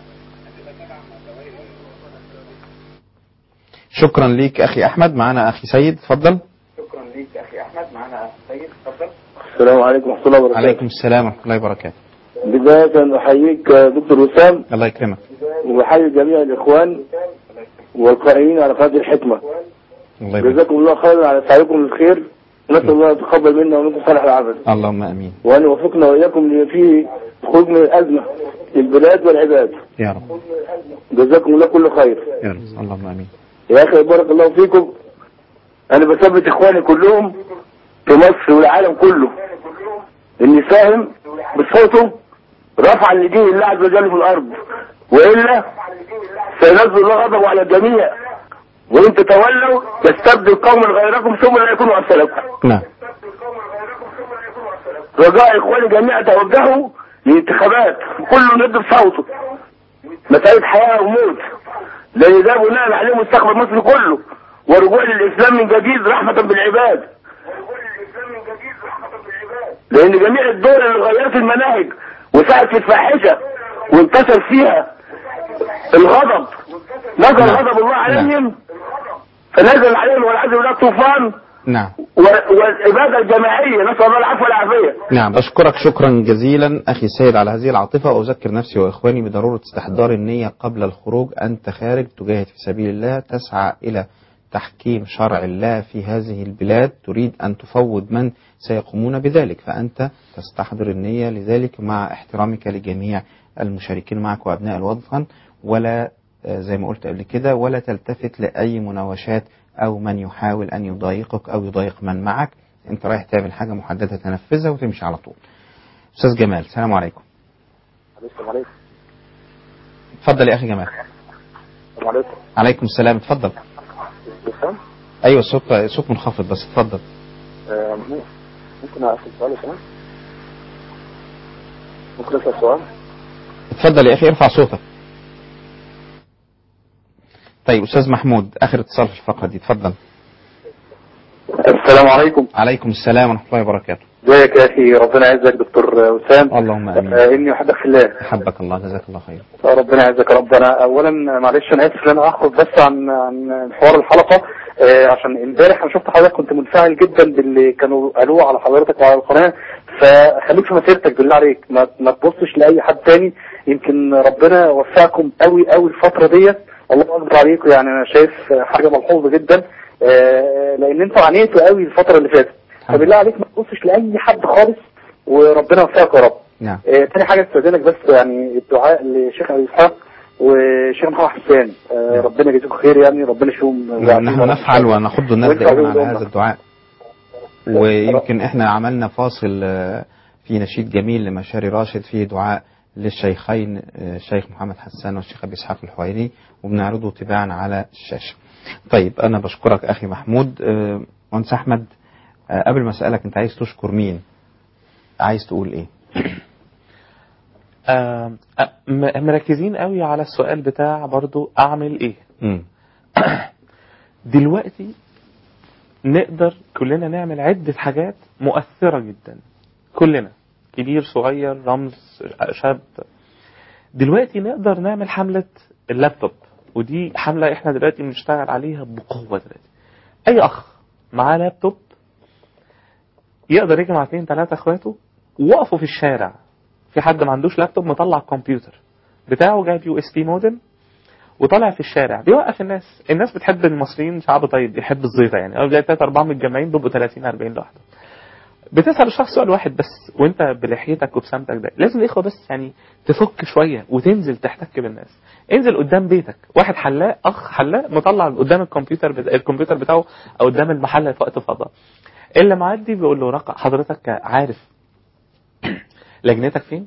شكرا ليك اخي احمد معانا اخي سيد اتفضل شكرا ليك يا اخي احمد معانا سيد اتفضل السلام عليكم ورحمة الله وبركاته عليكم السلام ورحمه الله وبركاته بداية أحييك آه، دكتور وسام الله يكرمك وأحيي جميع الإخوان والقائمين على قناة الحكمة الله يبارك جزاكم الله خيرا على سعيكم للخير ونسأل الله يتقبل منا ومنكم صالح العمل اللهم امين وأن يوفقنا وإياكم لما فيه خروج من الأزمة للبلاد والعباد يا رب جزاكم الله كل خير يا رب اللهم امين يا أخي بارك الله فيكم أنا بثبت إخواني كلهم في مصر والعالم كله إني فاهم بصوته رفعا لدين الله عز وجل في الأرض وإلا سينزل الله غضبه على الجميع وإن تتولوا يستبدل قوما غيركم ثم لا يكونوا أمثالكم نعم رجاء إخواني جميعا توجهوا للانتخابات كله ند بصوته مسألة حياة وموت لأن ده بناء عليه مستقبل مصر كله ورجوع للإسلام من جديد رحمة بالعباد لأن جميع الدول اللي غيرت المناهج وسعت في الفاحشة وانتشر فيها الغضب نزل غضب الله عليهم فنزل عليهم والعياذ بالله طوفان نعم و- والإبادة الجماعية نسأل الله العفو والعافية نعم بشكرك شكرا جزيلا أخي سيد على هذه العاطفة وأذكر نفسي وإخواني بضرورة استحضار النية قبل الخروج أنت خارج تجاهد في سبيل الله تسعى إلى تحكيم شرع الله في هذه البلاد تريد أن تفوض من سيقومون بذلك فأنت تستحضر النية لذلك مع احترامك لجميع المشاركين معك وأبناء الوطن ولا آه، زي ما قلت قبل كده ولا تلتفت لأي مناوشات أو من يحاول أن يضايقك أو يضايق من معك أنت رايح تعمل حاجة محددة تنفذها وتمشي على طول أستاذ جمال السلام عليكم السلام عليكم اتفضل يا اخي جمال السلام عليكم عليكم السلام اتفضل بسام ايوه الصوت صوت منخفض بس اتفضل آه، مو- ممكن اسال سؤال يا فندم؟ ممكن اسال سؤال اتفضل يا اخي ارفع صوتك طيب استاذ محمود اخر اتصال في الفقره دي اتفضل السلام عليكم عليكم السلام ورحمه الله وبركاته ازيك يا اخي ربنا يعزك دكتور وسام اللهم امين آه، اني احبك في الله احبك الله جزاك الله خير آه، ربنا يعزك يا رب انا اولا معلش انا اسف ان انا اخرج بس عن عن حوار الحلقه آه، عشان امبارح انا شفت حضرتك كنت منفعل جدا باللي كانوا قالوه على حضرتك وعلى القناه فخليك في مسيرتك بالله عليك ما, ما تبصش لاي حد تاني يمكن ربنا وفقكم قوي قوي الفتره ديت الله اكبر عليكم يعني انا شايف حاجه ملحوظه جدا آه، لان انتوا عانيتوا قوي الفتره اللي فاتت فبالله عليك ما تبصش لاي حد خالص وربنا يوفقك يا رب نعم آه، تاني حاجة استاذنك بس يعني الدعاء لشيخ أبي إسحاق وشيخ محمد حسان آه، ربنا يجزيكم خير يعني ربنا يشوفهم نحن نفعل ونخض الناس وانت دائما عزيز على أمك. هذا الدعاء ويمكن احنا عملنا فاصل آه، في نشيد جميل لمشاري راشد فيه دعاء للشيخين آه، الشيخ محمد حسان والشيخ ابي اسحاق الحويني وبنعرضه تباعا على الشاشه. طيب انا بشكرك اخي محمود آه، مهندس احمد آه، قبل ما اسالك انت عايز تشكر مين؟ عايز تقول ايه؟ آه آه، م- مركزين قوي على السؤال بتاع برضو اعمل ايه مم. دلوقتي نقدر كلنا نعمل عدة حاجات مؤثرة جدا كلنا كبير صغير رمز شاب دلوقتي نقدر نعمل حملة اللابتوب ودي حملة احنا دلوقتي بنشتغل عليها بقوة دلوقتي اي اخ معاه لابتوب يقدر يجمع اتنين تلاتة اخواته ووقفوا في الشارع في حد ما عندوش لابتوب مطلع الكمبيوتر بتاعه جايب يو اس بي مودم وطالع في الشارع بيوقف الناس الناس بتحب المصريين شعب طيب بيحب الزيطه يعني او بتلاقي ثلاثة أربعة متجمعين بيبقوا 30 40 لوحده بتسأل الشخص سؤال واحد بس وانت بلحيتك وبسمتك ده لازم الاخوه بس يعني تفك شويه وتنزل تحتك بالناس انزل قدام بيتك واحد حلاق اخ حلاق مطلع قدام الكمبيوتر بتا... الكمبيوتر بتاعه او قدام المحل في وقت فضاء اللي معدي بيقول له رقم حضرتك عارف لجنتك فين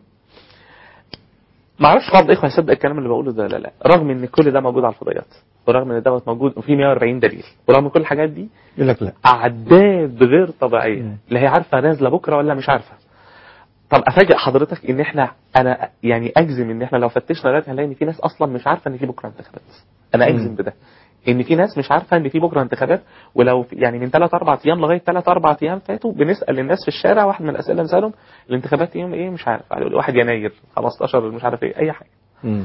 ما اعرفش بعض الاخوه هيصدق الكلام اللي بقوله ده لا لا رغم ان كل ده موجود على الفضائيات ورغم ان دوت موجود وفي 140 دليل ورغم كل الحاجات دي يقول لك لا اعداد غير طبيعيه لا هي عارفه نازله بكره ولا مش عارفه طب افاجئ حضرتك ان احنا انا يعني اجزم ان احنا لو فتشنا دلوقتي هنلاقي ان في ناس اصلا مش عارفه ان في بكره انتخابات انا اجزم بده ان في ناس مش عارفه ان في بكره انتخابات ولو في- يعني من 3 4 ايام لغايه 3 4 ايام فاتوا بنسال الناس في الشارع واحد من الاسئله اللي نسالهم الانتخابات يوم ايه مش عارف قالوا لي 1 يناير 15 مش عارف ايه اي حاجه مم.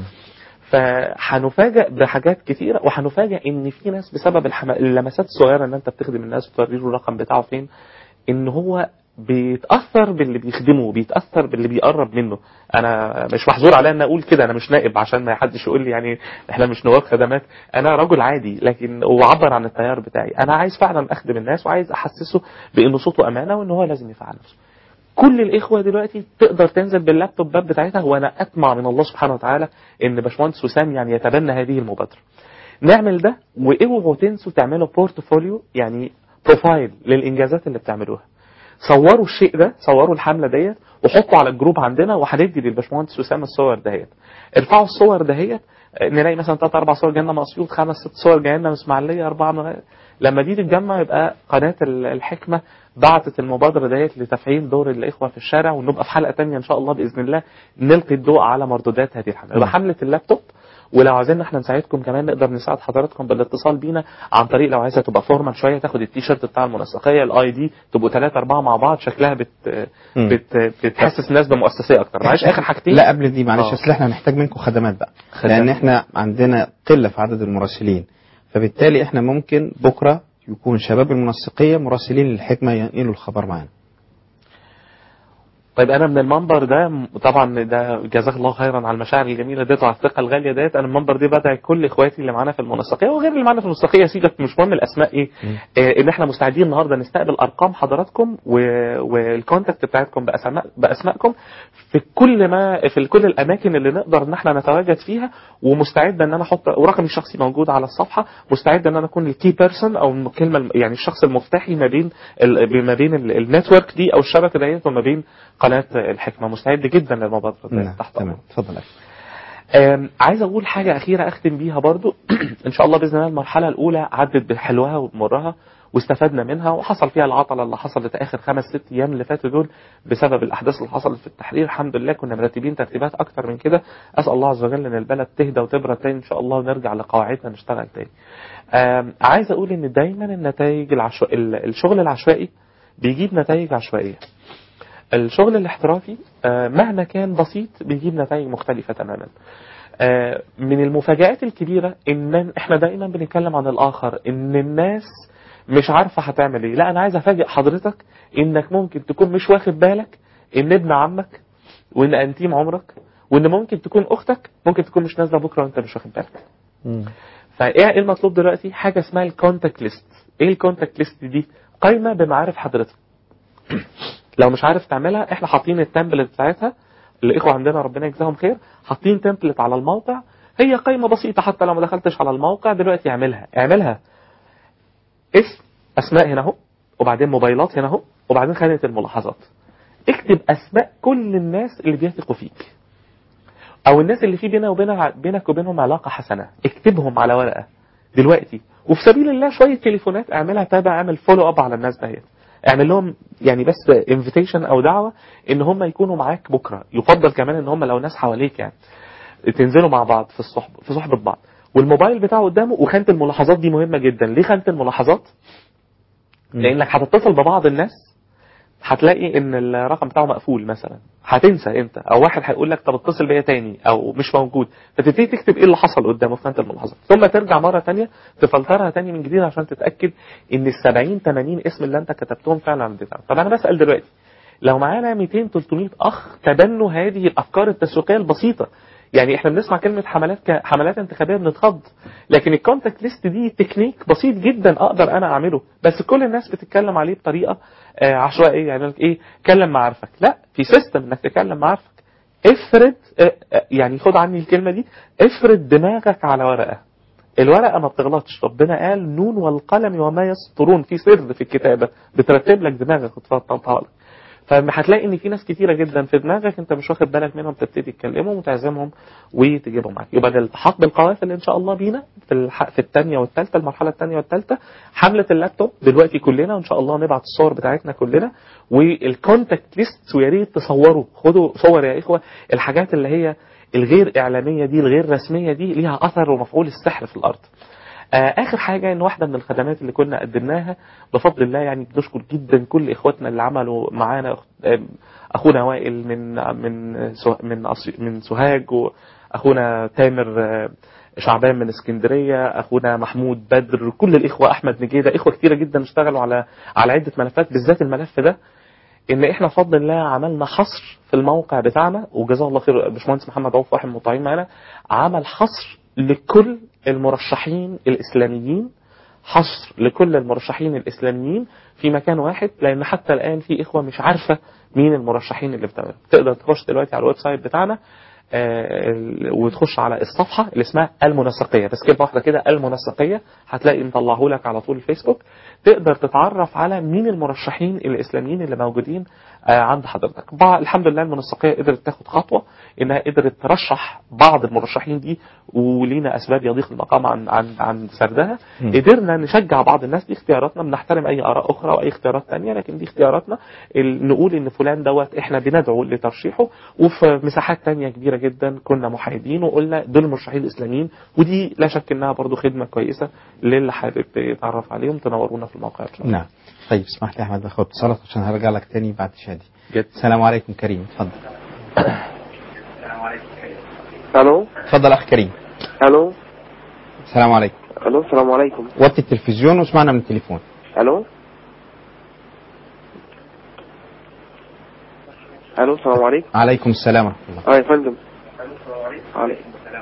فهنفاجئ بحاجات كتيرة وهنفاجئ ان في ناس بسبب الحما... اللمسات الصغيرة ان انت بتخدم الناس وتوري له الرقم بتاعه فين ان هو بيتأثر باللي بيخدمه بيتأثر باللي بيقرب منه انا مش محظور عليا ان اقول كده انا مش نائب عشان ما حدش يقول لي يعني احنا مش نواب خدمات انا رجل عادي لكن وعبر عن التيار بتاعي انا عايز فعلا اخدم الناس وعايز احسسه بان صوته امانة وان هو لازم يفعل نفسه كل الاخوه دلوقتي تقدر تنزل باللابتوبات بتاعتها وانا اطمع من الله سبحانه وتعالى ان باشمهندس وسام يعني يتبنى هذه المبادره. نعمل ده واوعوا تنسوا تعملوا بورتفوليو يعني بروفايل للانجازات اللي بتعملوها. صوروا الشيء ده صوروا الحمله ديت وحطوا على الجروب عندنا وهندي للباشمهندس وسام الصور دهيت. ارفعوا الصور دهيت نلاقي مثلا ثلاث اربع صور جايه لنا من اسيوط خمس ست صور جايه لنا من اسماعيليه اربعه من لما دي تتجمع يبقى قناه ال- الحكمه بعتت المبادره ديت لتفعيل دور الاخوه في الشارع ونبقى في حلقه تانية ان شاء الله باذن الله نلقي الضوء على مردودات هذه الحمله يبقى حمله اللابتوب ولو عايزين احنا نساعدكم كمان نقدر نساعد حضراتكم بالاتصال بينا عن طريق لو عايزه تبقى فورمال شويه تاخد التيشيرت بتاع المنسقيه الاي دي تبقوا ثلاثه اربعه مع بعض شكلها بت مم. بت بتحسس الناس بمؤسسيه اكتر معلش اخر حاجتين لا قبل دي معلش آه. اصل احنا هنحتاج منكم خدمات بقى خدمات. لان احنا عندنا قله في عدد المراسلين فبالتالي احنا ممكن بكره يكون شباب المنسقيه مراسلين للحكمه ينقلوا الخبر معانا طيب انا من المنبر ده م- طبعا ده جزاك الله خيرا على المشاعر الجميله ديت وعلى الثقه الغاليه ديت انا المنبر دي بدعي كل اخواتي اللي معانا في المنسقيه وغير اللي معانا في المنسقيه سيبك مش مهم الاسماء ايه آه ان احنا مستعدين النهارده نستقبل ارقام حضراتكم و- والكونتاكت بتاعتكم باسماء باسمائكم في كل ما في كل الاماكن اللي نقدر ان احنا نتواجد فيها ومستعد ان انا احط ورقمي الشخصي موجود على الصفحه مستعد ان انا اكون الكي بيرسون او الكلمه الم- يعني الشخص المفتاحي ما بين ال- ما بين ال- النتورك دي او الشبكه ديت وما بين قناه قناه الحكمه مستعد جدا للمبادره دي نعم تحت تمام اتفضل يا أخي. آم، عايز اقول حاجه اخيره اختم بيها برضو ان شاء الله باذن الله المرحله الاولى عدت بحلوها وبمرها واستفدنا منها وحصل فيها العطله اللي حصلت اخر خمس ست ايام اللي فاتوا دول بسبب الاحداث اللي حصلت في التحرير الحمد لله كنا مرتبين ترتيبات اكتر من كده اسال الله عز وجل ان البلد تهدى وتبرد تاني ان شاء الله ونرجع لقواعدنا نشتغل تاني آم، عايز اقول ان دايما النتائج العشو... ال- الشغل العشوائي بيجيب نتائج عشوائيه الشغل الاحترافي آه، مهما كان بسيط بيجيب نتائج مختلفة تماما آه، من المفاجآت الكبيرة ان احنا دايما بنتكلم عن الاخر ان الناس مش عارفة هتعمل ايه لا انا عايز افاجئ حضرتك انك ممكن تكون مش واخد بالك ان ابن عمك وان انتيم عمرك وان ممكن تكون اختك ممكن تكون مش نازله بكره وانت مش واخد بالك فايه إيه المطلوب دلوقتي حاجه اسمها الكونتاكت ليست ايه الكونتاكت ليست دي قائمه بمعارف حضرتك لو مش عارف تعملها احنا حاطين التمبلت بتاعتها الاخوه عندنا ربنا يجزاهم خير حاطين تمبلت على الموقع هي قائمه بسيطه حتى لو ما دخلتش على الموقع دلوقتي اعملها اعملها اسم اسماء هنا اهو وبعدين موبايلات هنا اهو وبعدين خانه الملاحظات اكتب اسماء كل الناس اللي بيثقوا فيك او الناس اللي في بينك وبينها بينك وبينهم علاقه حسنه اكتبهم على ورقه دلوقتي وفي سبيل الله شويه تليفونات اعملها تابع اعمل فولو اب على الناس دهيت اعمل لهم يعني بس انفيتيشن او دعوه ان هم يكونوا معاك بكره يفضل كمان ان هم لو ناس حواليك يعني تنزلوا مع بعض في الصحبه في صحبه بعض والموبايل بتاعه قدامه وخانه الملاحظات دي مهمه جدا ليه خانه الملاحظات لانك هتتصل ببعض الناس هتلاقي ان الرقم بتاعه مقفول مثلا هتنسى انت او واحد هيقول لك طب اتصل بيا تاني او مش موجود فتبتدي تكتب ايه اللي حصل قدامه في خانه الملاحظات ثم ترجع مره تانية تفلترها تاني من جديد عشان تتاكد ان ال 70 80 اسم اللي انت كتبتهم فعلا بتاعك طب انا بسال دلوقتي لو معانا 200 300 اخ تبنوا هذه الافكار التسويقيه البسيطه يعني احنا بنسمع كلمه حملات ك... حملات انتخابيه بنتخض لكن الكونتاكت ليست دي تكنيك بسيط جدا اقدر انا اعمله بس كل الناس بتتكلم عليه بطريقه آه عشوائيه يعني يقول لك ايه كلم معارفك لا في سيستم انك تكلم معارفك افرد آه آه يعني خد عني الكلمه دي افرد دماغك على ورقه الورقه ما بتغلطش ربنا قال نون والقلم وما يسطرون في سر في الكتابه بترتب لك دماغك وتفضلها لك فهتلاقي ان في ناس كتيره جدا في دماغك انت مش واخد بالك منهم تبتدي تكلمهم وتعزمهم وتجيبهم معاك يبقى ده الالتحاق بالقوافل ان شاء الله بينا في الح... في الثانيه والثالثه المرحله الثانيه والثالثه حمله اللابتوب دلوقتي كلنا وان شاء الله نبعت الصور بتاعتنا كلنا والكونتاكت ليست ويا ريت تصوروا خدوا صور يا اخوه الحاجات اللي هي الغير اعلاميه دي الغير رسميه دي ليها اثر ومفعول السحر في الارض آه اخر حاجه ان واحده من الخدمات اللي كنا قدمناها بفضل الله يعني بنشكر جدا كل اخواتنا اللي عملوا معانا اخونا وائل من من من من سوهاج واخونا تامر شعبان من اسكندريه اخونا محمود بدر كل الاخوه احمد نجيده اخوه كتيره جدا اشتغلوا على على عده ملفات بالذات الملف ده ان احنا بفضل الله عملنا حصر في الموقع بتاعنا وجزاه الله خير باشمهندس محمد عوف واحد من المطيعين معانا عمل حصر لكل المرشحين الإسلاميين حصر لكل المرشحين الإسلاميين في مكان واحد لأن حتى الآن في إخوة مش عارفة مين المرشحين اللي بتابعهم تقدر تخش دلوقتي على الويب سايت بتاعنا آه وتخش على الصفحة اللي اسمها المنسقية بس كلمة واحدة كده المنسقية هتلاقي مطلعه لك على طول الفيسبوك تقدر تتعرف على مين المرشحين الإسلاميين اللي موجودين آه عند حضرتك الحمد لله المنسقية قدرت تاخد خطوة انها قدرت ترشح بعض المرشحين دي ولينا اسباب يضيق المقام عن عن عن سردها م. قدرنا نشجع بعض الناس دي اختياراتنا بنحترم اي اراء اخرى واي اختيارات تانية لكن دي اختياراتنا نقول ان فلان دوت احنا بندعو لترشيحه وفي مساحات تانية كبيرة جدا كنا محايدين وقلنا دول المرشحين الاسلاميين ودي لا شك انها برضو خدمة كويسة للي حابب يتعرف عليهم تنورونا في الموقع ان شاء الله نعم طيب اسمح لي احمد باخد اتصالات عشان هرجع لك تاني بعد شادي السلام عليكم كريم اتفضل الو اتفضل اخ كريم الو السلام عليكم الو السلام عليكم وطي التلفزيون واسمعنا من التليفون الو الو السلام عليكم عليكم السلام ورحمه الله اه يا فندم عليكم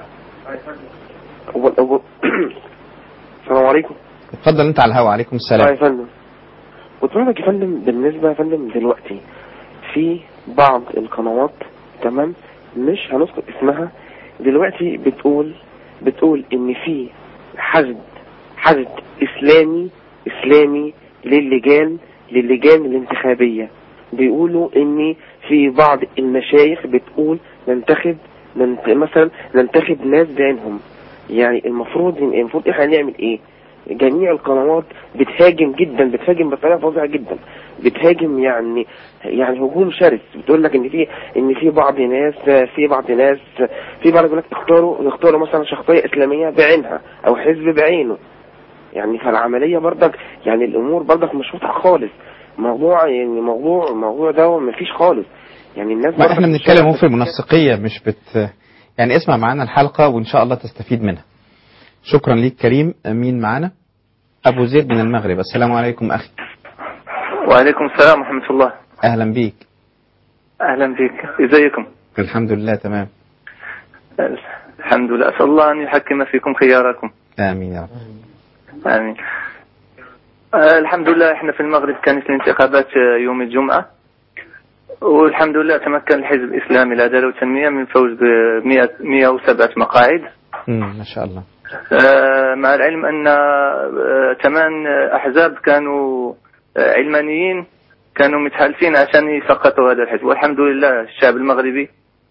أول أول السلام عليكم اتفضل انت على الهواء عليكم السلام اه يا فندم وطلبك يا فندم بالنسبة يا فندم دلوقتي في بعض القنوات تمام مش هنذكر اسمها دلوقتي بتقول بتقول ان في حشد حشد اسلامي اسلامي للجان للجان الانتخابية بيقولوا ان في بعض المشايخ بتقول ننتخب ننت... مثلا ننتخب ناس بعينهم يعني المفروض المفروض احنا نعمل ايه جميع القنوات بتهاجم جدا بتهاجم بطريقه فظيعه جدا بتهاجم يعني يعني هجوم شرس بتقول لك ان في ان في بعض ناس في بعض ناس في بعض يقول لك اختاروا اختاروا مثلا شخصيه اسلاميه بعينها او حزب بعينه يعني فالعمليه برضك يعني الامور برضك مش واضحه خالص موضوع يعني موضوع الموضوع ده مفيش خالص يعني الناس ما برضك احنا مش بنتكلم شايفة اهو في منسقية مش بت يعني اسمع معانا الحلقة وإن شاء الله تستفيد منها شكرا ليك كريم مين معانا أبو زيد من المغرب السلام عليكم أخي وعليكم السلام ورحمة الله أهلا بيك أهلا بك إزيكم الحمد لله تمام الحمد لله أسأل الله أن يحكم فيكم خياركم آمين يا رب آمين آه، الحمد لله احنا في المغرب كانت الانتخابات آه، يوم الجمعة والحمد لله تمكن الحزب الإسلامي العدالة والتنمية من فوز ب 107 مقاعد مم، ما شاء الله آه، مع العلم أن آه، ثمان أحزاب كانوا آه، علمانيين كانوا متحالفين عشان يسقطوا هذا الحزب والحمد لله الشعب المغربي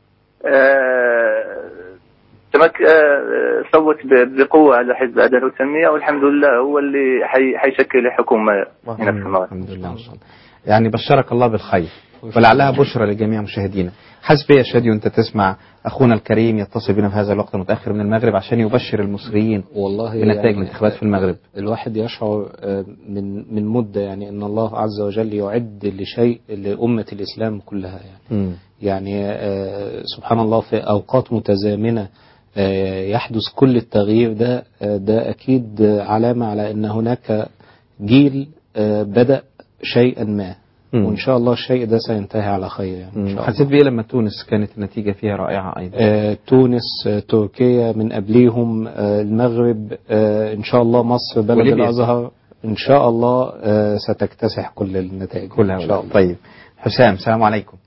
آه، تمك آه، صوت ب- بقوة على حزب العدالة والتنمية والحمد لله هو اللي حي- حيشكل حكومة هنا في المغرب الحمد لله ما شاء الله يعني بشرك الله بالخير ولعلها بشرى لجميع مشاهدينا حسب يا شادي وانت تسمع اخونا الكريم يتصل بنا في هذا الوقت المتاخر من المغرب عشان يبشر المصريين والله بنتائج يعني الانتخابات في المغرب الواحد يشعر آه، من من مدة يعني أن الله عز وجل يعد لشيء لأمة الإسلام كلها يعني مم. يعني آه، سبحان الله في أوقات متزامنة آه، يحدث كل التغيير ده آه، ده أكيد علامة على أن هناك جيل آه، بدأ شيئا ما مم. وإن شاء الله الشيء ده سينتهي على خير يعني إن مم. شاء الله. حسيت بايه لما تونس كانت النتيجه فيها رائعه ايضا آه، تونس آه، تركيا من قبليهم آه، المغرب آه، إن شاء الله مصر بلد وليبيا. الأزهر إن شاء الله آه، ستكتسح كل النتائج كل إن شاء هؤلاء الله طيب حسام السلام عليكم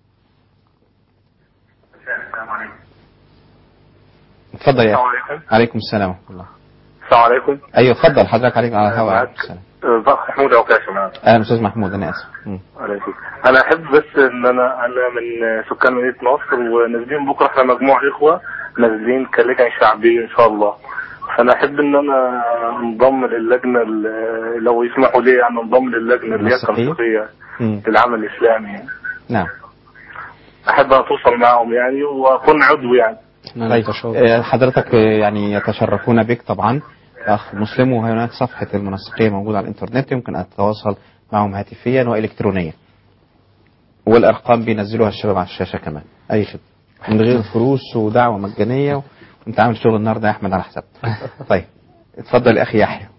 اتفضل يا السلام أخي. عليكم عليكم السلام ورحمه الله السلام عليكم ايوه اتفضل حضرتك عليك على الهواء معك. عليكم السلام الاخ محمود عكاشة معك اهلا استاذ محمود انا اسف مم. أهلا فيك. انا احب بس ان انا انا من سكان مدينه نصر ونازلين بكره احنا مجموعه اخوه نازلين كلجنه شعبيه ان شاء الله فانا احب ان انا انضم للجنه ال- لو يسمحوا لي يعني انضم للجنه اللي هي النسقية؟ التنسيقيه مم. للعمل الاسلامي نعم احب اتوصل معهم يعني واكون عضو يعني طيب آه، حضرتك آه، يعني يتشرفون بك طبعا اخ مسلم وهناك صفحه المنسقيه موجوده على الانترنت يمكن ان تتواصل معهم هاتفيا والكترونيا والارقام بينزلوها الشباب على الشاشه كمان اي خدمه من غير فلوس ودعوه مجانيه وانت عامل شغل النهارده يا احمد على حساب طيب اتفضل يا اخي يحيى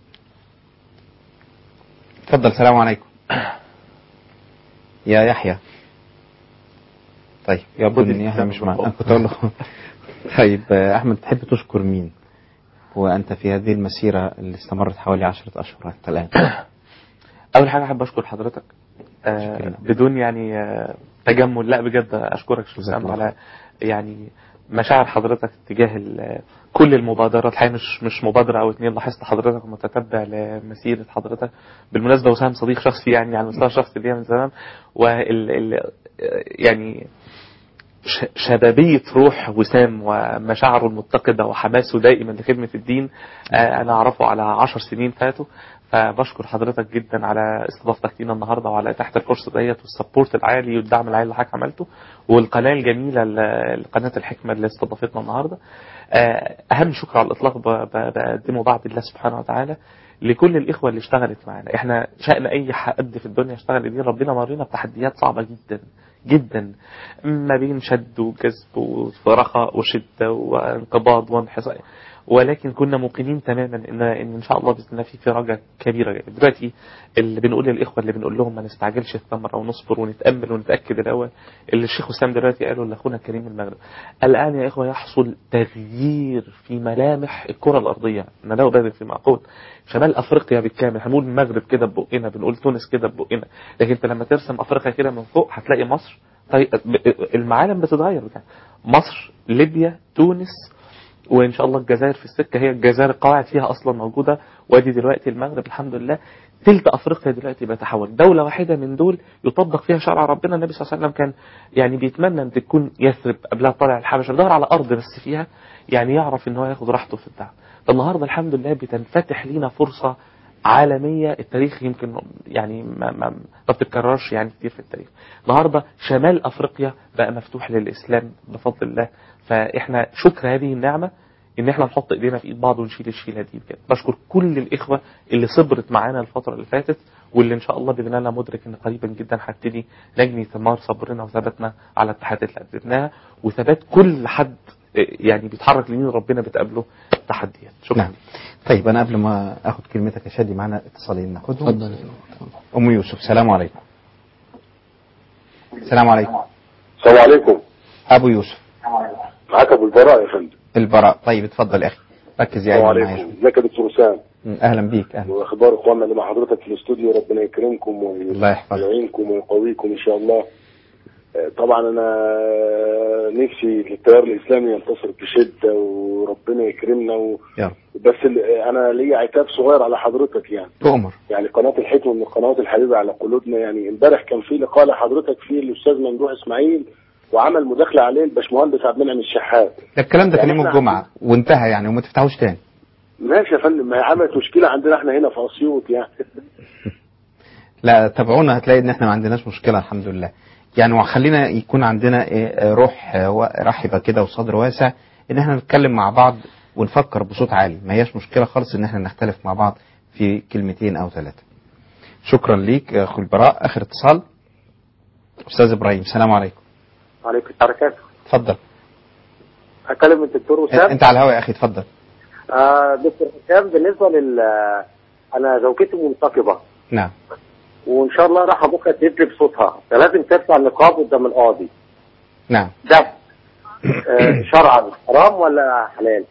اتفضل السلام عليكم يا يحيى طيب يبدو ان يحيى مش معنا أنا كنت اقول له طيب آه، احمد تحب تشكر مين وانت في هذه المسيره اللي استمرت حوالي عشرة اشهر حتى الان اول حاجه احب اشكر حضرتك آه بدون يعني آه تجمل لا بجد اشكرك شكرا الله. على يعني مشاعر حضرتك تجاه ال- كل المبادرات الحقيقه مش مش مبادره او اتنين لاحظت حضرتك متتبع لمسيره حضرتك بالمناسبه وسام صديق شخصي يعني على المستوى الشخصي ليا من زمان وال ال يعني ش- شبابية روح وسام ومشاعره المتقدة وحماسه دائما لخدمة الدين آه، أنا أعرفه على عشر سنين فاتوا فبشكر حضرتك جدا على استضافتك لينا النهارده وعلى تحت الفرصه ديت والسبورت العالي والدعم العالي اللي حضرتك عملته والقناه الجميله ال- قناه الحكمه اللي استضافتنا النهارده آه، اهم شكر على الاطلاق ب- ب- بقدمه بعد الله سبحانه وتعالى لكل الاخوه اللي اشتغلت معانا احنا شأن اي حد في الدنيا اشتغل دي ربنا مرينا بتحديات صعبه جدا جدا ما بين شد وجذب ورخاء وشده وانقباض وانحصار ولكن كنا موقنين تماما ان ان ان شاء الله باذن الله في في رجعه كبيره جدا. دلوقتي اللي بنقول للاخوه اللي بنقول لهم ما نستعجلش الثمره ونصبر ونتامل ونتاكد الاول اللي الشيخ وسام دلوقتي قاله لاخونا الكريم من المغرب الان يا اخوه يحصل تغيير في ملامح الكره الارضيه انا لا ابالغ في معقول شمال افريقيا بالكامل هنقول المغرب كده ببقنا بنقول تونس كده ببقنا لكن انت لما ترسم افريقيا كده من فوق هتلاقي مصر طيب المعالم بتتغير بتاع. مصر ليبيا تونس وان شاء الله الجزائر في السكه هي الجزائر القواعد فيها اصلا موجوده وادي دلوقتي المغرب الحمد لله تلت افريقيا دلوقتي بيتحول دوله واحده من دول يطبق فيها شرع ربنا النبي صلى الله عليه وسلم كان يعني بيتمنى ان تكون يثرب قبلها طالع الحبشه بيدور على ارض بس فيها يعني يعرف ان هو ياخد راحته في الدعوه فالنهارده الحمد لله بتنفتح لينا فرصه عالمية التاريخ يمكن يعني ما, ما, ما بتتكررش يعني كتير في التاريخ النهاردة شمال أفريقيا بقى مفتوح للإسلام بفضل الله فإحنا شكر هذه النعمة إن إحنا نحط إيدينا في إيد بعض ونشيل الشيلة دي بجد بشكر كل الإخوة اللي صبرت معانا الفترة اللي فاتت واللي إن شاء الله بإذن الله مدرك إن قريبا جدا هبتدي نجني ثمار صبرنا وثباتنا على التحديات اللي قدمناها وثبات كل حد يعني بيتحرك لمين ربنا بتقابله تحديات شكرا نعم. طيب انا قبل ما اخد كلمتك يا شادي معانا اتصالين ناخدهم اتفضل ام يوسف سلام عليكم السلام عليكم السلام عليكم ابو يوسف معاك ابو البراء يا فندم البراء طيب اتفضل يا اخي ركز يا السلام ايمن عليكم معايا ازيك يا دكتور وسام اهلا بيك اهلا واخبار اخواننا اللي مع حضرتك في الاستوديو ربنا يكرمكم الله يحفظك ويعينكم ويقويكم ان شاء الله آه، طبعا انا نفسي التيار الاسلامي ينتصر بشده وربنا يكرمنا و... يا رب بس ال- انا ليا عتاب صغير على حضرتك يعني تؤمر يعني قناه الحكمه من القنوات الحبيبه على قلوبنا يعني امبارح كان في لقاء لحضرتك فيه الاستاذ ممدوح اسماعيل وعمل مداخله عليه الباشمهندس عبد المنعم الشحات ده الكلام ده كان يعني يوم إحنا- الجمعه وانتهى يعني وما تفتحوش تاني ماشي يا فندم ما هي عملت مشكله عندنا احنا هنا في اسيوط يعني لا تابعونا هتلاقي ان احنا ما عندناش مشكله الحمد لله يعني وخلينا يكون عندنا إيه، روح آه، و- رحبه كده وصدر واسع ان احنا نتكلم مع بعض ونفكر بصوت عالي ما هياش مشكله خالص ان احنا نختلف مع بعض في كلمتين او ثلاثه شكرا ليك يا اخو البراء اخر اتصال استاذ ابراهيم السلام عليكم عليكم البركات اتفضل اكلم الدكتور وسام انت على الهواء يا اخي اتفضل آه دكتور وسام بالنسبه لل انا زوجتي منتقبه نعم وان شاء الله راح بكره تدلي بصوتها فلازم ترفع النقاب قدام القاضي نعم ده آه شرعا حرام ولا حلال؟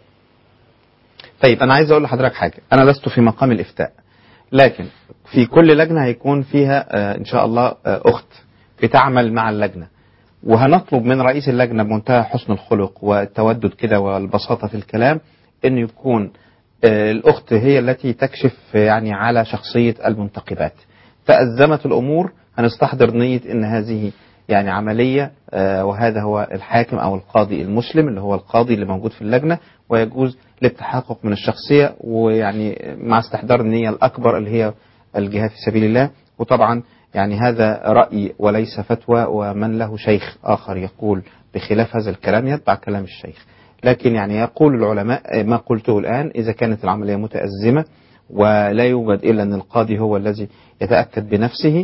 طيب انا عايز اقول لحضرتك حاجه انا لست في مقام الافتاء لكن في كل لجنه هيكون فيها آه، ان شاء الله آه، اخت بتعمل مع اللجنه وهنطلب من رئيس اللجنه بمنتهى حسن الخلق والتودد كده والبساطه في الكلام ان يكون آه، الاخت هي التي تكشف آه، يعني على شخصيه المنتقبات تأزمت الامور هنستحضر نيه ان هذه يعني عمليه آه، وهذا هو الحاكم او القاضي المسلم اللي هو القاضي اللي موجود في اللجنه ويجوز للتحقق من الشخصيه ويعني مع استحضار النيه الاكبر اللي هي الجهاد في سبيل الله وطبعا يعني هذا رأي وليس فتوى ومن له شيخ آخر يقول بخلاف هذا الكلام يتبع كلام الشيخ لكن يعني يقول العلماء ما قلته الآن إذا كانت العملية متأزمة ولا يوجد إلا أن القاضي هو الذي يتأكد بنفسه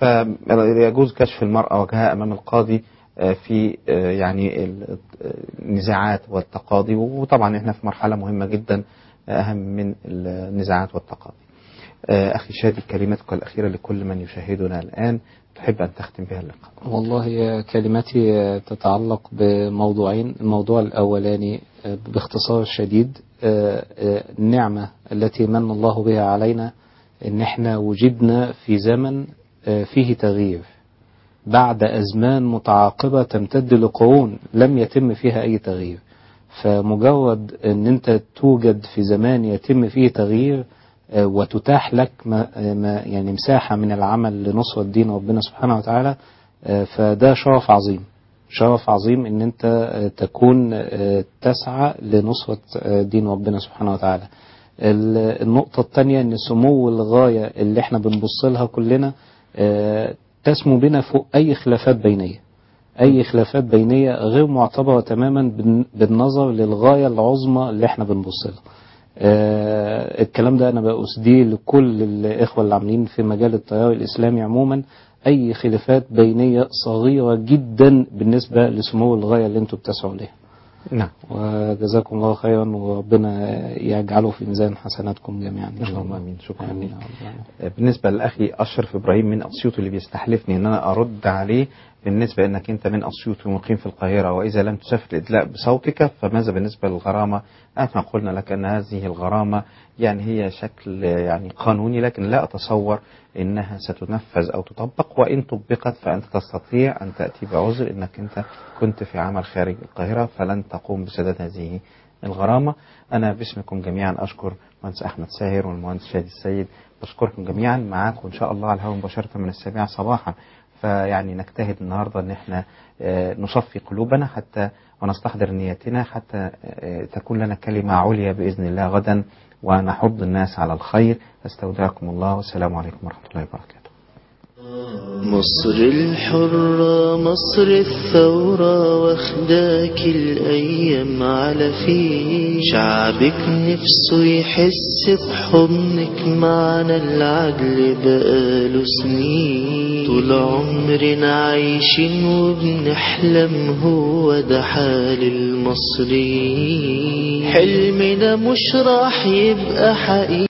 فيجوز كشف المرأة وجهها أمام القاضي آه، في آه، يعني ال- النزاعات والتقاضي وطبعا احنا في مرحلة مهمة جدا آه، أهم من النزاعات والتقاضي آه، أخي شادي كلمتك الأخيرة لكل من يشاهدنا الآن تحب أن تختم بها اللقاء والله كلمتي تتعلق بموضوعين الموضوع الأولاني باختصار شديد النعمة التي من الله بها علينا ان احنا وجدنا في زمن فيه تغيير بعد أزمان متعاقبة تمتد لقرون لم يتم فيها أي تغيير فمجرد ان انت توجد في زمان يتم فيه تغيير آه، وتتاح لك ما ما يعني مساحة من العمل لنصرة دين ربنا سبحانه وتعالى آه، فده شرف عظيم شرف عظيم ان انت آه، تكون آه، تسعى لنصرة آه، دين ربنا سبحانه وتعالى ال- النقطة الثانية ان سمو الغاية اللي احنا بنبص لها كلنا آه، تسمو بنا فوق اي خلافات بينية اي خلافات بينية غير معتبرة تماما بالن- بالنظر للغاية العظمى اللي احنا بنبص لها آه، الكلام ده انا بأسديه لكل الاخوة اللي عاملين في مجال التيار الاسلامي عموما اي خلافات بينية صغيرة جدا بالنسبة لسمو الغاية اللي انتوا بتسعوا ليها نعم وجزاكم الله خيرا وربنا يجعله في ميزان حسناتكم جميعا إن شاء اللهم الله امين شكرا آمين. لك بالنسبه لاخي اشرف ابراهيم من اسيوط اللي بيستحلفني ان انا ارد عليه بالنسبه انك انت من اسيوط ومقيم في القاهره واذا لم تسافر الادلاء بصوتك فماذا بالنسبه للغرامه؟ احنا قلنا لك ان هذه الغرامه يعني هي شكل يعني قانوني لكن لا اتصور انها ستنفذ او تطبق وان طبقت فانت تستطيع ان تاتي بعذر انك انت كنت في عمل خارج القاهره فلن تقوم بسداد هذه الغرامة أنا باسمكم جميعا أشكر المهندس أحمد ساهر والمهندس شادي السيد بشكركم جميعا معاكم إن شاء الله على الهواء مباشرة من السابعة صباحا فيعني نجتهد النهاردة أن احنا آه، نصفي قلوبنا حتى ونستحضر نيتنا حتى آه، تكون لنا كلمة عليا بإذن الله غدا ونحض الناس على الخير استودعكم الله والسلام عليكم ورحمة الله وبركاته مصر الحرة مصر الثورة واخداك الأيام على فيه شعبك نفسه يحس بحضنك معنا العدل بقاله سنين طول عمرنا عايشين وبنحلم هو ده حال المصريين حلمنا مش راح يبقى حقيقي